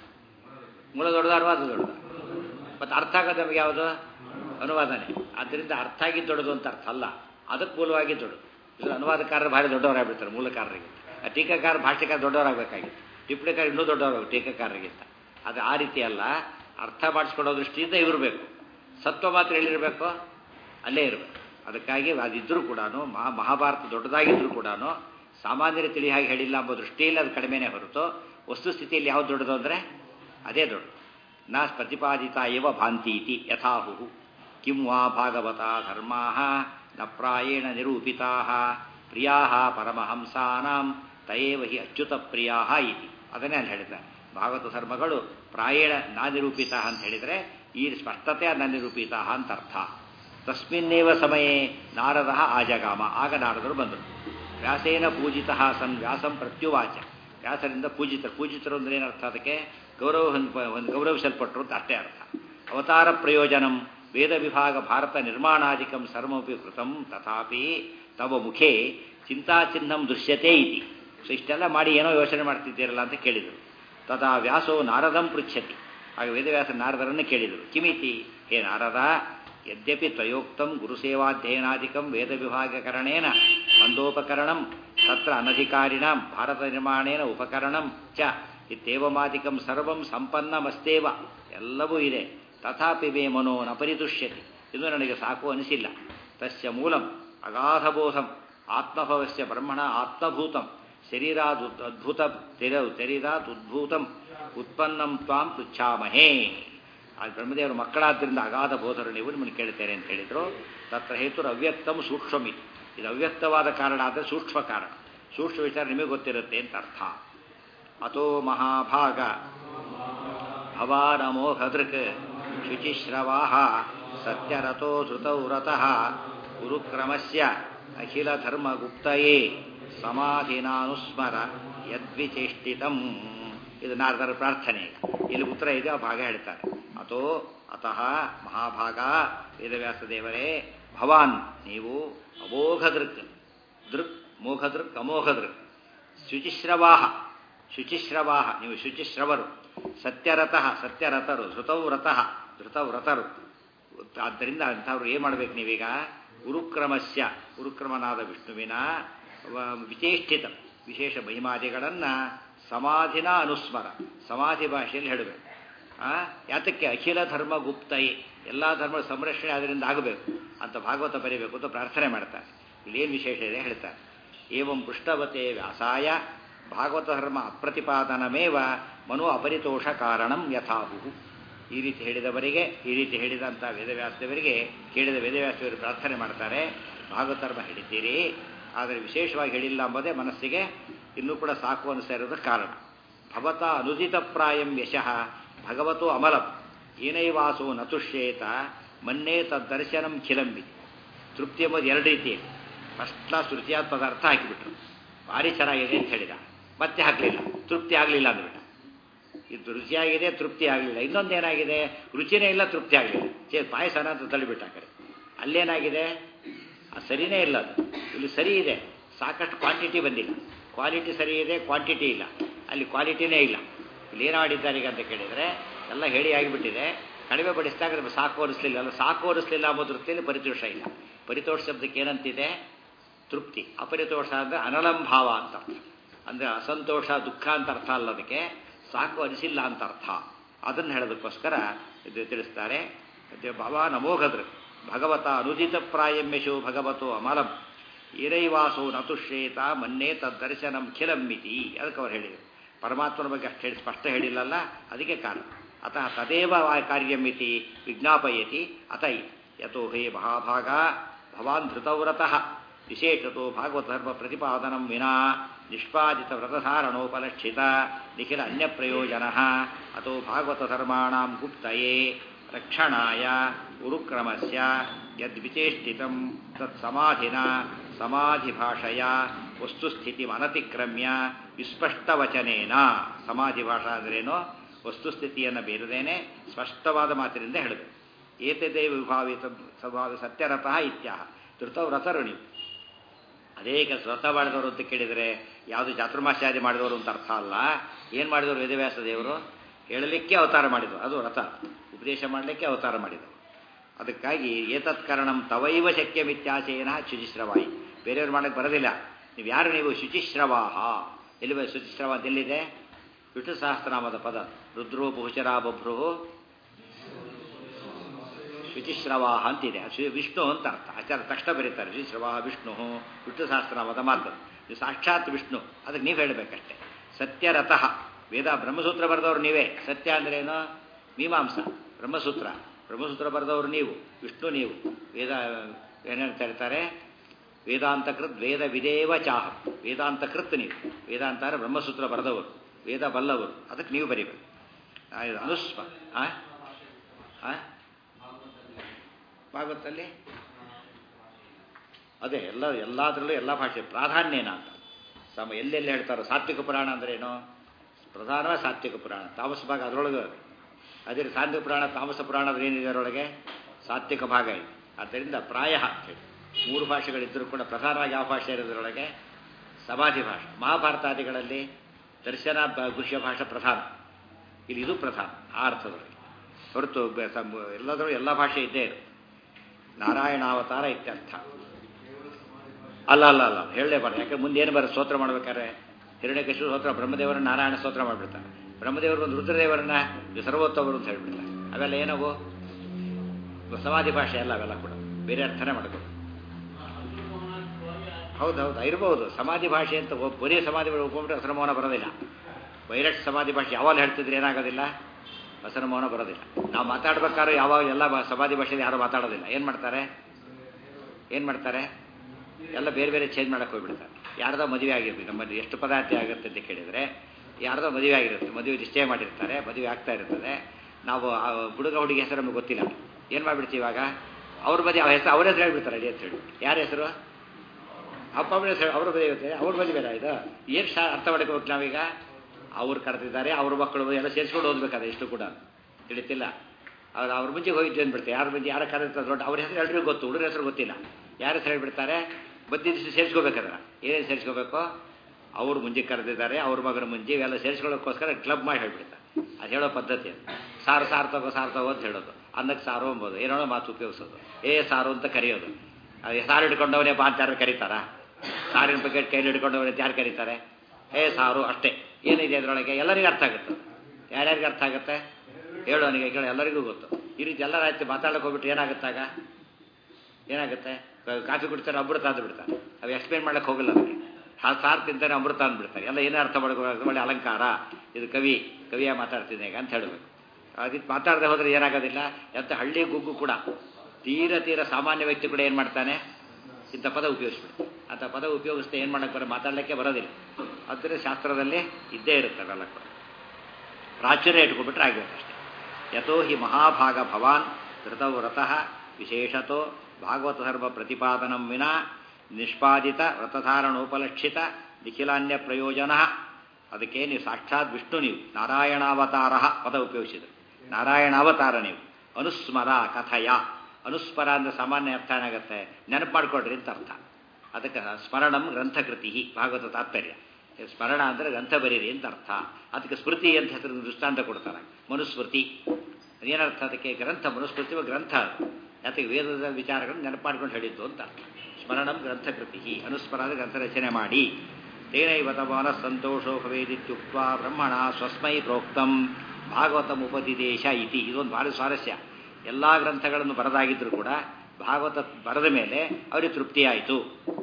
[SPEAKER 1] ಮೂಲ ದೊಡ್ಡದು ಅನುವಾದ ದೊಡ್ಡದು ಮತ್ತು ಅರ್ಥ ಆಗೋದು ನಮಗೆ ಯಾವುದು ಅನುವಾದನೆ ಆದ್ದರಿಂದ ಅರ್ಥ ಆಗಿದ್ದು ದೊಡ್ಡದು ಅಂತ ಅರ್ಥ ಅಲ್ಲ ಅದಕ್ಕೆ ಮೂಲವಾಗಿ ದೊಡ್ಡದು ಇದು ಅನುವಾದಕಾರರು ಭಾರಿ ದೊಡ್ಡವರಾಗ್ಬಿಡ್ತಾರೆ ಮೂಲಕಾರರಿಗೆ ಟೀಕಾಕಾರ ಭಾಷೆಕಾರ ದೊಡ್ಡವರಾಗಬೇಕಾಗಿತ್ತು ಟಿಪ್ಪಣಿಕಾರ ಇನ್ನೂ ದೊಡ್ಡವರಾಗ ಟೀಕಾಕಾರರಿಗಿಂತ ಅದು ಆ ರೀತಿ ಅಲ್ಲ ಅರ್ಥ ಮಾಡಿಸ್ಕೊಳ್ಳೋ ದೃಷ್ಟಿಯಿಂದ ಇರಬೇಕು ಸತ್ವ ಮಾತ್ರ ಎಲ್ಲಿರಬೇಕು ಅಲ್ಲೇ ಇರಬೇಕು ಅದಕ್ಕಾಗಿ ಅದಿದ್ದರೂ ಕೂಡ ಮಹಾ ಮಹಾಭಾರತ ದೊಡ್ಡದಾಗಿದ್ದರೂ ಕೂಡ ಸಾಮಾನ್ಯರ ತಿಳಿ ಹಾಗೆ ಹೇಳಿಲ್ಲ ಎಂಬ ದೃಷ್ಟಿಯಲ್ಲಿ ಅದು ಕಡಿಮೆನೇ ಹೊರತು ವಸ್ತುಸ್ಥಿತಿಯಲ್ಲಿ ಯಾವ್ದು ದೊಡ್ಡದು ಅಂದರೆ ಅದೇ ದೊಡ್ಡದು ನ ಪ್ರತಿಪಾದಿತ ಏವ ಭಾಂತಿ ಇತಿ ಯಥಾಹು ಕಿಂ ವಾ ಭಾಗವತ ಧರ್ಮಾ ನ ಪ್ರಾಯೇಣ ನಿರೂಪಿತಾ ಪ್ರಿಯಾ ಪರಮಹಂಸಾನಾಂ ತಯೇವ ಹಿ ಅಚ್ಯುತ ಪ್ರಿಯಾ ಇತಿ ಅದನ್ನೇ ಅಲ್ಲಿ ಹೇಳಿದ್ದಾರೆ ಭಾಗವತ ಧರ್ಮಗಳು ಪ್ರಾಯೇಣ ನಾನಿರೂಪಿತ ಅಂತ ಹೇಳಿದರೆ ಈ ಸ್ಪಷ್ಟತೆ ನನಿರೂಪಿತ ಅಂತ ಅರ್ಥ ತಸ್ಮಿನ್ನೇವ ಸಮಯೇ ನಾರದ ಆಜಗಾಮ ಆಗ ನಾರದರು ಬಂದರು ವ್ಯಾಸೇನ ಪೂಜಿತ ಸನ್ ವ್ಯಾಸಂ ಪ್ರತ್ಯುವಾಚ ವ್ಯಾಸರಿಂದ ಪೂಜಿತರು ಪೂಜಿತರು ಅಂದ್ರೆ ಏನರ್ಥ ಅದಕ್ಕೆ ಗೌರವ ಒಂದು ಗೌರವಿಸಲ್ಪಟ್ಟರು ಅಂತ ಅಷ್ಟೇ ಅರ್ಥ ಅವತಾರ ಪ್ರಯೋಜನಂ ವೇದ ವಿಭಾಗ ಭಾರತ ನಿರ್ಮಾಣಾಧಿಕಂ ಸರ್ವಮಪಿ ಕೃತಂ ತಥಾಪಿ ತವ ಮುಖೇ ಚಿಂತಾಚಿಹ್ನಂ ದೃಶ್ಯತೆ ಇತಿ ಸೊ ಇಷ್ಟೆಲ್ಲ ಮಾಡಿ ಏನೋ ಯೋಚನೆ ಮಾಡ್ತಿದ್ದೀರಲ್ಲ ಅಂತ ಕೇಳಿದರು ತದಾ ವ್ಯಾಸೋ ನಾರದಂ ಪೃಚ್ಛತಿ ಆಗ ವೇದವ್ಯಾಸ ನಾರದರನ್ನು ಕೇಳಿದರು ಕಿಮಿತಿ ಹೇ ನಾರದ ಯದ್ಯಪಿ ತ್ವಯೋಕ್ತಂ ಗುರುಸೇವಾಧ್ಯಯನಾಧಿಕಂ ವೇದ ವಿಭಾಗಕರಣೇನ ಮಂದೋಪಕರಣಂ ತತ್ರ ಅನಧಿಕಾರಿಣ ಭಾರತ ನಿರ್ಮಾಣೇನ ಉಪಕರಣಂ ಚ ಇತ್ಯೇವಮಾದಿಕಂ ಸರ್ವಂ ಸಂಪನ್ನಮಸ್ತೇವ ಎಲ್ಲವೂ ಇದೆ ತಥಾಪಿ ಮೇ ಮನೋ ನ ಪರಿತುಷ್ಯತಿ ಇದು ನನಗೆ ಸಾಕು ಅನಿಸಿಲ್ಲ ತಸ್ಯ ಮೂಲಂ ಅಗಾಧಬೋಧಂ ಆತ್ಮಭವಸ್ಯ ಬ್ರಹ್ಮಣ ಆತ್ಮಭೂತಂ ಶರೀರಾದ್ ಅದ್ಭುತ ತೆರ ಶರೀರಾತ್ ಉದ್ಭೂತಂ ಉತ್ಪನ್ನಂ ತ್ವಾಂ ಪೃಚ್ಛಾಮಹೇ ಆ ಬ್ರಹ್ಮದೇವರ ಮಕ್ಕಳಾದ್ದರಿಂದ ಅಗಾಧ ಬೋಧರು ನೀವು ನಿಮ್ಮನ್ನು ಕೇಳ್ತೇನೆ ಅಂತ ಹೇಳಿದರು ತತ್ರ ಹೇತುರು ಅವ್ಯಕ್ತಂ ಸೂಕ್ಷ್ಮಿ ಇದು ಅವ್ಯಕ್ತವಾದ ಕಾರಣ ಆದರೆ ಸೂಕ್ಷ್ಮ ಕಾರಣ ಸೂಕ್ಷ್ಮ ವಿಚಾರ ನಿಮಗೆ ಗೊತ್ತಿರುತ್ತೆ ಅಂತ ಅರ್ಥ ಅಥೋ ಮಹಾಭಾಗ ಭವಾನಮೋಘದೃಕ್ ಶುಚಿಶ್ರವಾ ಸತ್ಯರಥೋ ಧೃತೌ ರಥಃ ಗುರುಕ್ರಮಸ್ಯ ಅಖಿಲಧರ್ಮಗುಪ್ತಯೇ ಸಮಾಧಿನಾನುಸ್ಮರ ಯದ್ವಿಚೇಷ್ಟಿತಂ ಇದು ನಾರದರ ಪ್ರಾರ್ಥನೆ ಇಲ್ಲಿ ಉತ್ತರ ಇದೆ ಆ ಭಾಗ ಹೇಳ್ತಾರೆ ಅಥೋ ಅತಃ ಮಹಾಭಾಗ ವೇದವ್ಯಾಸ ದೇವರೇ ಭವಾನ್ ನೀವು ಅಮೋಘ ದೃಕ್ ದೃಕ್ ಮೋಘ ದೃಕ್ ಅಮೋಘ ದೃಕ್ ಶುಚಿಶ್ರವಾಹ ಶುಚಿಶ್ರವಾಹ ನೀವು ಶುಚಿಶ್ರವರು ಸತ್ಯರಥಃ ಸತ್ಯರಥರು ಧೃತೌ ರಥಃ ಧೃತೌ ರಥರು ಆದ್ದರಿಂದ ಅಂಥವ್ರು ಏನು ಮಾಡ್ಬೇಕು ನೀವೀಗ ಗುರುಕ್ರಮಸ್ಯ ಗುರುಕ್ರಮನಾದ ವಿಷ್ಣುವಿನ ವಿಚೇಷ್ಟಿತ ವಿಶೇಷ ಮಹಿಮಾದಿಗಳನ್ನು ಸಮಾಧಿನ ಅನುಸ್ಮರ ಸಮಾಧಿ ಭಾಷೆಯಲ್ಲಿ ಹೇಳಬೇಕು ಯಾತಕ್ಕೆ ಅಖಿಲ ಧರ್ಮ ಗುಪ್ತಯೇ ಎಲ್ಲ ಧರ್ಮ ಸಂರಕ್ಷಣೆ ಅದರಿಂದ ಆಗಬೇಕು ಅಂತ ಭಾಗವತ ಬರೀಬೇಕು ಅಂತ ಪ್ರಾರ್ಥನೆ ಮಾಡ್ತಾರೆ ಇಲ್ಲೇನು ವಿಶೇಷ ಇದೆ ಹೇಳ್ತಾರೆ ಏವಂ ಪೃಷ್ಠವತೆ ವ್ಯಾಸಾಯ ಭಾಗವತ ಧರ್ಮ ಅಪ್ರತಿಪಾದನಮೇವ ಮನು ಅಪರಿತೋಷ ಕಾರಣಂ ಯಥಾಹು ಈ ರೀತಿ ಹೇಳಿದವರಿಗೆ ಈ ರೀತಿ ಹೇಳಿದಂಥ ವೇದವ್ಯಾಸದವರಿಗೆ ಕೇಳಿದ ವೇದವ್ಯಾಸದವರು ಪ್ರಾರ್ಥನೆ ಮಾಡ್ತಾರೆ ಭಾಗವತ ಧರ್ಮ ಹೇಳಿದ್ದೀರಿ ಆದರೆ ವಿಶೇಷವಾಗಿ ಹೇಳಿಲ್ಲ ಎಂಬುದೇ ಮನಸ್ಸಿಗೆ ಇನ್ನೂ ಕೂಡ ಸಾಕು ಅನಿಸ್ತಾ ಇರೋದಕ್ಕೆ ಕಾರಣ ಭವತ ಅನುದಿತ ಪ್ರಾಯಂ ಯಶಃ ಭಗವತೋ ಅಮಲಂ ಏನೈವಾಸೋ ನತುಷ್ಯೇತ ಮನ್ನೇ ತದ್ದರ್ಶನಂ ಖಿಲಂಬಿ ತೃಪ್ತಿ ಎಂಬುದು ಎರಡು ರೀತಿಯಲ್ಲಿ ಫಸ್ಟ್ ಕ್ಲಾಸ್ ರುಚಿಯಾದ ಪದಾರ್ಥ ಹಾಕಿಬಿಟ್ರು ಭಾರಿ ಚೆನ್ನಾಗಿದೆ ಅಂತ ಹೇಳಿದ ಮತ್ತೆ ಹಾಕಲಿಲ್ಲ ತೃಪ್ತಿ ಆಗಲಿಲ್ಲ ಅಂದ್ಬಿಟ್ಟ ಇದು ರುಚಿಯಾಗಿದೆ ತೃಪ್ತಿ ಆಗಲಿಲ್ಲ ಇನ್ನೊಂದು ಏನಾಗಿದೆ ರುಚಿನೇ ಇಲ್ಲ ತೃಪ್ತಿ ಆಗಲಿಲ್ಲ ಚೇ ಪಾಯಸನ ಅಂತ ತಳ್ಳಿಬಿಟ್ಟ ಕಡೆ ಅಲ್ಲೇನಾಗಿದೆ ಸರಿನೇ ಇಲ್ಲ ಅದು ಇಲ್ಲಿ ಸರಿ ಇದೆ ಸಾಕಷ್ಟು ಕ್ವಾಂಟಿಟಿ ಬಂದಿಲ್ಲ ಕ್ವಾಲಿಟಿ ಸರಿ ಇದೆ ಕ್ವಾಂಟಿಟಿ ಇಲ್ಲ ಅಲ್ಲಿ ಕ್ವಾಲಿಟಿನೇ ಇಲ್ಲ ಇಲ್ಲಿ ಏನು ಮಾಡಿದ್ದಾರೆ ಈಗ ಅಂತ ಕೇಳಿದರೆ ಎಲ್ಲ ಹೇಳಿ ಆಗಿಬಿಟ್ಟಿದೆ ಕಡಿಮೆ ಬಡಿಸಿದಾಗ ಸಾಕು ಓಡಿಸ್ಲಿಲ್ಲ ಅಲ್ಲ ಸಾಕು ಓಡಿಸ್ಲಿಲ್ಲ ಅನ್ನೋ ದೃಷ್ಟಿಯಲ್ಲಿ ಪರಿತೋಷ ಇಲ್ಲ ಪರಿತೋಷ ಶಬ್ದಕ್ಕೆ ಏನಂತಿದೆ ತೃಪ್ತಿ ಅಪರಿತೋಷ ಅಂದರೆ ಅನಲಂಭಾವ ಅಂತ ಅರ್ಥ ಅಂದರೆ ಅಸಂತೋಷ ದುಃಖ ಅಂತ ಅರ್ಥ ಅಲ್ಲ ಅದಕ್ಕೆ ಸಾಕು ಅನಿಸಿಲ್ಲ ಅಂತ ಅರ್ಥ ಅದನ್ನು ಹೇಳೋದಕ್ಕೋಸ್ಕರ ಇದು ತಿಳಿಸ್ತಾರೆ ಭವ ನಮೋಘದ್ರು ಭಗವತ ಅನುದಿತ ಪ್ರಾಯಮ್ಯಶೋ ಭಗವತೋ ಅಮಲಂ ಈರೈವಾಸೋ ನತುಶ್ರೇತ ಮನ್ನೇ ತದ್ದರ್ಶನಂ ಖಿಲಮ್ಮಿತಿ ಅದಕ್ಕೆ ಅವ್ರು ಹೇಳಿದರು ಪರಮಾತ್ಮನ ಬಗ್ಗೆ ಅಷ್ಟು ಹೇಳಿ ಸ್ಪಷ್ಟ ಹೇಳಿಲ್ಲಲ್ಲ ಅದಕ್ಕೆ ಕಾರಣ ಅತಃ ತದೇವ ಕಾರ್ಯಮಿತಿ ವಿಜ್ಞಾಪಯತಿ ಅತ ಯಥೋ ಹೇ ಮಹಾಭಾಗ ಭವಾನ್ ಧೃತವ್ರತಃ ವಿಶೇಷತೋ ಭಾಗವತ ಧರ್ಮ ಪ್ರತಿಪಾದನಂ ವಿನಾ ನಿಷ್ಪಾದಿತ ವ್ರತಧಾರಣೋಪಲಕ್ಷಿತ ನಿಖಿಲ ಅನ್ಯಪ್ರಯೋಜನ ಅಥೋ ಭಾಗವತ ಧರ್ಮಾಣಾಂ ಗುಪ್ತಯೇ ರಕ್ಷಣಾಯ ಉರುಕ್ರಮಸ್ಯ ಯದ್ವಿಚೇಷ್ಟಿತಂ ತತ್ಸಮಾಧಿನ ಸಮಾಧಿಭಾಷಯ ವಸ್ತುಸ್ಥಿತಿ ಅನತಿಕ್ರಮ್ಯ ವಿಸ್ಪಷ್ಟವಚನೇನ ಸಮಾಧಿ ಭಾಷಾ ಅಂದ್ರೇನೋ ವಸ್ತುಸ್ಥಿತಿಯನ್ನು ಬೇರದೇನೆ ಸ್ಪಷ್ಟವಾದ ಮಾತಿನಿಂದ ಹೇಳಬೇಕು ಏತದೇ ವಿಭಾವಿತ ಸ್ವಭಾವ ಸತ್ಯರಥಃ ಇತ್ಯಾಹ ಧೃತವ್ರತರು ನೀವು ಅನೇಕ ವ್ರತ ಮಾಡಿದವರು ಅಂತ ಕೇಳಿದರೆ ಯಾವುದು ಚಾತುರ್ಮಾಸ್ಯಾದಿ ಮಾಡಿದವರು ಅಂತ ಅರ್ಥ ಅಲ್ಲ ಏನು ಮಾಡಿದವರು ವೇದವ್ಯಾಸ ದೇವರು ಹೇಳಲಿಕ್ಕೆ ಅವತಾರ ಮಾಡಿದರು ಅದು ವ್ರತ ಉಪದೇಶ ಮಾಡಲಿಕ್ಕೆ ಅವತಾರ ಮಾಡಿದರು ಅದಕ್ಕಾಗಿ ಏತತ್ ಕಾರಣಂ ತವೈವ ಶಕ್ಯಮಿತ್ಯಾಶೇನ ಶುಚಿಶ್ರವಾಯಿ ಬೇರೆಯವ್ರು ಮಾಡಕ್ಕೆ ಬರೋದಿಲ್ಲ ನೀವು ಯಾರು ನೀವು ಶುಚಿಶ್ರವಾಹ ಎಲ್ಲಿ ಶುಚಿಶ್ರವ ಅಂತ ಎಲ್ಲಿದೆ ವಿಷ್ಣು ಸಹಸ್ರನಾಮದ ಪದ ರುದ್ರೋ ಬಹುಚರ ಬಭ್ರು ಶುಚಿಶ್ರವಾಹ ಅಂತಿದೆ ವಿಷ್ಣು ಅಂತ ಅರ್ಥ ಆಚಾರ ತಕ್ಷಣ ಬರೀತಾರೆ ಶುಚಿಶ್ರವಾಹ ವಿಷ್ಣು ವಿಷ್ಣು ಸಹಸ್ರನಾಮದ ಮಾತು ಇದು ಸಾಕ್ಷಾತ್ ವಿಷ್ಣು ಅದಕ್ಕೆ ನೀವು ಹೇಳಬೇಕಷ್ಟೆ ಸತ್ಯರಥಃ ವೇದ ಬ್ರಹ್ಮಸೂತ್ರ ಬರೆದವರು ನೀವೇ ಸತ್ಯ ಅಂದ್ರೇನು ಮೀಮಾಂಸ ಬ್ರಹ್ಮಸೂತ್ರ ಬ್ರಹ್ಮಸೂತ್ರ ಬರೆದವರು ನೀವು ವಿಷ್ಣು ನೀವು ವೇದ ಏನು ಹೇಳ್ತಾ ಇರ್ತಾರೆ ವೇದಾಂತಕೃತ್ ವೇದ ವಿದೇವ ಚಾಹ ವೇದಾಂತಕೃತ್ ನೀವು ವೇದಾಂತ ಬ್ರಹ್ಮಸೂತ್ರ ಬರೆದವರು ವೇದ ಬಲ್ಲವರು ಅದಕ್ಕೆ ನೀವು ಬರೀಬೇಕು ಅನುಸ್ಮ ಭಾಗವತಲ್ಲಿ ಅದೇ ಎಲ್ಲ ಎಲ್ಲದರಲ್ಲೂ ಎಲ್ಲ ಭಾಷೆ ಪ್ರಾಧಾನ್ಯನ ಅಂತ ಸಮ ಎಲ್ಲೆಲ್ಲಿ ಹೇಳ್ತಾರೋ ಸಾತ್ವಿಕ ಪುರಾಣ ಅಂದ್ರೇನು ಪ್ರಧಾನವಾಗಿ ಸಾತ್ವಿಕ ಪುರಾಣ ತಾಮಸ ಭಾಗ ಅದರೊಳಗೆ ಅದೇ ಸಾತ್ವಿಕ ಪುರಾಣ ತಾಮಸ ಪುರಾಣ ಏನಿದೆ ಅದರೊಳಗೆ ಸಾತ್ವಿಕ ಭಾಗ ಇದೆ ಆದ್ದರಿಂದ ಪ್ರಾಯ ಹೇಳಿ ಮೂರು ಭಾಷೆಗಳಿದ್ದರೂ ಕೂಡ ಪ್ರಧಾನವಾಗಿ ಯಾವ ಭಾಷೆ ಇರೋದ್ರೊಳಗೆ ಸಮಾಧಿ ಭಾಷೆ ಮಹಾಭಾರತಾದಿಗಳಲ್ಲಿ ದರ್ಶನ ಗುಹ್ಯ ಭಾಷೆ ಪ್ರಧಾನ ಇಲ್ಲಿ ಇದು ಪ್ರಧಾನ ಆ ಅರ್ಥದೊಳಗೆ ಹೊರತು ಎಲ್ಲದರಲ್ಲೂ ಎಲ್ಲ ಭಾಷೆ ಇದ್ದೇ ಇರು ನಾರಾಯಣಾವತಾರ ಇತ್ಯರ್ಥ ಅಲ್ಲ ಅಲ್ಲ ಅಲ್ಲ ಹೇಳಲೇಬಾರ್ದು ಯಾಕೆ ಮುಂದೆ ಏನು ಬರೋ ಸ್ತೋತ್ರ ಮಾಡ್ಬೇಕಾದ್ರೆ ಹಿರಣ್ಯಕೇಶ್ವರ ಸ್ತೋತ್ರ ಬ್ರಹ್ಮದೇವರನ್ನ ನಾರಾಯಣ ಸ್ತೋತ್ರ ಮಾಡಿಬಿಡ್ತಾರೆ ಬ್ರಹ್ಮದೇವರು ಒಂದು ರುದ್ರದೇವರನ್ನ ಸರ್ವೋತ್ತಮರು ಅಂತ ಹೇಳ್ಬಿಡ್ತಾರೆ ಅವೆಲ್ಲ ಏನವು ಸಮಾಧಿ ಭಾಷೆ ಅಲ್ಲ ಅವೆಲ್ಲ ಕೂಡ ಬೇರೆ ಅರ್ಥನೇ ಮಾಡ್ಕೊಂಡು ಹೌದೌದು ಇರ್ಬೋದು ಸಮಾಧಿ ಭಾಷೆ ಅಂತ ಒಬ್ಬ- ಬರೀ ಸಮಾಧಿ ಒಪ್ಕೊಂಡ್ರೆ ಹಸರ ಮೌನ ಬರೋದಿಲ್ಲ ವೈರಟ್ ಸಮಾಧಿ ಭಾಷೆ ಯಾವಾಗ ಹೇಳ್ತಿದ್ರೆ ಏನಾಗೋದಿಲ್ಲ ಹಸರ ಮೌನ ಬರೋದಿಲ್ಲ ನಾವು ಮಾತಾಡ್ಬೇಕಾದ್ರೆ ಯಾವಾಗ ಎಲ್ಲ ಬ- ಸಮಾಧಿ ಭಾಷೆಯಲ್ಲಿ ಯಾರು ಮಾತಾಡೋದಿಲ್ಲ ಏನು ಮಾಡ್ತಾರೆ ಏನು ಮಾಡ್ತಾರೆ ಎಲ್ಲ ಬೇರೆ ಬೇರೆ ಚೇಂಜ್ ಮಾಡಕ್ಕೆ ಹೋಗ್ಬಿಡ್ತಾರೆ ಯಾರ್ದೋ ಮದುವೆ ಆಗಿರ್ತೀವಿ ನಮ್ಮಲ್ಲಿ ಎಷ್ಟು ಪದಾರ್ಥ ಆಗುತ್ತೆ ಅಂತ ಕೇಳಿದರೆ ಯಾರ್ದೋ ಮದುವೆ ಆಗಿರುತ್ತೆ ಮದುವೆ ನಿಶ್ಚಯ ಮಾಡಿರ್ತಾರೆ ಮದುವೆ ಆಗ್ತಾ ಇರ್ತದೆ ನಾವು ಆ ಹುಡುಗ ಹುಡುಗಿ ಹೆಸರು ನಮಗೆ ಗೊತ್ತಿಲ್ಲ ಏನು ಮಾಡ್ಬಿಡ್ತೀವಿ ಇವಾಗ ಅವ್ರ ಮದುವೆ ಅವ್ರ ಹೆಸರು ಅವ್ರ ಹೆಸರು ಹೇಳ್ಬಿಡ್ತಾರೆ ಅಡಿ ಅಂತ ಹೇಳಿ ಯಾರ ಹೆಸರು ಅಪ್ಪ ಅಮ್ಮನ ಹೆಸರು ಅವ್ರ ಮದುವೆ ಇರುತ್ತೆ ಅವ್ರ ಮದುವೆ ಬೇಡ ಇದು ಏನು ಶಾ ಅರ್ಥ ಮಾಡ್ಕೋಬೇಕು ನಾವೀಗ ಅವ್ರು ಕರೆದಿದ್ದಾರೆ ಅವ್ರ ಮಕ್ಕಳು ಎಲ್ಲ ಸೇರಿಸ್ಕೊಂಡು ಓದ್ಬೇಕಾದ್ರೆ ಇಷ್ಟು ಕೂಡ ತಿಳಿತಿಲ್ಲ ಅವ್ರು ಅವ್ರ ಮುಂಚೆಗೆ ಹೋಗಿದ್ದು ಅಂದ್ಬಿಡ್ತಾರೆ ಯಾರ ಮುಂಚೆ ಯಾರ ಕರೆದಿರ್ತಾರೆ ದೊಡ್ಡ ಅವ್ರ ಹೆಸರು ಎಲ್ರಿಗೂ ಗೊತ್ತು ಹುಡುಗರ ಹೆಸರು ಗೊತ್ತಿಲ್ಲ ಯಾರ ಹೆಸರು ಹೇಳ್ಬಿಡ್ತಾರೆ ಬದ್ದಿದ್ದು ಸೇರಿಸ್ಕೋಬೇಕಾದ್ರೆ ಏನೇನು ಸೇರಿಸ್ಕೋಬೇಕು ಅವ್ರು ಮುಂಜೆ ಕರೆದಿದ್ದಾರೆ ಅವ್ರ ಮಗನ ಮುಂಜೆ ಇವೆಲ್ಲ ಸೇರಿಸ್ಕೊಳ್ಳೋಕ್ಕೋಸ್ಕರ ಕ್ಲಬ್ ಮಾಡಿ ಹೇಳ್ಬಿಡ್ತಾರೆ ಅದು ಹೇಳೋ ಪದ್ಧತಿ ಅದು ಸಾರು ಸಾರು ತಗೋ ಸಾರು ತಗೋ ಅಂತ ಹೇಳೋದು ಅನ್ನಕ್ಕೆ ಸಾರು ಅಂಬೋದು ಏನೋ ಮಾತು ಉಪಯೋಗಿಸೋದು ಏ ಸಾರು ಅಂತ ಕರೆಯೋದು ಅದು ಸಾರು ಹಿಡ್ಕೊಂಡವನೇ ಬಾ ಅಂತ ಯಾರು ಕರೀತಾರ ಸಾರಿನ ಬಕೆಟ್ ಕೈಲಿ ಹಿಡ್ಕೊಂಡವನೇ ಅಂತ ಯಾರು ಕರೀತಾರೆ ಏ ಸಾರು ಅಷ್ಟೇ ಏನಿದೆ ಅದರೊಳಗೆ ಎಲ್ಲರಿಗೂ ಅರ್ಥ ಆಗುತ್ತೆ ಯಾರ್ಯಾರಿಗೆ ಅರ್ಥ ಆಗುತ್ತೆ ಹೇಳೋನಿಗೆ ಕೇಳೋ ಎಲ್ಲರಿಗೂ ಗೊತ್ತು ಈ ರೀತಿ ಎಲ್ಲರ ಆಯ್ತು ಮಾತಾಡಕ್ಕೆ ಹೋಗ್ಬಿಟ್ಟು ಏನಾಗುತ್ತಾಗ ಏನಾಗುತ್ತೆ ಕಾಫಿ ಕುಡಿತಾರೆ ಅಮೃತ ಅಂದು ಬಿಡ್ತಾರೆ ಅವು ಎಕ್ಸ್ಪ್ಲೇನ್ ಮಾಡಕ್ಕೆ ಹೋಗಲ್ಲ ಅದಕ್ಕೆ ಆ ಸಾರು ತಿಂತಾರೆ ಅಮೃತ ಅಂದ್ಬಿಡ್ತಾರೆ ಎಲ್ಲ ಏನೇ ಅರ್ಥ ಮಾಡ್ಕೋಬೇಕು ಒಳ್ಳೆ ಅಲಂಕಾರ ಇದು ಕವಿ ಕವಿಯ ಮಾತಾಡ್ತಿದ್ದೆ ಈಗ ಅಂತ ಹೇಳಬೇಕು ಅದಕ್ಕೆ ಮಾತಾಡದೆ ಹೋದರೆ ಏನಾಗೋದಿಲ್ಲ ಎಂಥ ಹಳ್ಳಿ ಗುಗ್ಗು ಕೂಡ ತೀರ ತೀರ ಸಾಮಾನ್ಯ ವ್ಯಕ್ತಿ ಕೂಡ ಏನು ಮಾಡ್ತಾನೆ ಇಂಥ ಪದ ಉಪಯೋಗಿಸ್ಬಿಡ್ತಾರೆ ಅಂಥ ಪದ ಉಪಯೋಗಿಸ್ತಾ ಏನು ಮಾಡಕ್ಕೆ ಬರೋ ಮಾತಾಡಲಿಕ್ಕೆ ಬರೋದಿಲ್ಲ ಆದರೆ ಶಾಸ್ತ್ರದಲ್ಲಿ ಇದ್ದೇ ಇರುತ್ತವೆಲ್ಲ ಕೂಡ ಪ್ರಾಚುರ್ಯ ಇಟ್ಕೊಂಡ್ಬಿಟ್ರೆ ಆಗಬೇಕಷ್ಟೇ ಯಥೋ ಹಿ ಮಹಾಭಾಗ ಭವಾನ್ ಧೃತವ್ರತಃ ವಿಶೇಷತೋ ಭಾಗವತ ಧರ್ಮ ಪ್ರತಿಪಾದನಂ ವಿನಾ ನಿಷ್ಪಾದಿತ ವ್ರತಧಾರಣೋಪಲಕ್ಷಿತ ನಿಖಿಲಾನ್ಯ ಪ್ರಯೋಜನ ಅದಕ್ಕೆ ನೀವು ಸಾಕ್ಷಾತ್ ವಿಷ್ಣು ನೀವು ನಾರಾಯಣಾವತಾರ ಪದ ಉಪಯೋಗಿಸಿದರು ನಾರಾಯಣಾವತಾರ ನೀವು ಅನುಸ್ಮರ ಕಥಯ ಅನುಸ್ಮರ ಅಂದ್ರೆ ಸಾಮಾನ್ಯ ಅರ್ಥ ಏನಾಗುತ್ತೆ ನೆನಪು ಮಾಡ್ಕೊಡ್ರಿ ಅಂತ ಅರ್ಥ ಅದಕ್ಕೆ ಸ್ಮರಣಂ ಗ್ರಂಥಕೃತಿ ಭಾಗವತ ತಾತ್ಪರ್ಯ ಸ್ಮರಣ ಅಂದರೆ ಗ್ರಂಥ ಬರೀರಿ ಅಂತ ಅರ್ಥ ಅದಕ್ಕೆ ಸ್ಮೃತಿ ಅಂತ ಹೆಸರು ದೃಷ್ಟಾಂತ ಕೊಡ್ತಾರೆ ಮನುಸ್ಮೃತಿ ಏನರ್ಥ ಅದಕ್ಕೆ ಗ್ರಂಥ ಮನುಸ್ಮೃತಿ ಗ್ರಂಥ ಅದು ಯಾತಕ್ಕೆ ವೇದದ ವಿಚಾರಗಳನ್ನು ನೆನಪು ಮಾಡ್ಕೊಂಡು ಹೇಳಿದ್ದು ಅಂತ ಅರ್ಥ ಸ್ಮರಣಂ ಗ್ರಂಥಕೃತಿ ಅನುಸ್ಮರ ಗ್ರಂಥ ರಚನೆ ಮಾಡಿ ತೇನೈವ ತಮಾನ ಸಂತೋಷೋ ಭವೇದಿತ್ಯುಕ್ತ ಬ್ರಹ್ಮಣ ಸ್ವಸ್ಮೈ ಪ್ರೋಕ್ತಂ ಭಾಗವತಂ ಉಪದಿದೇಶ ಇತಿ ಇದೊಂದು ಭಾರಿ ಸ್ವಾರಸ್ಯ ಎಲ್ಲ ಗ್ರಂಥಗಳನ್ನು ಬರದಾಗಿದ್ದರೂ ಕೂಡ ಭಾಗವತ ಬರೆದ ಮೇಲೆ ಅವರಿಗೆ ತೃಪ್ತಿಯಾಯಿತು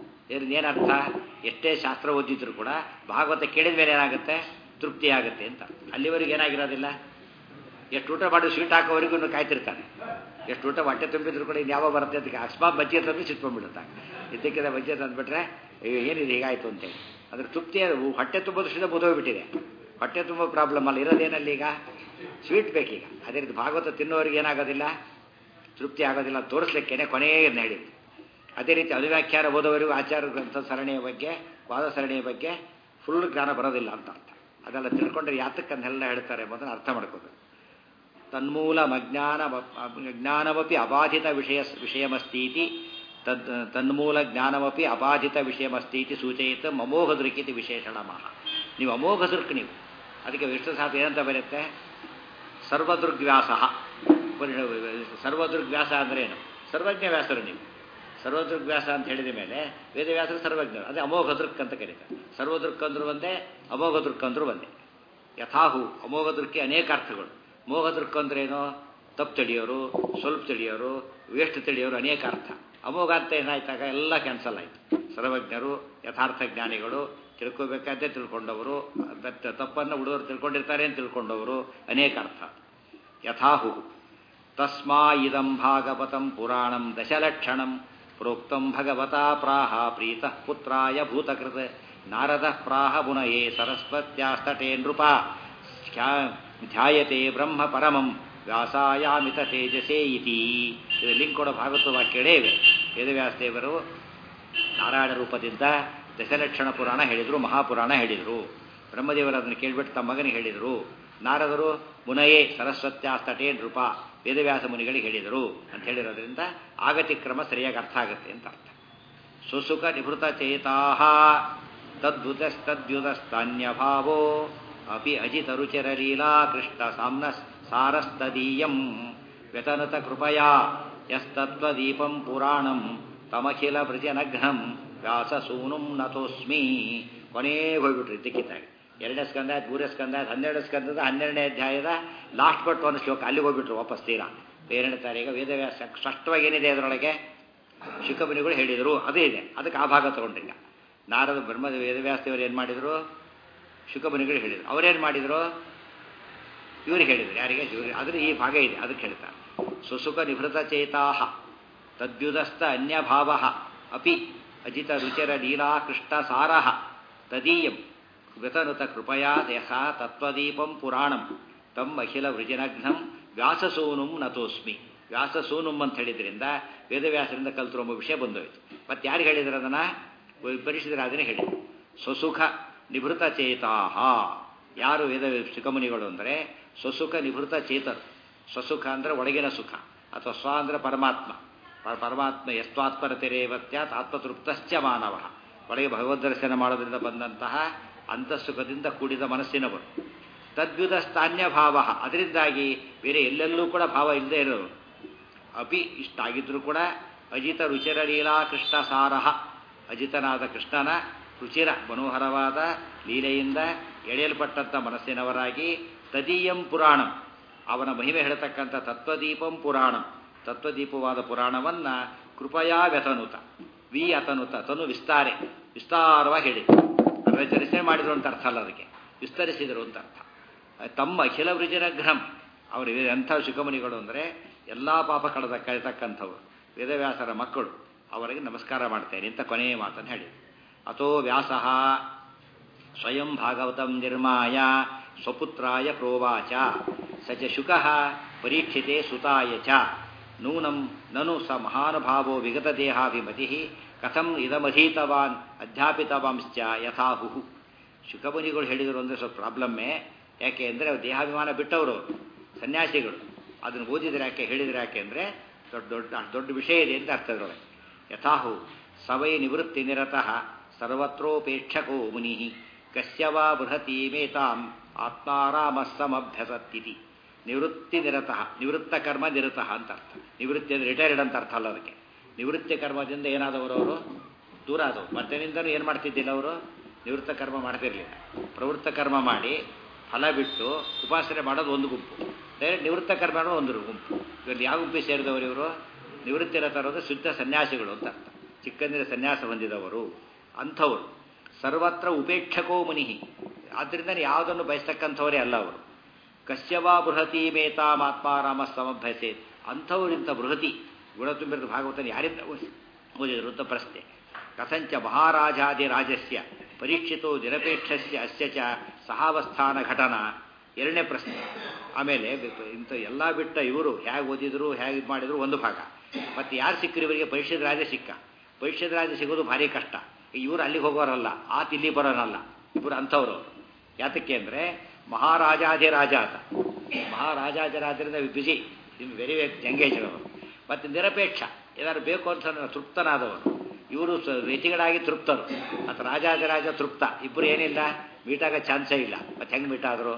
[SPEAKER 1] ಏನರ್ಥ ಎಷ್ಟೇ ಶಾಸ್ತ್ರ ಓದಿದ್ರು ಕೂಡ ಭಾಗವತ ಕೇಳಿದ ಮೇಲೆ ಏನಾಗುತ್ತೆ ತೃಪ್ತಿ ಆಗುತ್ತೆ ಅಂತ ಅಲ್ಲಿವರೆಗೆ ಏನಾಗಿರೋದಿಲ್ಲ ಎಷ್ಟು ಊಟ ಮಾಡಿ ಸ್ವೀಟ್ ಹಾಕೋವರೆಗೂ ಕಾಯ್ತಿರ್ತಾನೆ ಎಷ್ಟು ಊಟ ಹೊಟ್ಟೆ ತುಂಬಿದ್ರು ಕೂಡ ಇನ್ನು ಯಾವಾಗ ಬರುತ್ತೆ ಅಂತ ಅಕಸ್ಮಾತ್ ಬಜ್ಜಿ ತಂದು ಸಿಟ್ಕೊಂಡ್ಬಿಡುತ್ತೆ ಇದಕ್ಕಿಂತ ಬಜ್ಜಿ ತಂದುಬಿಟ್ರೆ ಏನಿದೆ ಹೀಗಾಯಿತು ಅಂತೇಳಿ ಅದ್ರ ತೃಪ್ತಿ ಹೊಟ್ಟೆ ತುಂಬೋದೃಷ್ಟಿಂದ ಬುದೋಗ್ಬಿಟ್ಟಿದೆ ಹೊಟ್ಟೆ ತುಂಬ ಪ್ರಾಬ್ಲಮ್ ಅಲ್ಲ ಇರೋದೇನಲ್ಲಿ ಈಗ ಸ್ವೀಟ್ ಬೇಕೀಗ ಅದೇ ರೀತಿ ಭಾಗವತ ತಿನ್ನೋರಿಗೆ ಏನಾಗೋದಿಲ್ಲ ತೃಪ್ತಿ ಆಗೋದಿಲ್ಲ ತೋರಿಸ್ಲಿಕ್ಕೇನೆ ಕೊನೆಗೆ ಹೇಳಿದ್ದು ಅದೇ ರೀತಿ ಅನುವ್ಯಾಖ್ಯಾನ ಓದೋವರೆಗೂ ಆಚಾರ ಗ್ರಂಥ ಸರಣಿಯ ಬಗ್ಗೆ ವಾದ ಸರಣಿಯ ಬಗ್ಗೆ ಫುಲ್ ಜ್ಞಾನ ಬರೋದಿಲ್ಲ ಅಂತ ಅರ್ಥ ಅದೆಲ್ಲ ತಿಳ್ಕೊಂಡ್ರೆ ಯಾತಕ್ಕನ್ನೆಲ್ಲ ಹೇಳ್ತಾರೆ ಎಂಬುದನ್ನು ಅರ್ಥ ಮಾಡ್ಕೋಬೇಕು ತನ್ಮೂಲ ಅಜ್ಞಾನ ಜ್ಞಾನಮಪಿ ಅಬಾಧಿತ ವಿಷಯ ವಿಷಯಮಸ್ತೀತಿ ತದ್ ತನ್ಮೂಲ ಜ್ಞಾನಮಪಿ ಅಬಾಧಿತ ವಿಷಯಮಸ್ತೀತಿ ಸೂಚಯಿತ ಅಮೋಘ ದೃಕ್ಕಿತಿ ವಿಶೇಷಣ ಮಹ ನೀವು ಅಮೋಘ ದೃಕ್ ನೀವು ಅದಕ್ಕೆ ವಿಷ್ಣು ಸಾಥ ಏನಂತ ಬರುತ್ತೆ ಸರ್ವದೃಗ್ವ್ಯಾಸ ಸರ್ವದೃಗ್ವ್ಯಾಸ ಅಂದ್ರೆ ಏನು ಸರ್ವಜ್ಞ ವ್ಯಾಸರು ನೀವು ಸರ್ವದೃಗ್ವ್ಯಾಸ ಅಂತ ಹೇಳಿದ ಮೇಲೆ ವೇದವ್ಯಾಸರು ಸರ್ವಜ್ಞರು ಅದೇ ಅಮೋಘ ದೃಕ್ ಅಂತ ಕರೀತಾರೆ ಸರ್ವದೃಕ್ ಅಂದ್ರು ಒಂದೇ ಅಮೋಘ ದೃಕ್ ಅಂದ್ರು ಒಂದೇ ಯಥಾಹು ಅಮೋಘ ದೃಕ್ಕೆ ಅನೇಕ ಅರ್ಥಗಳು ಮೋಘ ದೃಕ್ ಅಂದ್ರೇನು ತಪ್ಪು ತಿಳಿಯೋರು ಸ್ವಲ್ಪ ತಿಳಿಯೋರು ವೇಸ್ಟ್ ತಿಳಿಯೋರು ಅನೇಕ ಅರ್ಥ ಅಮೋಘ ಅಂತ ಏನಾಯ್ತಾಗ ಎಲ್ಲ ಕ್ಯಾನ್ಸಲ್ ಆಯಿತು ಸರ್ವಜ್ಞರು ಯಥಾರ್ಥ ಜ್ಞಾನಿಗಳು ತಿಳ್ಕೋಬೇಕಾದ್ದೇ ತಿಳ್ಕೊಂಡವರು ತಪ್ಪನ್ನು ಹುಡುಗರು ತಿಳ್ಕೊಂಡಿರ್ತಾರೆ ಅಂತ ತಿಳ್ಕೊಂಡವರು ಅನೇಕ ಅರ್ಥ ಯಥಾಹು ತಸ್ಮಾ ಇದಂ ಭಾಗವತಂ ಪುರಾಣಂ ದಶಲಕ್ಷಣಂ ಪ್ರೋಕ್ತಂ ಭಗವತಾ ಪ್ರಾಹ ಪ್ರೀತಃ ಪುತ್ರಾಯ ಭೂತಕೃತ್ ನಾರದ ಪ್ರಾಹ ಮುನಯೇ ಸರಸ್ವತ್ಯಾಸ್ತಟೇ ನೃಪ ಧ್ಯಾಯತೆ ಬ್ರಹ್ಮ ಪರಮಂ ವ್ಯಾಸಾಯಾಮಿತ ತೇಜಸೇ ಇತಿ ಇದು ಲಿಂಕ್ ಕೊಡೋ ಭಾಗವತ ವಾಕ್ಯಗಳೇ ಇವೆ ವೇದವ್ಯಾಸದೇವರು ನಾರಾಯಣ ರೂಪದಿಂದ ದಶಲಕ್ಷಣ ಪುರಾಣ ಹೇಳಿದರು ಮಹಾಪುರಾಣ ಹೇಳಿದರು ಬ್ರಹ್ಮದೇವರು ಅದನ್ನು ಕೇಳಿಬಿಟ್ಟು ತಮ್ಮ ಮಗನಿಗೆ ಹೇಳಿದರು ನಾರದರು ಮುನಯೇ ಸರಸ್ವತ್ಯಾಸ್ತಟೇ ನೃಪ ವೇದವ್ಯಾಸ ಮುನಿಗಳಿಗೆ ಹೇಳಿದರು ಅಂತ ಹೇಳಿರೋದ್ರಿಂದ ಆಗತಿ ಕ್ರಮ ಸರಿಯಾಗಿ ಅರ್ಥ ಆಗುತ್ತೆ ಅಂತ ಅರ್ಥ ಸುಸುಖ ನಿಭೃತ ಚೇತಾ ತದ್ಯುತಸ್ತದ್ಯುತಸ್ತಾನ್ಯಭಾವೋ ಅಪಿ ಅಜಿತರುಚಿರಲೀಲಾ ಕೃಷ್ಣ ಸಾಮ್ನ ಸಾರಸ್ತದೀಯಂ ವ್ಯತನುತ ಕೃಪಯಾ ಯಸ್ತತ್ವದೀಪಂ ಪುರಾಣಂ ತಮಖಿಲ ಭೃಜನಘ್ನಂ ವ್ಯಾಸಸೂನುಂ ನತೋಸ್ಮಿ ಕೊನೇ ಹೋಗ್ಬಿಟ್ರು ಇದ್ದಕ್ಕಿದ್ದಾಗ ಎರಡನೇ ಸ್ಕಂದ ಆಯ್ತು ಮೂರನೇ ಸ್ಕಂದ ಆಯ್ತು ಹನ್ನೆರಡು ಸ್ಕಂದದ ಹನ್ನೆರಡನೇ ಅಧ್ಯಾಯದ ಲಾಸ್ಟ್ ಬಟ್ ಒಂದು ಶ್ಲೋಕ ಅಲ್ಲಿಗೆ ಹೋಗ್ಬಿಟ್ರು ವಾಪಸ್ ತೀರಾ ಬೇರೆ ತಾರೀಗ ವೇದವ್ಯಾಸ ಸ್ಪಷ್ಟವಾಗಿ ಏನಿದೆ ಅದರೊಳಗೆ ಶುಕಮುನಿಗಳು ಹೇಳಿದರು ಅದೇ ಇದೆ ಅದಕ್ಕೆ ಆ ಭಾಗ ತಗೊಂಡ್ರಿಗ ನಾರದ ಬ್ರಹ್ಮದ ವೇದವ್ಯಾಸದೇವರು ಏನು ಮಾಡಿದರು ಶುಕಮುನಿಗಳು ಹೇಳಿದರು ಅವರೇನು ಮಾಡಿದರು ಇವ್ರಿಗೆ ಹೇಳಿದರು ಯಾರಿಗೆ ಇವ್ರಿಗೆ ಅದ್ರ ಈ ಭಾಗ ಇದೆ ಅದಕ್ಕೆ ಹೇಳ್ತಾರೆ ಸುಸುಖ ನಿಭೃತ ಚೇತಾಹ ತದ್ಯುದಸ್ಥ ಅನ್ಯಭಾವ ಅಪಿ ಅಜಿತ ರುಚಿರ ಲೀಲಾ ಕೃಷ್ಣ ಸಾರಹ ತದೀಯಂ ವ್ಯತನುತ ಕೃಪಯಾ ದೇಹ ತತ್ವದೀಪಂ ಪುರಾಣಂ ತಮ್ಮ ಅಖಿಲ ವೃಜನಘ್ನಂ ವ್ಯಾಸಸೂನುಂ ನತೋಸ್ಮಿ ವ್ಯಾಸಸೂನುಂ ಅಂತ ಹೇಳಿದ್ರಿಂದ ವೇದವ್ಯಾಸರಿಂದ ಕಲ್ತಿರೋ ವಿಷಯ ಬಂದೋಯ್ತು ಮತ್ತೆ ಯಾರು ಹೇಳಿದ್ರು ಅದನ್ನ ಪರಿಶಿದ್ರೆ ಅದನ್ನೇ ಹೇಳಿ ಸ್ವಸುಖ ನಿಭೃತ ಚೇತಾಹ ಯಾರು ವೇದ ಸುಖಮುನಿಗಳು ಅಂದರೆ ಸ್ವಸುಖ ನಿಭೃತ ಚೇತರು ಸ್ವಸುಖ ಅಂದರೆ ಒಳಗಿನ ಸುಖ ಅಥವಾ ಸ್ವ ಅಂದರೆ ಪರಮಾತ್ಮ ಪರಮಾತ್ಮ ಎಸ್ವಾತ್ಪರತೆರೇವತ್ಯಾತ್ ಆತ್ಮತೃಪ್ತಶ್ಚ ಮಾನವ ಒಳಗೆ ಭಗವದ್ದರ್ಶನ ಮಾಡೋದ್ರಿಂದ ಬಂದಂತಹ ಅಂತಃಸುಖದಿಂದ ಕೂಡಿದ ಮನಸ್ಸಿನವರು ತದ್ವಿಧ ಸ್ಥಾನ್ಯ ಭಾವ ಅದರಿಂದಾಗಿ ಬೇರೆ ಎಲ್ಲೆಲ್ಲೂ ಕೂಡ ಭಾವ ಇಲ್ಲದೆ ಇರೋರು ಅಪಿ ಇಷ್ಟಾಗಿದ್ರೂ ಕೂಡ ಅಜಿತ ರುಚಿರ ಲೀಲಾ ಕೃಷ್ಣ ಸಾರಹ ಅಜಿತನಾದ ಕೃಷ್ಣನ ರುಚಿರ ಮನೋಹರವಾದ ಲೀಲೆಯಿಂದ ಎಳೆಯಲ್ಪಟ್ಟಂಥ ಮನಸ್ಸಿನವರಾಗಿ ತದೀಯಂ ಪುರಾಣಂ ಅವನ ಮಹಿಮೆ ಹೇಳತಕ್ಕಂಥ ತತ್ವದೀಪಂ ಪುರಾಣಂ ತತ್ವದೀಪವಾದ ಪುರಾಣವನ್ನ ಕೃಪಯಾ ವ್ಯತನುತ ವಿ ಅತನುತ ತನು ವಿಸ್ತಾರೆ ವಿಸ್ತಾರವಾಗಿ ಹೇಳಿದ್ರು ಅದರ ಚರಿಸೆ ಮಾಡಿದ್ರು ಅಂತ ಅರ್ಥ ಅಲ್ಲ ಅದಕ್ಕೆ ವಿಸ್ತರಿಸಿದರು ಅಂತ ಅರ್ಥ ತಮ್ಮ ಅಖಿಲ ವೃಜನಗ್ರಹಂ ಅವರು ಎಂಥ ಶುಕಮುನಿಗಳು ಅಂದರೆ ಎಲ್ಲ ಪಾಪ ಕಳೆದ ಕಳೆತಕ್ಕಂಥವ್ರು ವೇದವ್ಯಾಸರ ಮಕ್ಕಳು ಅವರಿಗೆ ನಮಸ್ಕಾರ ಮಾಡ್ತೇನೆ ಅಂತ ಕೊನೆಯ ಮಾತನ್ನು ಹೇಳಿದರು ಅಥೋ ವ್ಯಾಸ ಸ್ವಯಂ ಭಾಗವತಂ ನಿರ್ಮಾಯ ಸ್ವಪುತ್ರಾಯ ಪ್ರೋವಾಚ ಸ ಚ ಶುಕ ಪರೀಕ್ಷಿತೆ ಸುತಾಯ ಚ ನೂನಂ ನನು ಸ ಮಹಾನುಭಾವೋ ವಿಗತದೇಹಾಭಿಮತಿ ಕಥಂ ಇದಮಧೀತವಾನ್ ಅಧ್ಯಾಪಿತವಾಂಶ್ಚ ಯಥಾಹುಹು ಶುಕಮುನಿಗಳು ಹೇಳಿದರು ಅಂದರೆ ಸ್ವಲ್ಪ ಪ್ರಾಬ್ಲಮ್ಮೇ ಯಾಕೆ ಅಂದರೆ ಅವ್ರು ದೇಹಾಭಿಮಾನ ಬಿಟ್ಟವರು ಸನ್ಯಾಸಿಗಳು ಅದನ್ನು ಓದಿದ್ರೆ ಯಾಕೆ ಹೇಳಿದ್ರೆ ಯಾಕೆ ಅಂದರೆ ದೊಡ್ಡ ದೊಡ್ಡ ದೊಡ್ಡ ವಿಷಯ ಇದೆ ಅಂತ ಅರ್ಥ ಅದರೊಳಗೆ ಯಥಾಹು ಸವೈ ನಿವೃತ್ತಿ ನಿರತಃ ಸರ್ವತ್ರೋಪೇಕ್ಷಕೋ ಮುನಿ ಕಸ್ಯವಾ ಬೃಹತೀಮೇತಾಂ ಆತ್ಮಾರಾಮಸ್ಸಮಭ್ಯಸತ್ತಿತಿ ನಿವೃತ್ತಿ ನಿರತಃ ನಿವೃತ್ತ ಕರ್ಮ ನಿರತಃ ಅಂತ ಅರ್ಥ ನಿವೃತ್ತಿ ಅಂದರೆ ರಿಟೈರ್ಡ್ ಅಂತ ಅರ್ಥ ಅಲ್ಲ ಅದಕ್ಕೆ ನಿವೃತ್ತಿ ಕರ್ಮದಿಂದ ಏನಾದವರು ಅವರು ದೂರ ಆದವರು ಮತ್ತೇನಿಂದಲೂ ಏನು ಮಾಡ್ತಿದ್ದಿಲ್ಲ ಅವರು ನಿವೃತ್ತ ಕರ್ಮ ಮಾಡ್ತಿರ್ಲಿಲ್ಲ ಪ್ರವೃತ್ತ ಕರ್ಮ ಮಾಡಿ ಫಲ ಬಿಟ್ಟು ಉಪಾಸನೆ ಮಾಡೋದು ಒಂದು ಗುಂಪು ಡೈರೆಕ್ಟ್ ನಿವೃತ್ತ ಕರ್ಮ ಮಾಡೋದು ಒಂದು ಗುಂಪು ಇವರು ಯಾವ ಗುಂಪಿಗೆ ಸೇರಿದವರು ಇವರು ನಿವೃತ್ತಿರ ತರೋದು ಶುದ್ಧ ಸನ್ಯಾಸಿಗಳು ಅಂತ ಅರ್ಥ ಚಿಕ್ಕಂದಿನ ಸನ್ಯಾಸ ಹೊಂದಿದವರು ಅಂಥವರು ಸರ್ವತ್ರ ಉಪೇಕ್ಷಕೋ ಮುನಿ ಆದ್ದರಿಂದ ಯಾವುದನ್ನು ಬಯಸ್ತಕ್ಕಂಥವರೇ ಅಲ್ಲ ಅವರು ಕಶ್ಯವಾ ಬೃಹತಿ ಮೇತಾಮಾತ್ಮಾರಾಮ ಸಮಭ್ಯಸೆ ಅಂಥವರಿಂತ ಬೃಹತಿ ಗುಣ ತುಂಬಿರದ ಭಾಗವತನ ಯಾರಿಂದ ಓದಿದರು ಅಂತ ಪ್ರಶ್ನೆ ಕಥಂಚ ಮಹಾರಾಜಾದಿ ರಾಜಸ್ಯ ಪರೀಕ್ಷಿತೋ ನಿರಪೇಕ್ಷಸ್ಯ ಅಸ್ಯ ಚ ಸಹಾವಸ್ಥಾನ ಘಟನಾ ಎರಡನೇ ಪ್ರಶ್ನೆ ಆಮೇಲೆ ಇಂಥ ಎಲ್ಲ ಬಿಟ್ಟ ಇವರು ಹೇಗೆ ಓದಿದ್ರು ಹೇಗೆ ಇದು ಮಾಡಿದ್ರು ಒಂದು ಭಾಗ ಮತ್ತು ಯಾರು ಸಿಕ್ಕರು ಇವರಿಗೆ ಪರೀಕ್ಷಿತ ರಾಜ ಸಿಕ್ಕ ಪರೀಕ್ಷಿತ ರಾಜ ಸಿಗೋದು ಭಾರಿ ಕಷ್ಟ ಇವರು ಅಲ್ಲಿಗೆ ಹೋಗೋರಲ್ಲ ಆತ ಇಲ್ಲಿ ಬರೋನಲ್ಲ ಇವರು ಅಂಥವ್ರು ಯಾತಕ್ಕೆ ಅಂದರೆ ಮಹಾರಾಜಾಧಿರಾಜ ಆತ ಮಹಾರಾಜಾಧಿರಾಜರಿಂದ ಬಿಸಿ ಇನ್ನು ವೆರಿ ಎಂಗೇಜ್ ಅವರು ಮತ್ತು ನಿರಪೇಕ್ಷ ಏನಾದ್ರು ಬೇಕು ಅಂತ ತೃಪ್ತನಾದವರು ಇವರು ರೇತಿಗಳಾಗಿ ತೃಪ್ತರು ಮತ್ತು ರಾಜಾಧಿರಾಜ ತೃಪ್ತ ಇಬ್ಬರು ಏನಿಲ್ಲ ಮೀಟಾಗ ಚಾನ್ಸೇ ಇಲ್ಲ ಮತ್ತು ಹೆಂಗೆ ಮೀಟಾದರು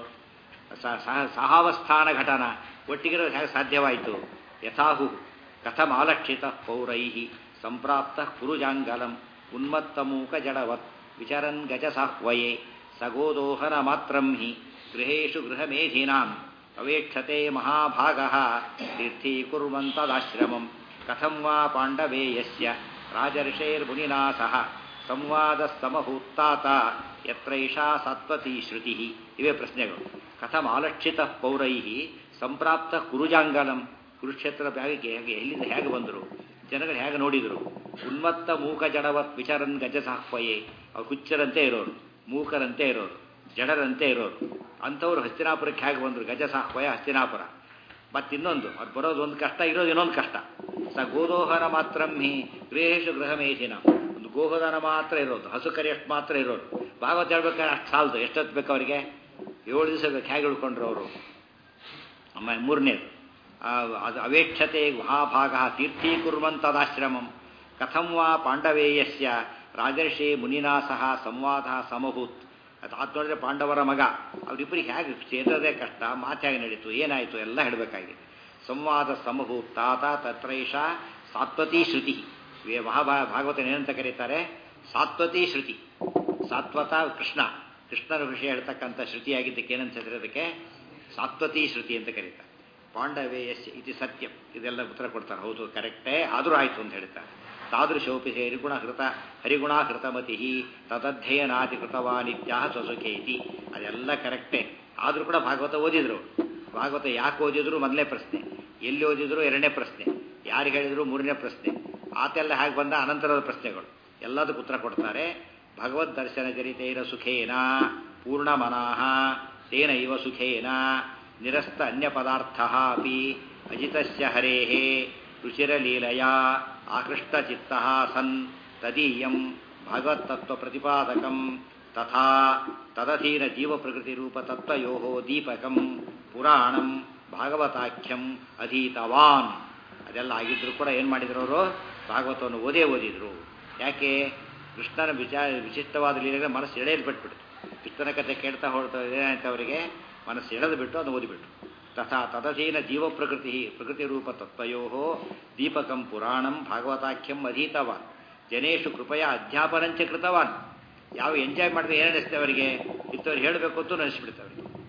[SPEAKER 1] ಸಹಾವಸ್ಥಾನ ಘಟನ ಒಟ್ಟಿಗಿರೋ ಹೇಗೆ ಸಾಧ್ಯವಾಯಿತು ಯಥಾಹು ಕಥಮ ಆಲಕ್ಷಿತ ಪೌರೈ ಸಂಪ್ರಾಪ್ತ ಕುರುಜಾಂಗಲಂ ಉನ್ಮತ್ತಮೂಕ ಜಡವತ್ ವಿಚರನ್ ಗಜಸಾಹ್ವಯೇ ಸಗೋದೋಹನ ಮಾತ್ರಂ ಹಿ ಗೃಹೇಶು ಗೃಹಮೇಧೀನಾಂ ಅವೇಕ್ಷತೆ ಮಹಾಭಾಗ ತೀರ್ಥೀಕುರ್ವಂತದಾಶ್ರಮಂ ಕಥಂ ವಾ ಪಾಂಡವೇಯಸ್ಯ ರಾಜರ್ಷೇರ್ಮುನಿನಾ ಸಹ ಸಂವಾದಸ್ತಮಭೂತ್ತಾತ ಯತ್ರೈಷಾ ಸತ್ವತಿ ಶ್ರುತಿ ಇವೇ ಪ್ರಶ್ನೆಗಳು ಕಥಂ ಆಲಕ್ಷಿತ ಪೌರೈ ಸಂಪ್ರಾಪ್ತ ಕುರುಜಾಂಗಲಂ ಕುರುಕ್ಷೇತ್ರ ಬ್ಯಾಗಿಗೆ ಹೇಗೆ ಎಲ್ಲಿಂದ ಹೇಗೆ ಬಂದರು ಜನಗಳು ಹೇಗೆ ನೋಡಿದರು ಉನ್ಮತ್ತ ಮೂಕ ಜಡವತ್ ವಿಚಾರನ್ ಗಜಸಾಹ್ವಯೇ ಅವ್ರು ಹುಚ್ಚರಂತೆ ಇರೋರು ಮೂಕರಂತೆ ಇರೋರು ಜಡರಂತೆ ಇರೋರು ಅಂಥವ್ರು ಹಸ್ತಿನಾಪುರಕ್ಕೆ ಹೇಗೆ ಬಂದರು ಗಜಸಾಹ್ವಯ ಹಸ್ತಿನಾಪುರ ಮತ್ತಿನ್ನೊಂದು ಅವ್ರು ಬರೋದು ಒಂದು ಕಷ್ಟ ಇರೋದು ಇನ್ನೊಂದು ಕಷ್ಟ ಸ ಗೋದೋಹನ ಮಾತ್ರ ಹಿ ಗೃಹೇಶು ಗೃಹಮೇಧಿನ ಒಂದು ಗೋಹೋದನ ಮಾತ್ರ ಇರೋದು ಹಸು ಕರಿ ಅಷ್ಟು ಮಾತ್ರ ಇರೋದು ಭಾಗವತ ಹೇಳ್ಬೇಕಾದ್ರೆ ಅಷ್ಟು ಸಾಲದು ಎಷ್ಟೊತ್ತು ಬೇಕು ಅವರಿಗೆ ಏಳು ದಿವಸ ಬೇಕು ಹೇಗೆ ಉಳ್ಕೊಂಡ್ರು ಅವರು ಆಮೇಲೆ ಮೂರನೇದು ಅದು ಅವೇಕ್ಷತೆ ಮಹಾಭಾಗ ತೀರ್ಥೀಕುರ್ವಂತದಾಶ್ರಮಂ ಕಥಂ ವಾ ಪಾಂಡವೇಯಸ್ಯ ರಾಜರ್ಷಿ ಮುನಿನಾ ಸಹ ಸಂವಾದ ಸಮಭೂತ್ ಅದು ಆತ್ ನೋಡಿದ್ರೆ ಪಾಂಡವರ ಮಗ ಅವರಿಬ್ಬರಿಗೆ ಹೇಗೆ ಸೇರೋದೇ ಕಷ್ಟ ಮಾತು ಹೇಗೆ ನಡೀತು ಏನಾಯಿತು ಎಲ್ಲ ಹೇಳಬೇಕಾಗಿದೆ ಸಂವಾದ ಸಮಭೂತ್ ತಾತ ತತ್ರೈಷ ಸಾತ್ವತಿ ಶ್ರುತಿ ಮಹಾಭಾ ಭಾಗವತ ಏನಂತ ಕರೀತಾರೆ ಸಾತ್ವತಿ ಶ್ರುತಿ ಸಾತ್ವತ ಕೃಷ್ಣ ಕೃಷ್ಣನ ವಿಷಯ ಹೇಳ್ತಕ್ಕಂಥ ಶ್ರುತಿಯಾಗಿದ್ದಕ್ಕೆ ಏನಂತ ಅದಕ್ಕೆ ಸಾತ್ವತಿ ಶ್ರುತಿ ಅಂತ ಕರೀತಾರೆ ಪಾಂಡವೇಯಸ್ ಇತಿ ಸತ್ಯಂ ಇದೆಲ್ಲ ಉತ್ತರ ಕೊಡ್ತಾರೆ ಹೌದು ಕರೆಕ್ಟೇ ಆದರೂ ಆಯಿತು ಅಂತ ಹೇಳ್ತಾರೆ ತಾದೃಶೋಪಿ ಹರಿಗುಣ ಹೃತ ಹರಿಗುಣ ಹೃತಮತಿ ತದಧ್ಯಯನಾತಿ ಕೃತವಾನಿತ್ಯ ಸ್ವಸುಖೇತಿ ಅದೆಲ್ಲ ಕರೆಕ್ಟೇ ಆದರೂ ಕೂಡ ಭಾಗವತ ಓದಿದ್ರು ಭಾಗವತ ಯಾಕೆ ಓದಿದ್ರು ಮೊದಲನೇ ಪ್ರಶ್ನೆ ಎಲ್ಲಿ ಓದಿದ್ರು ಎರಡನೇ ಪ್ರಶ್ನೆ ಯಾರು ಹೇಳಿದ್ರು ಮೂರನೇ ಪ್ರಶ್ನೆ ಆತೆಲ್ಲ ಹೇಗೆ ಬಂದ ಅನಂತರದ ಪ್ರಶ್ನೆಗಳು ಎಲ್ಲದಕ್ಕೂ ಉತ್ತರ ಕೊಡ್ತಾರೆ ಭಗವದ್ ದರ್ಶನ ಚರಿತೈರ ಸುಖೇನ ಪೂರ್ಣ ಮನಃ ತೇನ ಇವ ಸುಖೇನ ನಿರಸ್ತ ಅನ್ಯ ಪದಾರ್ಥ ಅಪಿ ಅಜಿತಸ್ಯ ಹರೇಃ ರುಚಿರಲೀಲಯ ಆಕೃಷ್ಟಚಿತ್ತ ಸನ್ ತದೀಯಂ ಭಗವತ್ತತ್ವ ಪ್ರತಿಪಾದಕಂ ತಥಾ ತದಧೀನ ಜೀವಪ್ರಕೃತಿರೂಪ ತತ್ವಯೋ ದೀಪಕಂ ಪುರಾಣಂ ಭಾಗವತಾಖ್ಯಂ ಅಧೀತವಾನ್ ಅದೆಲ್ಲ ಆಗಿದ್ರು ಕೂಡ ಏನು ಮಾಡಿದ್ರು ಅವರು ಭಾಗವತವನ್ನು ಓದೇ ಓದಿದ್ರು ಯಾಕೆ ಕೃಷ್ಣನ ವಿಚಾರ ವಿಶಿಷ್ಟವಾದ ಲೀಲೆಗಳ ಮನಸ್ಸು ಎಳೆಯಲು ಬಿಟ್ಬಿಡ್ತು ಕೃಷ್ಣನ ಕಥೆ ಕೇಳ್ತಾ ಹೊರಟ ಏನಾಯ್ತು ಅವರಿಗೆ ಮನಸ್ಸು ಎಳೆದು ಬಿಟ್ಟು ಅದು ಓದಿಬಿಟ್ರು ತಥಾ ತದಧೀನ ಜೀವ ಪ್ರಕೃತಿ ಪ್ರಕೃತಿ ರೂಪ ತತ್ವಯೋ ದೀಪಕಂ ಪುರಾಣಂ ಭಾಗವತಾಖ್ಯಂ ಅಧೀತವಾನ್ ಜನೇಶು ಕೃಪಯ ಅಧ್ಯಾಪನಂಚ ಕೃತವಾನ್ ಯಾವ ಎಂಜಾಯ್ ಮಾಡಿದ್ರೆ ಏನು ಅನಿಸ್ತೇವೆ ಅವರಿಗೆ ಇಂಥವ್ರು ಹೇಳಬೇಕು ಅಂತ ಅನಿಸ್ಬಿಡ್ತವೆ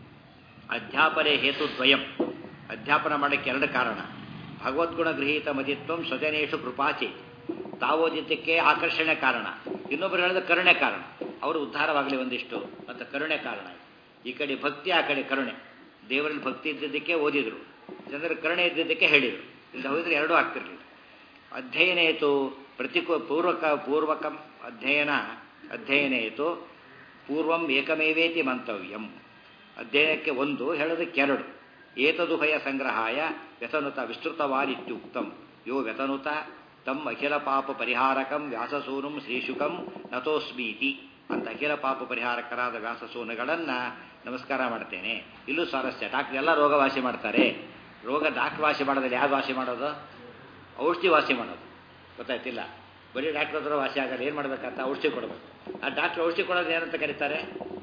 [SPEAKER 1] ಅಧ್ಯಾಪನೆ ಹೇತು ದ್ವಯಂ ಅಧ್ಯಾಪನ ಮಾಡಕ್ಕೆ ಎರಡು ಕಾರಣ ಭಗವದ್ಗುಣ ಗೃಹೀತ ಮದಿತ್ವಂ ಸ್ವಜನೇಶು ಕೃಪಾಚೆ ತಾವೋದಿತಕ್ಕೆ ಆಕರ್ಷಣೆ ಕಾರಣ ಇನ್ನೊಬ್ಬರು ಹೇಳಿದ ಕರುಣೆ ಕಾರಣ ಅವರು ಉದ್ಧಾರವಾಗಲಿ ಒಂದಿಷ್ಟು ಅಂತ ಕರುಣೆ ಕಾರಣ ಈ ಕಡೆ ಭಕ್ತಿ ಆ ಕಡೆ ಕರುಣೆ ದೇವರಲ್ಲಿ ಭಕ್ತಿ ಇದ್ದಿದ್ದಕ್ಕೆ ಓದಿದ್ರು ಜನರ ಕರುಣೆ ಇದ್ದಿದ್ದಕ್ಕೆ ಹೇಳಿದರು ಇಲ್ಲ ಹೋದ್ರೆ ಎರಡೂ ಆಗ್ತಿರ್ಲಿಲ್ಲ ಅಧ್ಯಯನ ಹೇತು ಪ್ರತಿಕೂ ಪೂರ್ವಕ ಪೂರ್ವಕಂ ಅಧ್ಯಯನ ಅಧ್ಯಯನ ಹೇತು ಪೂರ್ವಂ ಏಕಮೇವೇತಿ ಮಂತವ್ಯಂ ಅಧ್ಯಯನಕ್ಕೆ ಒಂದು ಹೇಳೋದಕ್ಕೆ ಎರಡು ಏತದುಭಯ ಸಂಗ್ರಹಾಯ ವ್ಯತನುತ ವಿಸ್ತೃತವಾನಿತ್ಯುಕ್ತಂ ಯೋ ವ್ಯತನುತ ತಮ್ ಅಖಿಲ ಪಾಪ ಪರಿಹಾರಕಂ ವ್ಯಾಸಸೂನುಂ ಶ್ರೀಶುಕಂ ನತೋಸ್ಮೀತಿ ಅಂತ ಅಖಿಲ ಪಾಪ ಪರಿಹಾರಕರಾದ ವ್ಯಾಸಸೂನುಗಳನ್ನು ನಮಸ್ಕಾರ ಮಾಡ್ತೇನೆ ಇಲ್ಲೂ ಸ್ವಾರಸ್ಯ ಡಾಕ್ಟರ್ ಎಲ್ಲ ರೋಗ ವಾಸಿ ಮಾಡ್ತಾರೆ ರೋಗ ಡಾಕ್ಟರ್ ವಾಸಿ ಮಾಡೋದಿಲ್ಲ ಯಾವ್ದು ವಾಸಿ ಮಾಡೋದು ಔಷಧಿ ವಾಸಿ ಮಾಡೋದು ಗೊತ್ತಾಯ್ತಿಲ್ಲ ಬರೀ ಡಾಕ್ಟರ್ ಹತ್ರ ವಾಸಿ ಆಗಲ್ಲ ಏನು ಮಾಡ್ಬೇಕಂತ ಔಷಧಿ ಕೊಡಬೇಕು ಆ ಡಾಕ್ಟರ್ ಔಷಧಿ ಕೊಡೋದು ಏನಂತ ಕರೀತಾರೆ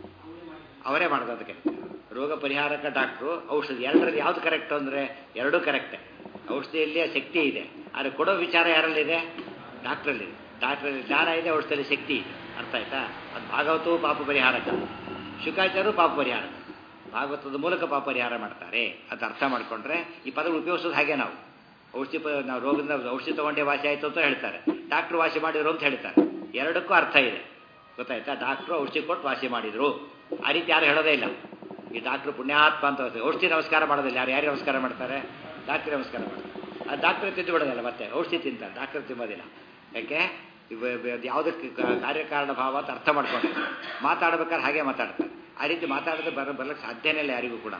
[SPEAKER 1] ಅವರೇ ಮಾಡೋದು ಅದಕ್ಕೆ ರೋಗ ಪರಿಹಾರಕ ಡಾಕ್ಟ್ರು ಔಷಧಿ ಎರಡರಲ್ಲಿ ಯಾವ್ದು ಕರೆಕ್ಟ್ ಅಂದರೆ ಎರಡೂ ಕರೆಕ್ಟೇ ಔಷಧಿಯಲ್ಲಿ ಶಕ್ತಿ ಇದೆ ಆದರೆ ಕೊಡೋ ವಿಚಾರ ಯಾರಲ್ಲಿದೆ ಡಾಕ್ಟ್ರಲ್ಲಿದೆ ಡಾಕ್ಟ್ರಲ್ಲಿ ಜ್ಞಾನ ಇದೆ ಔಷಧಿಯಲ್ಲಿ ಶಕ್ತಿ ಇದೆ ಅರ್ಥ ಆಯ್ತಾ ಅದು ಭಾಗವತವು ಪಾಪ ಪರಿಹಾರಕ ಶುಕಾಚಾರ್ಯರು ಪಾಪ ಪರಿಹಾರಕ ಭಾಗವತದ ಮೂಲಕ ಪಾಪ ಪರಿಹಾರ ಮಾಡ್ತಾರೆ ಅದು ಅರ್ಥ ಮಾಡಿಕೊಂಡ್ರೆ ಈ ಪದ ಉಪಯೋಗಿಸೋದು ಹಾಗೆ ನಾವು ಔಷಧಿ ಪ ನಾವು ರೋಗದಿಂದ ಔಷಧಿ ತೊಗೊಂಡೇ ವಾಸಿ ಆಯಿತು ಅಂತ ಹೇಳ್ತಾರೆ ಡಾಕ್ಟ್ರು ವಾಸಿ ಮಾಡಿದ್ರು ಅಂತ ಹೇಳ್ತಾರೆ ಎರಡಕ್ಕೂ ಅರ್ಥ ಇದೆ ಗೊತ್ತಾಯ್ತಾ ಡಾಕ್ಟ್ರು ಔಷಧಿ ಕೊಟ್ಟು ವಾಸಿ ಮಾಡಿದ್ರು ಆ ರೀತಿ ಯಾರು ಹೇಳೋದೇ ಇಲ್ಲ ಈ ಡಾಕ್ಟ್ರು ಪುಣ್ಯಾತ್ಮ ಅಂತ ಔಷಧಿ ನಮಸ್ಕಾರ ಮಾಡೋದಿಲ್ಲ ಯಾರು ಯಾರು ನಮಸ್ಕಾರ ಮಾಡ್ತಾರೆ ಡಾಕ್ಟ್ರಿಗೆ ನಮಸ್ಕಾರ ಮಾಡ್ತಾರೆ ಆ ಡಾಕ್ಟ್ರ್ ತಿಂದು ಬಿಡೋದಿಲ್ಲ ಮತ್ತೆ ಔಷಧಿ ತಿಂತಾರೆ ಡಾಕ್ಟರ್ ತಿನ್ನೋದಿಲ್ಲ ಯಾಕೆ ಯಾವುದಕ್ಕೆ ಕಾರ್ಯಕಾರಣ ಭಾವ ಅಂತ ಅರ್ಥ ಮಾಡ್ಕೊಂಡು ಮಾತಾಡ್ಬೇಕಾದ್ರೆ ಹಾಗೆ ಮಾತಾಡ್ತಾರೆ ಆ ರೀತಿ ಮಾತಾಡದೆ ಬರ ಬರ್ಲಿಕ್ಕೆ ಸಾಧ್ಯನೇ ಇಲ್ಲ ಯಾರಿಗೂ ಕೂಡ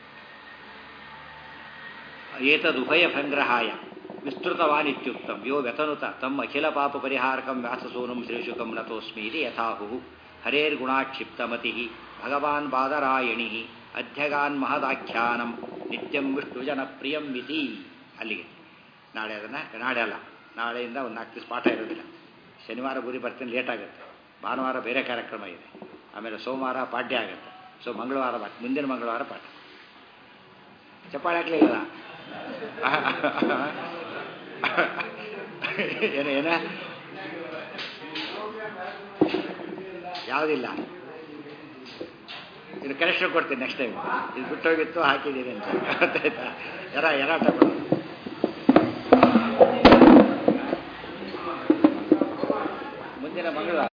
[SPEAKER 1] ಏತದುಭಯ ಸಂಗ್ರಹಾಯ ವಿಸ್ತೃತವಾನಿತ್ಯುಕ್ತಂ ಯೋ ವ್ಯತನುತ ತಮ್ಮ ಅಖಿಲ ಪಾಪ ಪರಿಹಾರಕಂ ವ್ಯಾಸಸೂನಂ ಶ್ರೀಶುಕಂ ನತೋಸ್ಮೀತಿ ಯಥಾಹು ಹರೇರ್ಗುಣಾಕ್ಷಿಪ್ತಮತಿ ಭಗವಾನ್ ಬಾದರಾಯಣಿ ಅಧ್ಯಗಾನ್ ಮಹದಾಖ್ಯಾನಂ ನಿತ್ಯಂ ವಿಷ್ಣು ಜನಪ್ರಿಯಂ ಮಿತಿ ಅಲ್ಲಿಗೆ ನಾಳೆ ಅದನ್ನು ನಾಳೆ ಅಲ್ಲ ನಾಳೆಯಿಂದ ಒಂದು ನಾಲ್ಕು ದಿವಸ ಪಾಠ ಇರೋದಿಲ್ಲ ಶನಿವಾರ ಗುರಿ ಬರ್ತೀನಿ ಲೇಟ್ ಆಗುತ್ತೆ ಭಾನುವಾರ ಬೇರೆ ಕಾರ್ಯಕ್ರಮ ಇದೆ ಆಮೇಲೆ ಸೋಮವಾರ ಪಾಠ್ಯ ಆಗುತ್ತೆ ಸೊ ಮಂಗಳವಾರ ಪಾಠ ಮುಂದಿನ ಮಂಗಳವಾರ ಪಾಠ ಚಪ್ಪಾಳೆ ಹಾಕ್ಲಿಲ್ಲ ಏನ ಏನ ಯಾವುದಿಲ್ಲ ಇದು ಕರೆಕ್ಷನ್ ಕೊಡ್ತೀನಿ ನೆಕ್ಸ್ಟ್ ಟೈಮ್ ಇದು ಬಿಟ್ಟೋಗಿತ್ತು ಹಾಕಿದ್ದೀನಿ ಅಂತ ಗೊತ್ತಾಯ್ತಾ ಎರ ಎರಾಟ ಕೊಡು ಮುಂದಿನ ಮಂಗಳವಾರ